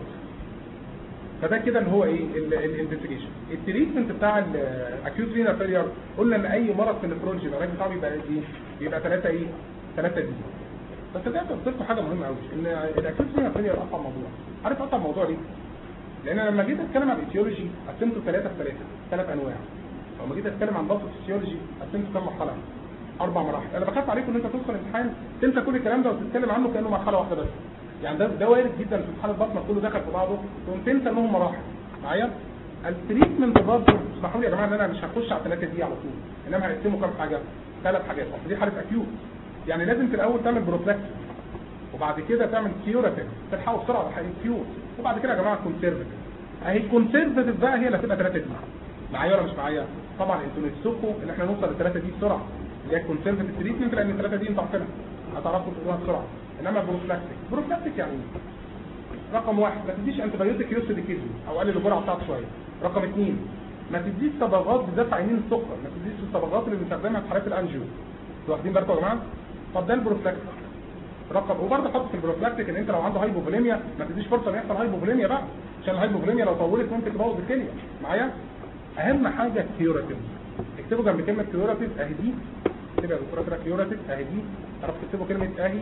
فده كده اللي هو ايه الانفستيجيشن التريتمنت بتاع الاكيوت رينال فيلير قلنا ان اي مرض في النفرولوجي العلاج بتاعه بيبقى ايه بيبقى ثلاثه ايه ثلاثه دي بس ده قلت لكم حاجه مهمه قوي ان الاكيوت رينال فيلير اصعب موضوع عارف اصعب موضوع ليه لان أنا لما جيت اتكلم عن الايتيولوجي قسمته ثلاثه في ثلاثه ثلاث انواع لما جيت اتكلم عن ضغط الفسيولوجي قسمته كام مرحله اربع مراحل انا بخاف عليكم ان انت تدخل امتحان تنسى كل الكلام ده وتتكلم عنه كانه مرحله واحده بس يعني ده ده وارد جدا في امتحان البطنه كله دخل في بعضه تقوم تنسى انهم مراحل معايا التريتمنت برضه اسمحوا لي يا جماعه ان انا مش هخش على الثلاثه دي على طول انما هنقسمه كام حاجه ثلاث حاجات اصل دي حاله اكيوت يعني لازم في الاول تعمل بروفلاكسس وبعد كده تعمل كيوراتيف تلحقوا بسرعه على كيور وبعد كده يا جماعه كونسيرفتيف اهي الكونسيرفتيف بقى هي اللي هتبقى ثلاثه دي معايا ولا مش معايا طبعا انتوا نفسكم ان احنا نوصل للثلاثه دي بسرعه اللي هي الكونسيرفتيف تريتمنت لان الثلاثه دي انتوا عارفينها هتعرفوا تقولوها بسرعه انما بروفلاكتيك بروفلاكتيك يعني ايه؟ رقم واحد ما تديش انتي بايوتيك يوسد الكيزم او قلل الجرعه بتاعته شويه رقم اثنين ما تديش صبغات بالذات في عينين السكر ما تديش الصبغات اللي بنستخدمها في حالات الانجيو انتوا واخدين بالكم يا جماعه طب ده البروفلاكتيك رقم وبرضه حط في البروفلاكتيك ان انت لو عنده هايبوفوليميا ما تديش فرصه ان يحصل هايبوفوليميا بقى عشان الهايبوفوليميا لو طولت ممكن تبوظ الكليه معايا اهم حاجه كيوراتيف اكتبوا جنب كلمه كيوراتيف اهي دي اكتبوا يا دكتوره كده كيوراتيف اهي دي تعرفوا تكتبوا كلمه اهي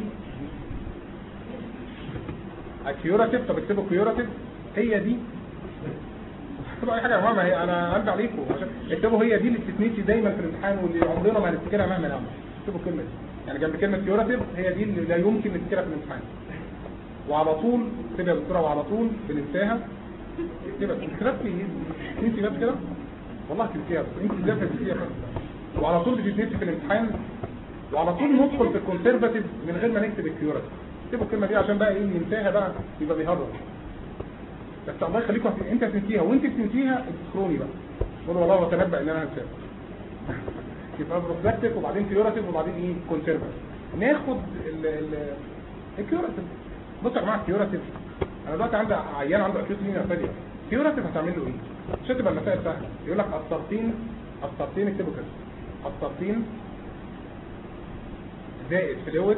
كيوراتيف طب اكتبوا كيوراتيف هي دي اكتبوا اي حاجه يا جماعه ما هي انا ارجع عليكم عشان اكتبوا هي دي اللي بتتنسي دايما في الامتحان واللي عمرنا ما هنفتكرها مهما نعمل اكتبوا الكلمه دي يعني جنب كلمه كيوراتيف هي دي اللي لا يمكن نفتكرها في الامتحان وعلى طول اكتبها يا دكتوره وعلى طول بننساها اكتبها كتبتي تنسي بس كده والله تنسيها بس انت ازاي تنسيها بس وعلى طول بتتنسي في الامتحان وعلى طول ندخل في الكونسرفاتيف من غير ما نكتب الكيوراتيف اكتبوا الكلمه دي عشان بقى ايه ننساها بقى يبقى بيهرب بس الله يخليكم انت تنسيها وانت بتنسيها تذكروني بقى قولوا والله وتنبأ ان انا هنساها يبقى بروفلاكتيك وبعدين كيوراتيف وبعدين ايه كونسيرفاتيف ناخد ال ال الكيوراتيف بصوا يا جماعه الكيوراتيف انا دلوقتي عندي عيان عنده اكيوت لينيا فيلير كيوراتيف هتعمل له ايه عشان تبقى المسائل سهله يقول لك السرطين السرطين اكتبوا كده السرطين زائد فلويد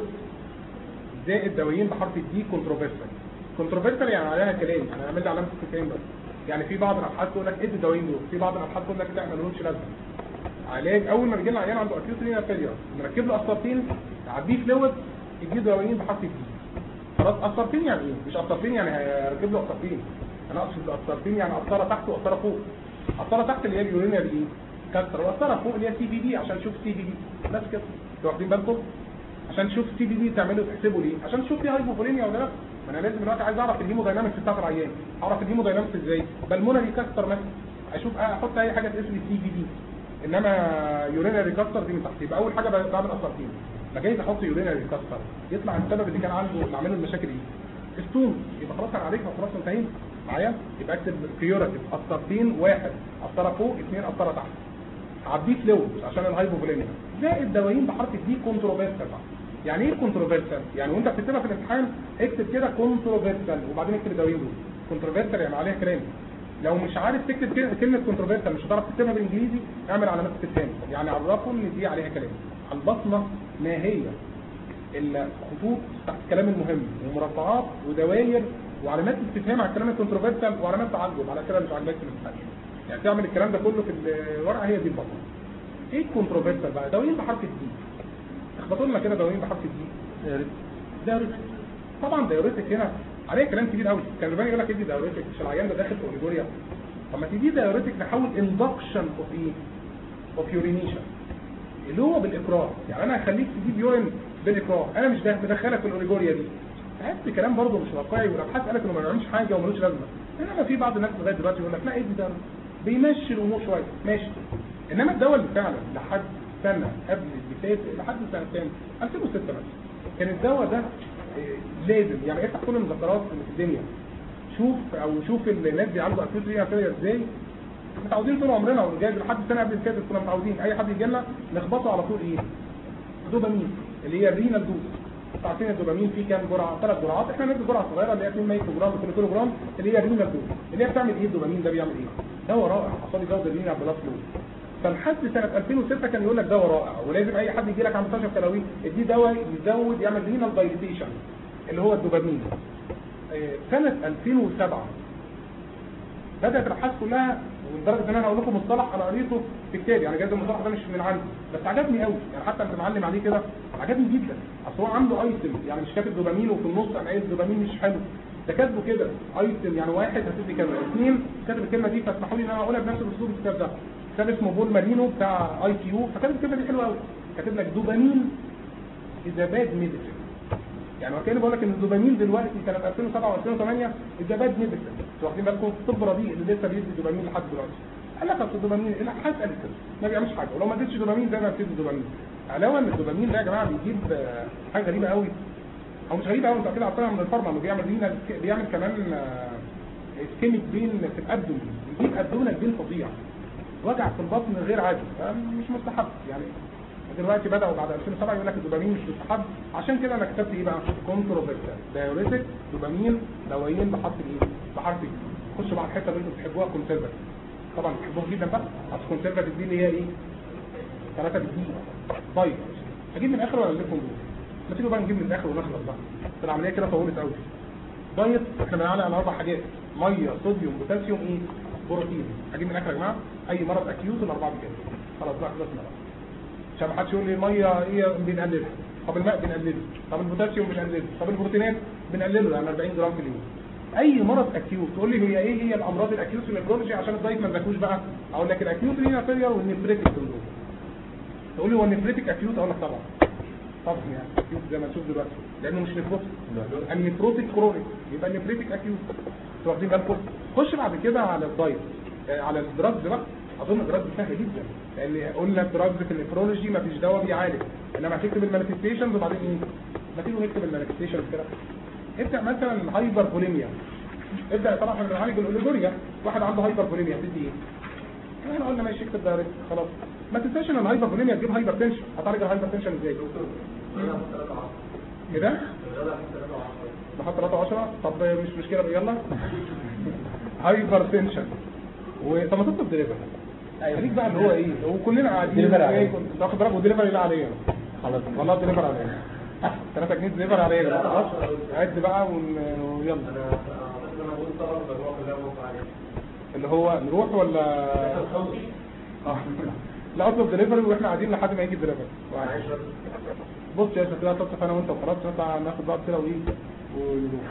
زائد دوايين بحرف الدي كونتروفيرسال كونتروفيرسال يعني عليها كلام انا عامل لي علامه الكلام بس يعني في بعض الابحاث تقول لك ادي الدوايين دول في بعض الابحاث تقول لك لا ما لهمش لازمه علاج اول ما بيجي لنا عيان عنده اكيوت رينال فيلير نركب له اسطرتين نعديه فلويد يديه دوايين بحرف الدي خلاص اسطرتين يعني ايه مش اسطرتين يعني هركب له اسطرتين انا اقصد اسطرتين يعني قسطره تحت وقسطره فوق قسطره تحت اللي هي اليورينال ايه كسر وقسطره فوق اللي هي سي بي دي عشان تشوف سي بي دي بس كده انتوا واخدين بالكم عشان تشوف سي بي دي تعملوا تحسبوا ليه عشان تشوف فيها هايبوفوليميا ولا لا ما انا لازم دلوقتي عايز اعرف الهيموداينامكس بتاعت العيان اعرف الهيموداينامكس ازاي بالمونري كاستر مثلا اشوف احط اي حاجه تقيس لي سي بي دي انما يورينري كاستر دي من تحت يبقى اول حاجه بعمل اسرتين ما جايز احط يورينري كاستر يطلع السبب اللي كان عنده اللي عامله المشاكل ايه ستون يبقى خلاص انا عليك خلاص انتهينا معايا يبقى اكتب كيوراتيف اسرتين واحد قسطره فوق اثنين قسطره تحت عديه فلويد عشان الهايبوفوليميا زائد دوايين بحرف الدي كونتروفيرسال يعني ايه كونتروفيرسال يعني وانت بتكتبها في الامتحان اكتب كده كونتروفيرسال وبعدين اكتب الدوايين دول كونتروفيرسال يعني عليها كلام لو مش عارف تكتب كل- كلمه كونتروفيرسال مش هتعرف تكتبها بالانجليزي اعمل علامات استفهام يعني عرفوا ان دي عليها كلام البصمه ما هي الا خطوط تحت الكلام المهم ومربعات ودوائر وعلامات استفهام على الكلام الكونتروفيرسال وعلامات تعجب على كده مش عاجباك في الامتحان يعني تعمل الكلام ده كله في الورقه هي دي البصمه ايه الكونتروفيرسال بقى دوايين بحرف الدي اخبطوا لنا كده دوايين بحرف الدي دايوريتك طبعا دايوريتك هنا عليه كلام كبير قوي كان زمان يقول لك ادي دايوريتك مش العيان ده داخل في اوليجوريا طب ما تدي دايوريتك نحول اندكشن اوف ايه اوف يورينيشن اللي هو بالاكراه يعني انا هخليك تجيب يورين بالاكراه انا مش ده مدخلك في الاوليجوريا دي تحس كلام برضه مش واقعي والابحاث قالت انه ما بيعملش حاجه وملوش لازمه انما في بعض الناس لغايه دلوقتي يقول لك لا ادي ده بيمشي الامور شويه ماشي انما الدواء اللي فعلا لحد سنه قبل اللي فات لحد سنتين 2006 مثلا كان الدواء ده آه، لازم يعني افتح كل المذكرات اللي في الدنيا شوف او شوف الناس دي عنده اكيوت رينا فيلير ازاي متعودين طول عمرنا وجايز لحد السنه قبل اللي فاتت كنا متعودين اي حد يجي لنا نخبطه على طول ايه دوبامين اللي هي الرينال دوز انتوا عارفين الدوبامين فيه كام جرعه ثلاث جرعات احنا ندي جرعه صغيره اللي هي 2 مايكرو جرام لكل كيلو جرام اللي هي الرينال دوز اللي هي بتعمل ايه الدوبامين ده بيعمل ايه دواء رائع حصل لي جوده الرينال بلاد فلو فلحد سنه 2006 كان يقول لك دواء رائع ولازم اي حد يجي لك عند 16 كلاوي اديه دواء يزود يعمل رينال دايليتيشن اللي هو الدوبامين آه، سنه 2007 بدات الابحاث كلها ولدرجه ان انا هقول لكم مصطلح انا قريته في كتاب يعني جايز المصطلح ده مش من عندي بس عجبني قوي يعني حتى انت معلم عليه كده عجبني جدا اصل هو عنده ايتم يعني مش كاتب دوبامين وفي النص انا قايل دوبامين مش حلو ده كاتبه كده ايتم يعني واحد هتدي كذا اثنين كاتب الكلمه دي فاسمحوا لي ان انا اقولها بنفس الاسلوب الكتاب ده كتاب اسمه بول مارينو بتاع اي كيو فكاتب الكلمه دي حلوه قوي كاتب لك دوبامين از باد ميديسن يعني وكاني بقول لك ان الدوبامين دلوقتي سنه 2007 و2008 ده باد ميديسن انتوا واخدين بالكم الطب رديء اللي لسه بيدي دوبامين لحد دلوقتي قال لك اصل الدوبامين الابحاث قالت كده ما بيعملش حاجه ولو ما اديتش دوبامين زي ما بتدي دوبامين علاوه ان الدوبامين ده يا جماعه بيجيب آه، حاجه غريبه قوي او مش غريبه قوي انتوا اكيد عارفينها من الفارما انه بيعمل لينا بيعمل كمان اسكيميك بين في الابدومين بيجيب ابدومينال بين فظيع وجع في البطن غير عادي آه، مش مستحب يعني دلوقتي بدأوا بعد 2007 يقول لك الدوبامين مش مستحب عشان كده انا كتبت ايه بقى كونتروفيرسال دايوريتك دوبامين دوايين بحرف الايه بحرف ايه خش بقى الحته اللي انتوا بتحبوها كونسيرفاتيف طبعا بتحبوها جدا بقى اصل كونسيرفاتيف دي اللي هي ايه ثلاثه بالدي طيب اجيب من الاخر ولا اجيبكم دول ما تيجوا بقى نجيب من الاخر ونخلص بقى بس العمليه كده طولت قوي دايت احنا بنعلق على اربع حاجات ميه صوديوم بوتاسيوم ايه بروتين هجيب من الاخر يا جماعه اي مرض اكيوت الاربعه كده خلاص بقى خلصنا بقى عشان ما حدش يقول لي الميه ايه بنقللها طب الماء بنقلله طب البوتاسيوم بنقلله طب البروتينات بنقلله يعني 40 جرام في اليوم اي مرض اكيوت تقول لي هي ايه هي الامراض الاكيوت في النيفرولوجي عشان الدايت ما نذاكوش بقى اقول لك الاكيوت رينا فيلير والنفريتك سندروم تقول لي هو النفريتك اكيوت اقول لك طبعا طبعا يعني اكيوت زي ما نشوف دلوقتي لانه مش نفروتك النفروتك كرونيك يبقى النفريتك اكيوت انتوا واخدين بالكم خش بعد كده على الدايت آه، على الدراجز بقى اظن الدراجز سهله جدا لان قلنا الدراجز في النفرولوجي ما فيش دواء بيعالج انما هتكتب المانيفستيشنز وبعدين ايه ما تيجوا نكتب المانيفستيشنز كده ابدا مثلا هايبر بوليميا ابدا طبعا احنا بنعالج الاوليجوريا واحد عنده هايبر بوليميا تدي ايه احنا قلنا ماشي اكتب دايركت خلاص ما تنساش ان الهايبر فوليميا تجيب هايبر تنشن هتعالج الهايبر تنشن ازاي كده بحط 3 10 طب مش مشكله بقى، يلا هايبر تنشن وطب ما تطلب دليفري أيوة. خليك بقى اللي هو ايه وكلنا قاعدين دليفري علينا. إيه، كنت تاخد بالك ودليفري لا علينا خلاص والله دليفري علينا 3 جنيه دليفري علينا خلاص عد بقى ون- ويلا اللي هو نروح ولا آه. لا اطلب دليفري واحنا قاعدين لحد ما يجي الدليفري بص يا شباب تطلب انا وانت وخلاص نطلع ناخد بعض كده وايه ونروح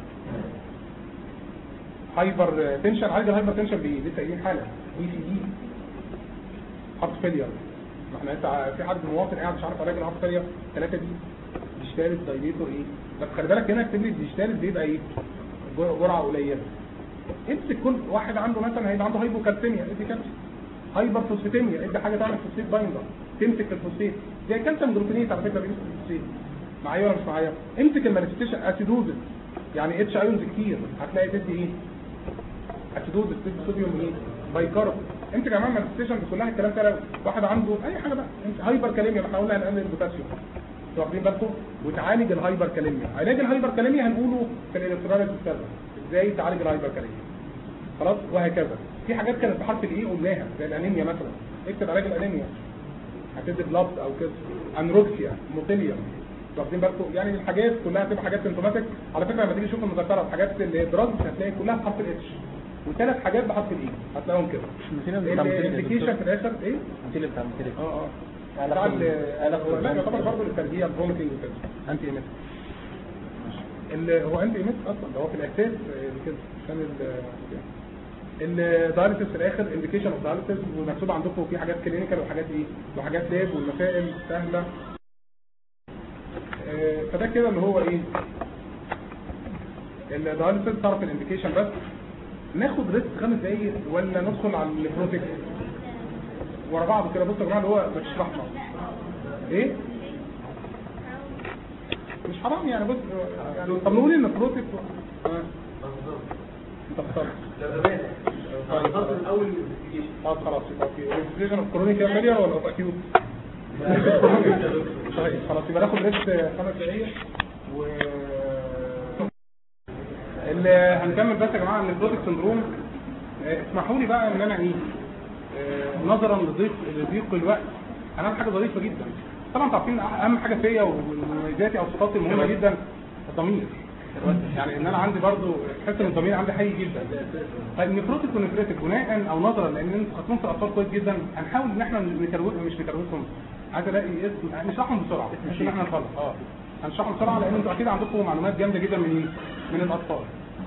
هايبر تنشن عالج الهايبر تنشن بايه لسه قايلين حاله وي سي دي هارت فيلير ما احنا لسه في حد مواطن قاعد مش عارف علاج الهارت فيلير ثلاثه دي ديجيتاليس دايليتور ايه بس خلي بالك هنا اكتب لي الديجيتاليس بيبقى ايه جر- جرعه قليله امسك كل واحد عنده مثلا هيبقى عنده هايبوكالسيميا ادي كالسيوم هايبر فوسفاتيميا ادي حاجه تعمل فوسفيت بايندر تمسك الفوسفيت زي كالسيوم جلوتينيت على فكره بيمسك الفوسفيت معايا ولا مش معايا امسك المانيفستيشن اسيدوزس يعني اتش ايونز كتير هتلاقي تدي ايه اسيدوزس تدي صوديوم ايه بايكارب انت كمان مانيفستيشن كلها الكلام ده لو واحد عنده اي حاجه بقى انت هايبر كاليميا احنا قلنا هنقلل البوتاسيوم انتوا واخدين بالكم وتعالج الهايبر كاليميا علاج الهايبر كاليميا هنقوله في الالكترونيك سيرفر ازاي تعالج الهايبر كاليميا خلاص وهكذا في حاجات كانت بحرف الاي قلناها زي الانيميا مثلا اكتب علاج الانيميا هتدي بلاد او كده انروكسيا موتيليا واخدين بالكم يعني الحاجات كلها هتبقى حاجات سيمتوماتيك على فكره لما تيجي تشوف المذكره الحاجات اللي دراجز هتلاقي كلها بحرف الاتش وثلاث حاجات بحرف الاي هتلاقيهم كده المثيل بتاع المثيل يا الابلكيشن دكتور. في الاخر ايه المثيل بتاع المثيل اه اه علاقة بتاع ال- بال- علاقة هو- لا بالفوميتنج. يعتبر برضه للترجيع الفوميتنج وكده انتي ايميت ال- هو انتي ايميت اصلا ده هو في الاساس آه، كده عشان ال الدايليسيس في الاخر انديكيشن اوف دايليسيس ومكتوب عندكم في حاجات كلينيكال وحاجات ايه وحاجات لاب والمسائل سهله آه، فده كده اللي هو ايه الدايليسيس تعرف الانديكيشن بس ناخد ريست خمس دقايق ولا ندخل على البروتكت ورا بعض كده بصوا يا جماعه اللي هو بتشرحنا ايه مش حرام يعني بص يعني طب نقول ان البروتكت آه. انت اخترت طب خلاص يبقى في ريفيجن اوف كرونيك فيلير ولا اوف اكيوت طيب خلاص يبقى ناخد ريست خمس دقايق و اللي هنكمل بس يا جماعه ان البروتكت سندروم آه، اسمحوا لي بقى ان انا ايه آه، نظرا لضيق لضيق الوقت انا أعمل حاجه ظريفه جدا طبعا انتوا عارفين اهم حاجه فيا ومميزاتي او صفاتي المهمه جدا الضمير يعني ان انا عندي برضو تحس ان الضمير عندي حي جدا طيب نفروتك ونفرتك بناء او نظرا لان انتوا خدتهم في الاطفال كويس جدا هنحاول ان احنا نكروتهم مش نكروتهم عايز الاقي اسم نشرحهم بسرعه مش ان احنا نخلص اه هنشرحهم بسرعه لان انتوا اكيد عندكم معلومات جامده جدا من مين؟ من الاطفال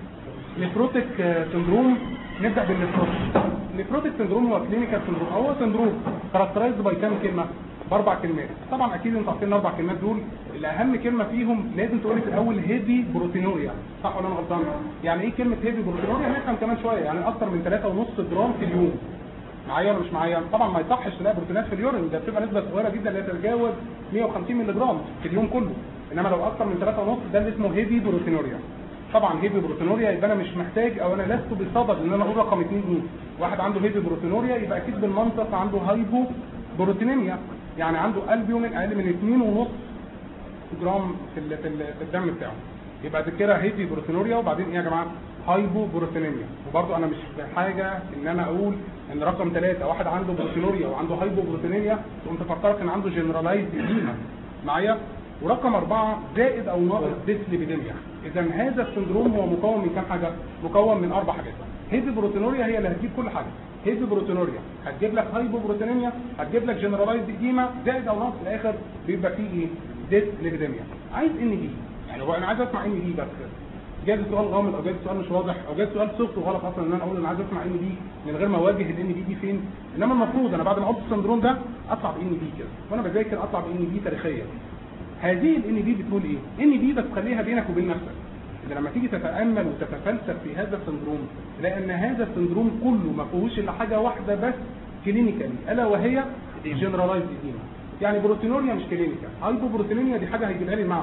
نفروتك سندروم نبدا بالنفروتك نفروتك سندروم هو كلينيكال سندروم هو سندروم كاركترايزد باي كام كلمه باربع كلمات طبعا اكيد انتوا عارفين الاربع كلمات دول الاهم كلمه فيهم لازم تقولي في الاول هيفي بروتينوريا صح ولا انا غلطان يعني ايه كلمه هيفي بروتينوريا هنفهم كمان شويه يعني اكتر من 3.5 جرام في اليوم معايا ولا مش معايا طبعا ما يصحش تلاقي بروتينات في اليورين ده بتبقى نسبه صغيره جدا لا تتجاوز 150 مللي جرام في اليوم كله انما لو اكتر من 3.5 ده اللي اسمه هيفي بروتينوريا طبعا هيفي بروتينوريا يبقى انا مش محتاج او انا لست بصدد ان انا اقول رقم 2 ايه واحد عنده هيفي بروتينوريا يبقى اكيد بالمنطق عنده هايبو بروتينيميا يعني عنده البيومين اقل من 2.5 جرام في ال- في ال- في الدم بتاعه يبقى دي كده هيفي بروتينوريا وبعدين ايه يا جماعه هايبو بروتينيميا وبرضه انا مش بحاجه ان انا اقول ان رقم ثلاثة واحد عنده بروتينوريا وعنده هايبو بروتينيميا تقوم تفكرك ان عنده جنرالايز ايديما معايا ورقم أربعة زائد أو ناقص ديسليبيديميا إذا هذا السندروم هو مكون من كام حاجة؟ مكون من أربع حاجات هيفي بروتينوريا هي اللي هتجيب كل حاجة هيفي بروتينوريا هتجيب لك هايبو بروتينيميا هتجيب لك جنرالايز ايديما زائد أو ناقص في الآخر بيبقى فيه إيه؟ ديسليبيديميا عايز ان بي يعني هو انا عايز اسمع ان بي بس كده جايز السؤال غامض او جايز السؤال مش واضح او جايز السؤال صفر وغلط اصلا ان انا اقول انا عايز اسمع ان بي من غير ما اواجه الان بي دي فين انما المفروض انا بعد ما احط السندروم ده اطلع بان بي كده وانا بذاكر اطلع بان بي تاريخيا هذه الان بي بتقول ايه ان بي بس خليها بينك وبين نفسك إذا لما تيجي تتامل وتتفلسف في هذا السندروم تلاقي ان هذا السندروم كله ما فيهوش الا حاجه واحده بس كلينيكالي الا وهي جنرالايز ايديما يعني بروتينوريا مش كلينيكال هايبو بروتينوريا دي حاجه هيجيبها لي المعمل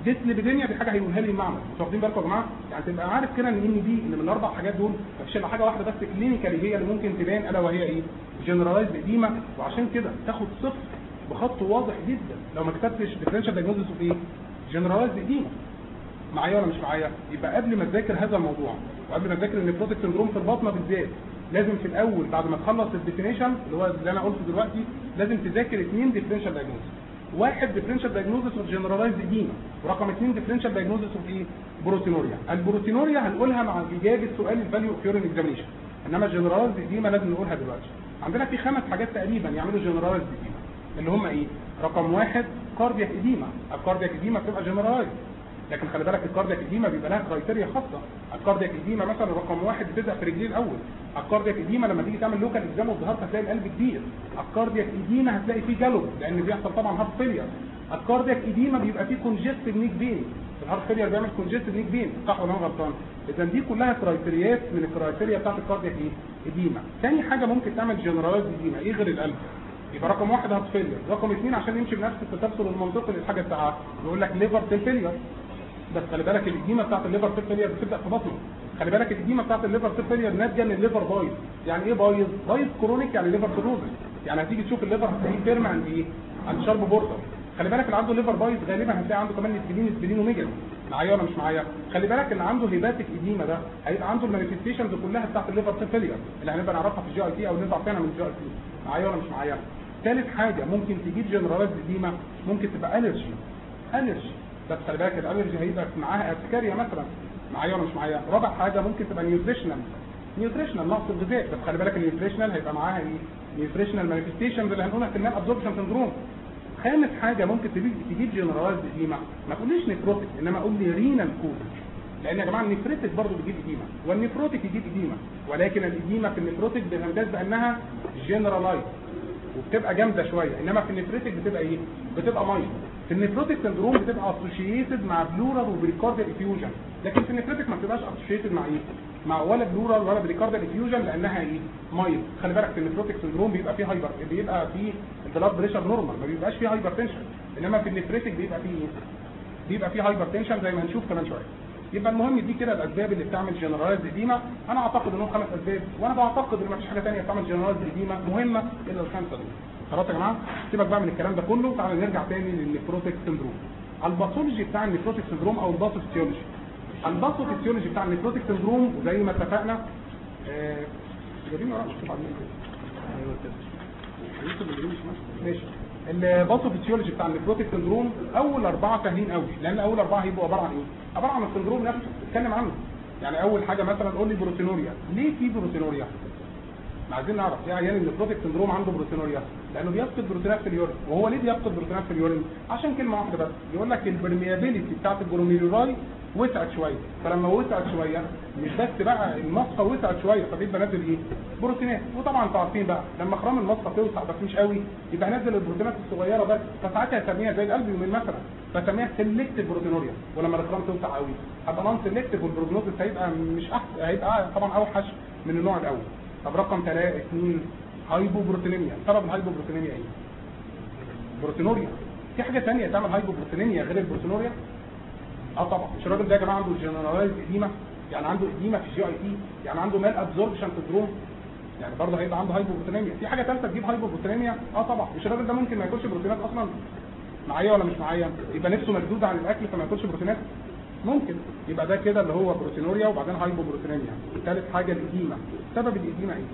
ديسليبيديميا دي حاجه هيقولها لي المعمل انتوا واخدين بالكم يا جماعه يعني تبقى عارف كده ان ان دي ان من الاربع حاجات دول مفيش الا حاجه واحده بس كلينيكالي هي اللي ممكن تبان الا وهي ايه جنرالايزد اديما وعشان كده تاخد صفر بخط واضح جدا لو ما كتبتش ديفرنشال دايجنوزس اوف ايه جنرالايزد اديما معايا ولا مش معايا يبقى قبل ما تذاكر هذا الموضوع وقبل ما تذاكر النيفروتيك سندروم في البطنه بالذات لازم في الاول بعد ما تخلص الديفينيشن اللي هو اللي انا قلته دلوقتي لازم تذاكر اثنين ديفرنشال دايجنوزس واحد ديفرنشال دايجنوزس اوف جنرالايزد اديما ورقم اثنين ديفرنشال دايجنوزس اوف ايه بروتينوريا البروتينوريا هنقولها مع اجابه سؤال الفاليو اوف يورين اكزامينشن انما الجنرالايزد اديما لازم نقولها دلوقتي عندنا في خمس حاجات تقريبا يعملوا جنرالايزد اديما اللي هم ايه رقم واحد كاردياك اديما الكاردياك اديما بتبقى جنرالايزد لكن خلي بالك الكاردياك اديما بيبقى لها كرايتيريا خاصه الكاردياك اديما مثلا رقم واحد بتبدا في رجليه الاول الكاردياك اديما لما تيجي تعمل لوكال اكزام والظهر هتلاقي القلب كبير الكاردياك اديما هتلاقي فيه جالوب لان بيحصل طبعا هارت فيلير الكاردياك اديما بيبقى فيه كونجستيف نيك بين الهارت فيلير بيعمل كونجستيف نيك بين صح ولا انا غلطان اذا دي كلها كرايتيريات من الكرايتيريا بتاعت الكاردياك ايه اديما ثاني حاجه ممكن تعمل جنرالايز اديما ايه غير القلب يبقى رقم واحد هارت فيلير رقم اثنين عشان يمشي بنفس التسلسل المنطقي للحاجه بتاعها يقول لك ليفر سيل فيلير بس خلي بالك الاديمه بتاعت الليفر سيل فيلير بتبدا في بطنه خلي بالك الاديمه بتاعت الليفر سيل فيلير ناتجه ان الليفر بايظ يعني ايه بايظ بايظ كرونيك يعني ليفر سيروزس يعني هتيجي تشوف الليفر هتلاقيه فيرم عند ايه عند شرب بورتر خلي بالك اللي عنده ليفر بايظ غالبا هتلاقي عنده كمان اسبلين اسبلين وميجل معايا ولا مش معايا خلي بالك اللي عنده هيباتيك اديمه ده هيبقى عنده المانيفستيشنز كلها بتاعت الليفر سيل فيلير اللي هنبقى نعرفها في الجي اي تي او نطلع فيها من الجي اي تي معايا ولا مش معايا ثالث حاجه ممكن تجيب جنرالايز اديمه ممكن تبقى الرجي الرجي بس خلي بالك الالرجي هيبقى معاها ارتكاريا مثلا معايا ولا مش معايا رابع حاجه ممكن تبقى نيوتريشنال نيوتريشنال نقص الغذاء بس خلي بالك النيوتريشنال هيبقى معاها ايه نيوتريشنال مانيفستيشنز اللي هنقولها في المال ابزوربشن سندروم خامس حاجه ممكن تجيب تجيب جنرالايز اديما ما تقوليش نيكروتيك انما قول لي رينال كود لان يا جماعه النفريتك برضه بتجيب اديما والنفروتيك يجيب اديما ولكن الاديما في النفروتيك بتمتاز بانها جنرالايز وبتبقى جامده شويه انما في النفريتك بتبقى ايه بتبقى ميه في النفروتيك سندروم بتبقى اسوشيتد مع بلورال وبريكارديال افيوجن لكن في النفريتك ما بتبقاش اسوشيتد مع ايه مع ولا بلورال ولا بريكارديال افيوجن لانها ايه ميه خلي بالك في النفروتيك سندروم بيبقى فيه هايبر بيبقى فيه البلاد بريشر نورمال ما بيبقاش فيه هايبر تنشن انما في النفريتك بيبقى فيه ايه بيبقى فيه هايبر تنشن زي ما هنشوف كمان شويه يبقى المهم دي كده الاسباب اللي بتعمل جنرالايز اديما انا اعتقد انهم خمس اسباب وانا بعتقد ان مفيش حاجه ثانيه بتعمل جنرالايز اديما مهمه الا الخمسه دول خلاص يا جماعه سيبك بقى من الكلام ده كله تعالى نرجع تاني للنفروتيك سندروم الباثولوجي بتاع النفروتيك سندروم او الباثوفيسيولوجي الباثوفيسيولوجي بتاع النفروتيك سندروم زي ما اتفقنا آه، جايبين ورقة مكتوب عليها كده. هيكتب اللي مش ماشي. ماشي الباثوفيسيولوجي بتاع النفروتيك سندروم اول اربعه سهلين قوي لان اول اربعه هيبقوا عباره عن ايه؟ عباره عن السندروم نفسه اتكلم عنه يعني اول حاجه مثلا قول لي بروتينوريا ليه في بروتينوريا؟ احنا عايزين نعرف ليه عيان النفروتيك سندروم عنده بروتينوريا لانه بيفقد بروتينات في اليورين وهو ليه بيفقد بروتينات في اليورين عشان كلمه واحده بس يقول لك البرميابيليتي بتاعت الجلوميرولاي وسعت شويه فلما وسعت شويه مش بس بقى المصفى وسعت شويه فبيبقى نازل ايه بروتينات وطبعا انتوا عارفين بقى لما خرام المصفى توسع بس مش قوي يبقى نزل البروتينات الصغيره بس فساعتها يسميها زي القلب من مثلا فسميها سيلكتيف بروتينوريا ولما الخرام توسع قوي هتبقى نون سيلكتيف والبروجنوزس هيبقى مش احسن هيبقى طبعا اوحش من النوع الاول طب رقم 3 2 هايبوبروتينيميا سبب الهايبوبروتينيميا ايه بروتينوريا في حاجه ثانيه تعمل هايبوبروتينيميا غير البروتينوريا اه طبعا مش الراجل ده يا جماعه عنده جنرالايز اديما يعني عنده اديما في الجي اي تي يعني عنده مال ابزوربشن سندروم يعني برضه هيبقى عنده هايبوبروتينيميا في حاجه ثالثه تجيب هايبوبروتينيميا اه طبعا مش الراجل ده ممكن ما ياكلش بروتينات اصلا معايا ولا مش معايا يبقى نفسه مسدود عن الاكل فما ياكلش بروتينات ممكن يبقى ده كده اللي هو بروتينوريا وبعدين هايبوبروتينيميا ثالث حاجه الاديمه سبب الاديمه ايه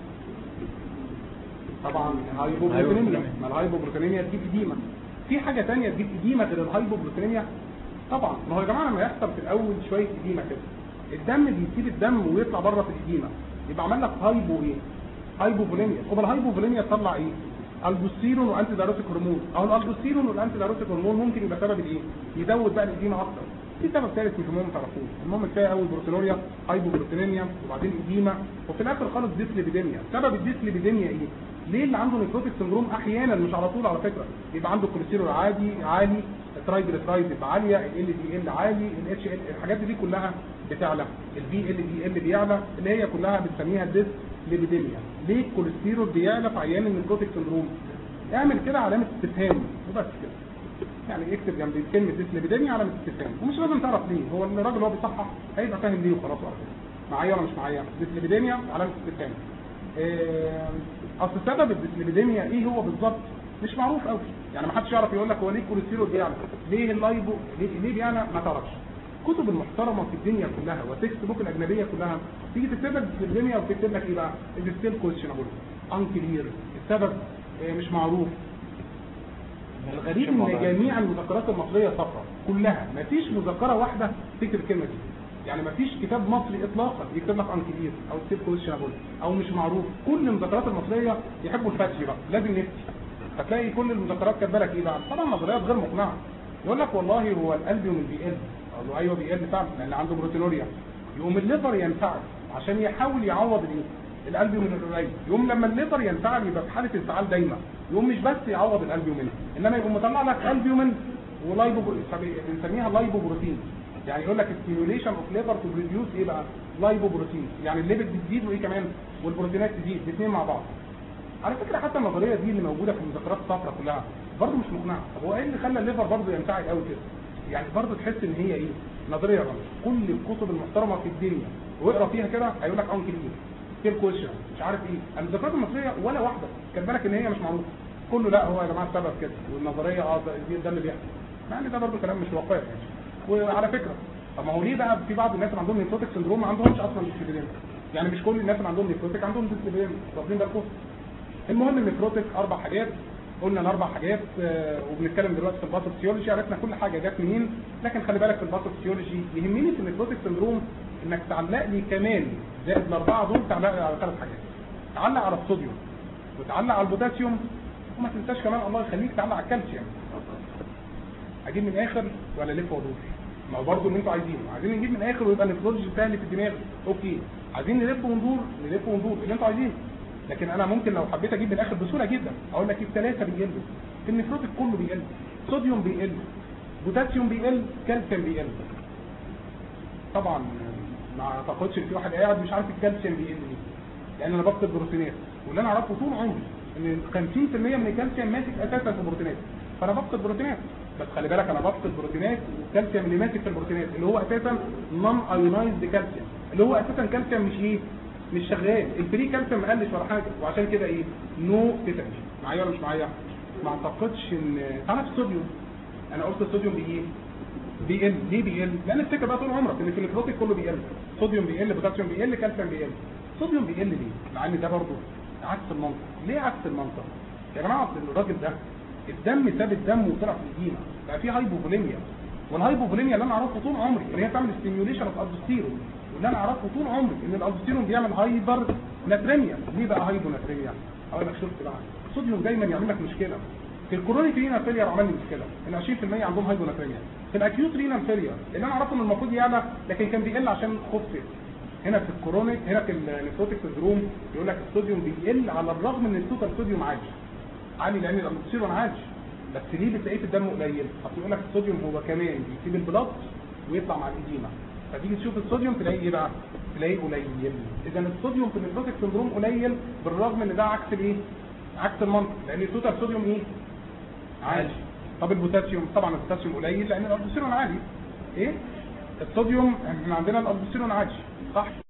طبعا هايبوبروتينيميا ما الهايبوبروتينيميا تجيب اديمه في حاجه ثانيه تجيب اديمه غير الهايبوبروتينيميا طبعا ما هو يا جماعه لما يحصل في الاول شويه اديمه كده الدم بيسيب الدم ويطلع بره في الاديمه يبقى عمل لك هايبو ايه هايبوفوليميا طب الهايبوفوليميا تطلع ايه البوستيرون وانتي دايروتيك هرمون او الالبوستيرون والانتي دايروتيك هرمون ممكن يبقى سبب الايه يزود بقى الاديمه اكتر في سبب ثالث مش مهم تعرفوه المهم كفايه قوي بروتينوريا هايبوبروتينيميا وبعدين اديمه وفي الاخر خالص ديسليبيديميا سبب الديسليبيديميا ايه ليه اللي عنده نيكروتيك سندروم احيانا مش على طول على فكره يبقى عنده كوليسترول عادي عالي الترايجليسرايد يبقى عاليه ال دي ال عالي الاتش ال الحاجات دي كلها بتعلى البي ال دي ال بيعلى اللي هي كلها بنسميها ديسليبيديميا ليه الكوليسترول بيعلى في عيان النيكروتيك سندروم اعمل كده علامه استفهام وبس كده يعني اكتب جنب كلمه ديسليبيديميا علامه استفهام ومش لازم تعرف ليه هو الراجل هو بيصحح هيبقى فاهم ليه وخلاص وعلى كده معايا ولا مش معايا ديسليبيديميا علامه استفهام آه، اصل سبب الديسليبيديميا ايه هو بالظبط مش معروف قوي يعني ما حدش يعرف يقول لك هو ليه الكوليسترول بيعلى ليه اللايبو ليه, ليه بيعلى ما تعرفش الكتب المحترمه في الدنيا كلها والتكست بوك الاجنبيه كلها تيجي تكتب لك الدنيا وتكتب لك ايه بقى ستيل كويشنبل انكلير السبب آه، مش معروف الغريب ان جميع المذكرات المصريه صفراء كلها مفيش مذكره واحده تكتب الكلمه دي يعني مفيش كتاب مصري اطلاقا يكتب لك انكلير او ستيل كويشنبل او مش معروف كل المذكرات المصريه يحبوا الفتش بقى لازم نفتي هتلاقي كل المذكرات كاتبه لك ايه بقى طبعا نظريات غير مقنعه يقول لك والله هو القلب من بيقل اقول له ايوه بيقل فعلا لان عنده بروتينوريا يقوم الليفر ينفعل عشان يحاول يعوض الايه القلب من القليل يقوم لما الليفر ينفعل يبقى في حاله انفعال دايما يقوم مش بس يعوض القلب منه انما يقوم مطلع لك البيومين ولايبو بنسميها لايبو بروتين يعني يقول لك ستيميوليشن اوف ليفر تو بروديوس ايه بقى لايبو بروتين يعني الليبيد بتزيد وايه كمان والبروتينات تزيد الاثنين مع بعض على فكره حتى النظريه دي اللي موجوده في المذكرات الصفراء كلها برضه مش مقنعه طب هو ايه اللي خلى الليفر برضه ينفعل قوي كده يعني برضه تحس ان هي ايه نظريه غلط كل الكتب المحترمه في الدنيا واقرا فيها كده هيقول لك انكل ايه كيل كويشن مش عارف ايه المذكرات المصريه ولا واحده كان بالك ان هي مش معروفه كله لا هو يا جماعه السبب كده والنظريه اه ده, دي- ده اللي بيحصل يعني ده برضه كلام مش واقعي يعني وعلى فكره طب ما هو ليه بقى في بعض الناس اللي عندهم نيفروتيك سندروم ما عندهمش اصلا ديسليبيديميا يعني مش كل الناس اللي عندهم نيفروتيك عندهم ديسليبيديميا واخدين بالكم المهم النيفروتيك اربع حاجات قلنا الاربع حاجات آه، وبنتكلم دلوقتي في الباثوفيسيولوجي عرفنا كل حاجه جت منين لكن خلي بالك في الباثوفيسيولوجي يهمني في النيفروتيك سندروم انك تعلق لي كمان زائد الاربعه دول تعلق لي على ثلاث حاجات تعلق على الصوديوم وتعلق على البوتاسيوم وما تنساش كمان الله يخليك تعلق على الكالسيوم اجيب من الاخر ولا لف وادور ما هو برضه اللي انتوا عايزينه عايزين نجيب من الاخر ويبقى النيفرولوجي سهل في الدماغ اوكي عايزين نلف وندور نلف وندور اللي انتوا عايزينه لكن انا ممكن لو حبيت اجيب من الاخر بسهوله جدا اقول لك الثلاثه بيقلوا النيفروتيك كله بيقل صوديوم بيقل بوتاسيوم بيقل كالسيوم بيقل طبعا ما اعتقدش ان في واحد قاعد مش عارف الكالسيوم بيقل ليه لان انا بفقد بروتينات واللي انا اعرفه طول عمري ان 50% من الكالسيوم ماسك اساسا في البروتينات فانا بفقد بروتينات بس خلي بالك انا بفقد بروتينات والكالسيوم اللي ماسك في البروتينات اللي هو اساسا نون ايونايزد كالسيوم اللي هو اساسا كالسيوم مش ايه مش شغال الفري كالسيوم ما قلش ولا حاجه وعشان كده ايه نو تيتاني معايا ولا مش معايا ما اعتقدش ان تعالى في الصوديوم انا قلت الصوديوم بايه بيقل ليه بيقل لان الفكره بقى طول عمرك ان في البروتين كله بيقل صوديوم بيقل بوتاسيوم بيقل كالسيوم بيقل صوديوم بيقل ليه مع ان ده برضه عكس المنطق ليه عكس المنطق يا جماعه أصل الراجل ده الدم ساب الدم وطلع في الجينه بقى في هايبوفوليميا والهايبوفوليميا اللي انا اعرفه طول عمري ان هي بتعمل ستيميوليشن اوف الدوستيرون واللي انا اعرفه طول عمري ان الالدوستيرون بيعمل هايبر ناتريميا ليه بقى هايبو ناتريميا اقول لك شفت بقى الصوديوم دايما يعمل لك مشكله في الكورونيك رينال فيلير عمل لي مشكله ال 20% عندهم هايبوناتريميا في الاكيوت رينال فيلير اللي انا اعرفه انه المفروض يعلى لكن كان بيقل عشان خف هنا في الكورونيك هنا في النيفروتيك سندروم يقول لك الصوديوم بيقل على الرغم ان التوتال صوديوم عالي عالي لان الالدوستيرون عالي بس ليه بتلاقيه في الدم قليل اصل يقول لك الصوديوم هو كمان بيسيب البلاد ويطلع مع الاديمه فتيجي تشوف الصوديوم تلاقيه ايه بقى تلاقيه قليل اذا الصوديوم في النيفروتيك سندروم قليل بالرغم ان ده عكس الايه عكس المنطق لان التوتال صوديوم ايه عالي طب البوتاسيوم طبعا البوتاسيوم قليل لان الالدوستيرون عالي ايه الصوديوم احنا عندنا الالدوستيرون عالي صح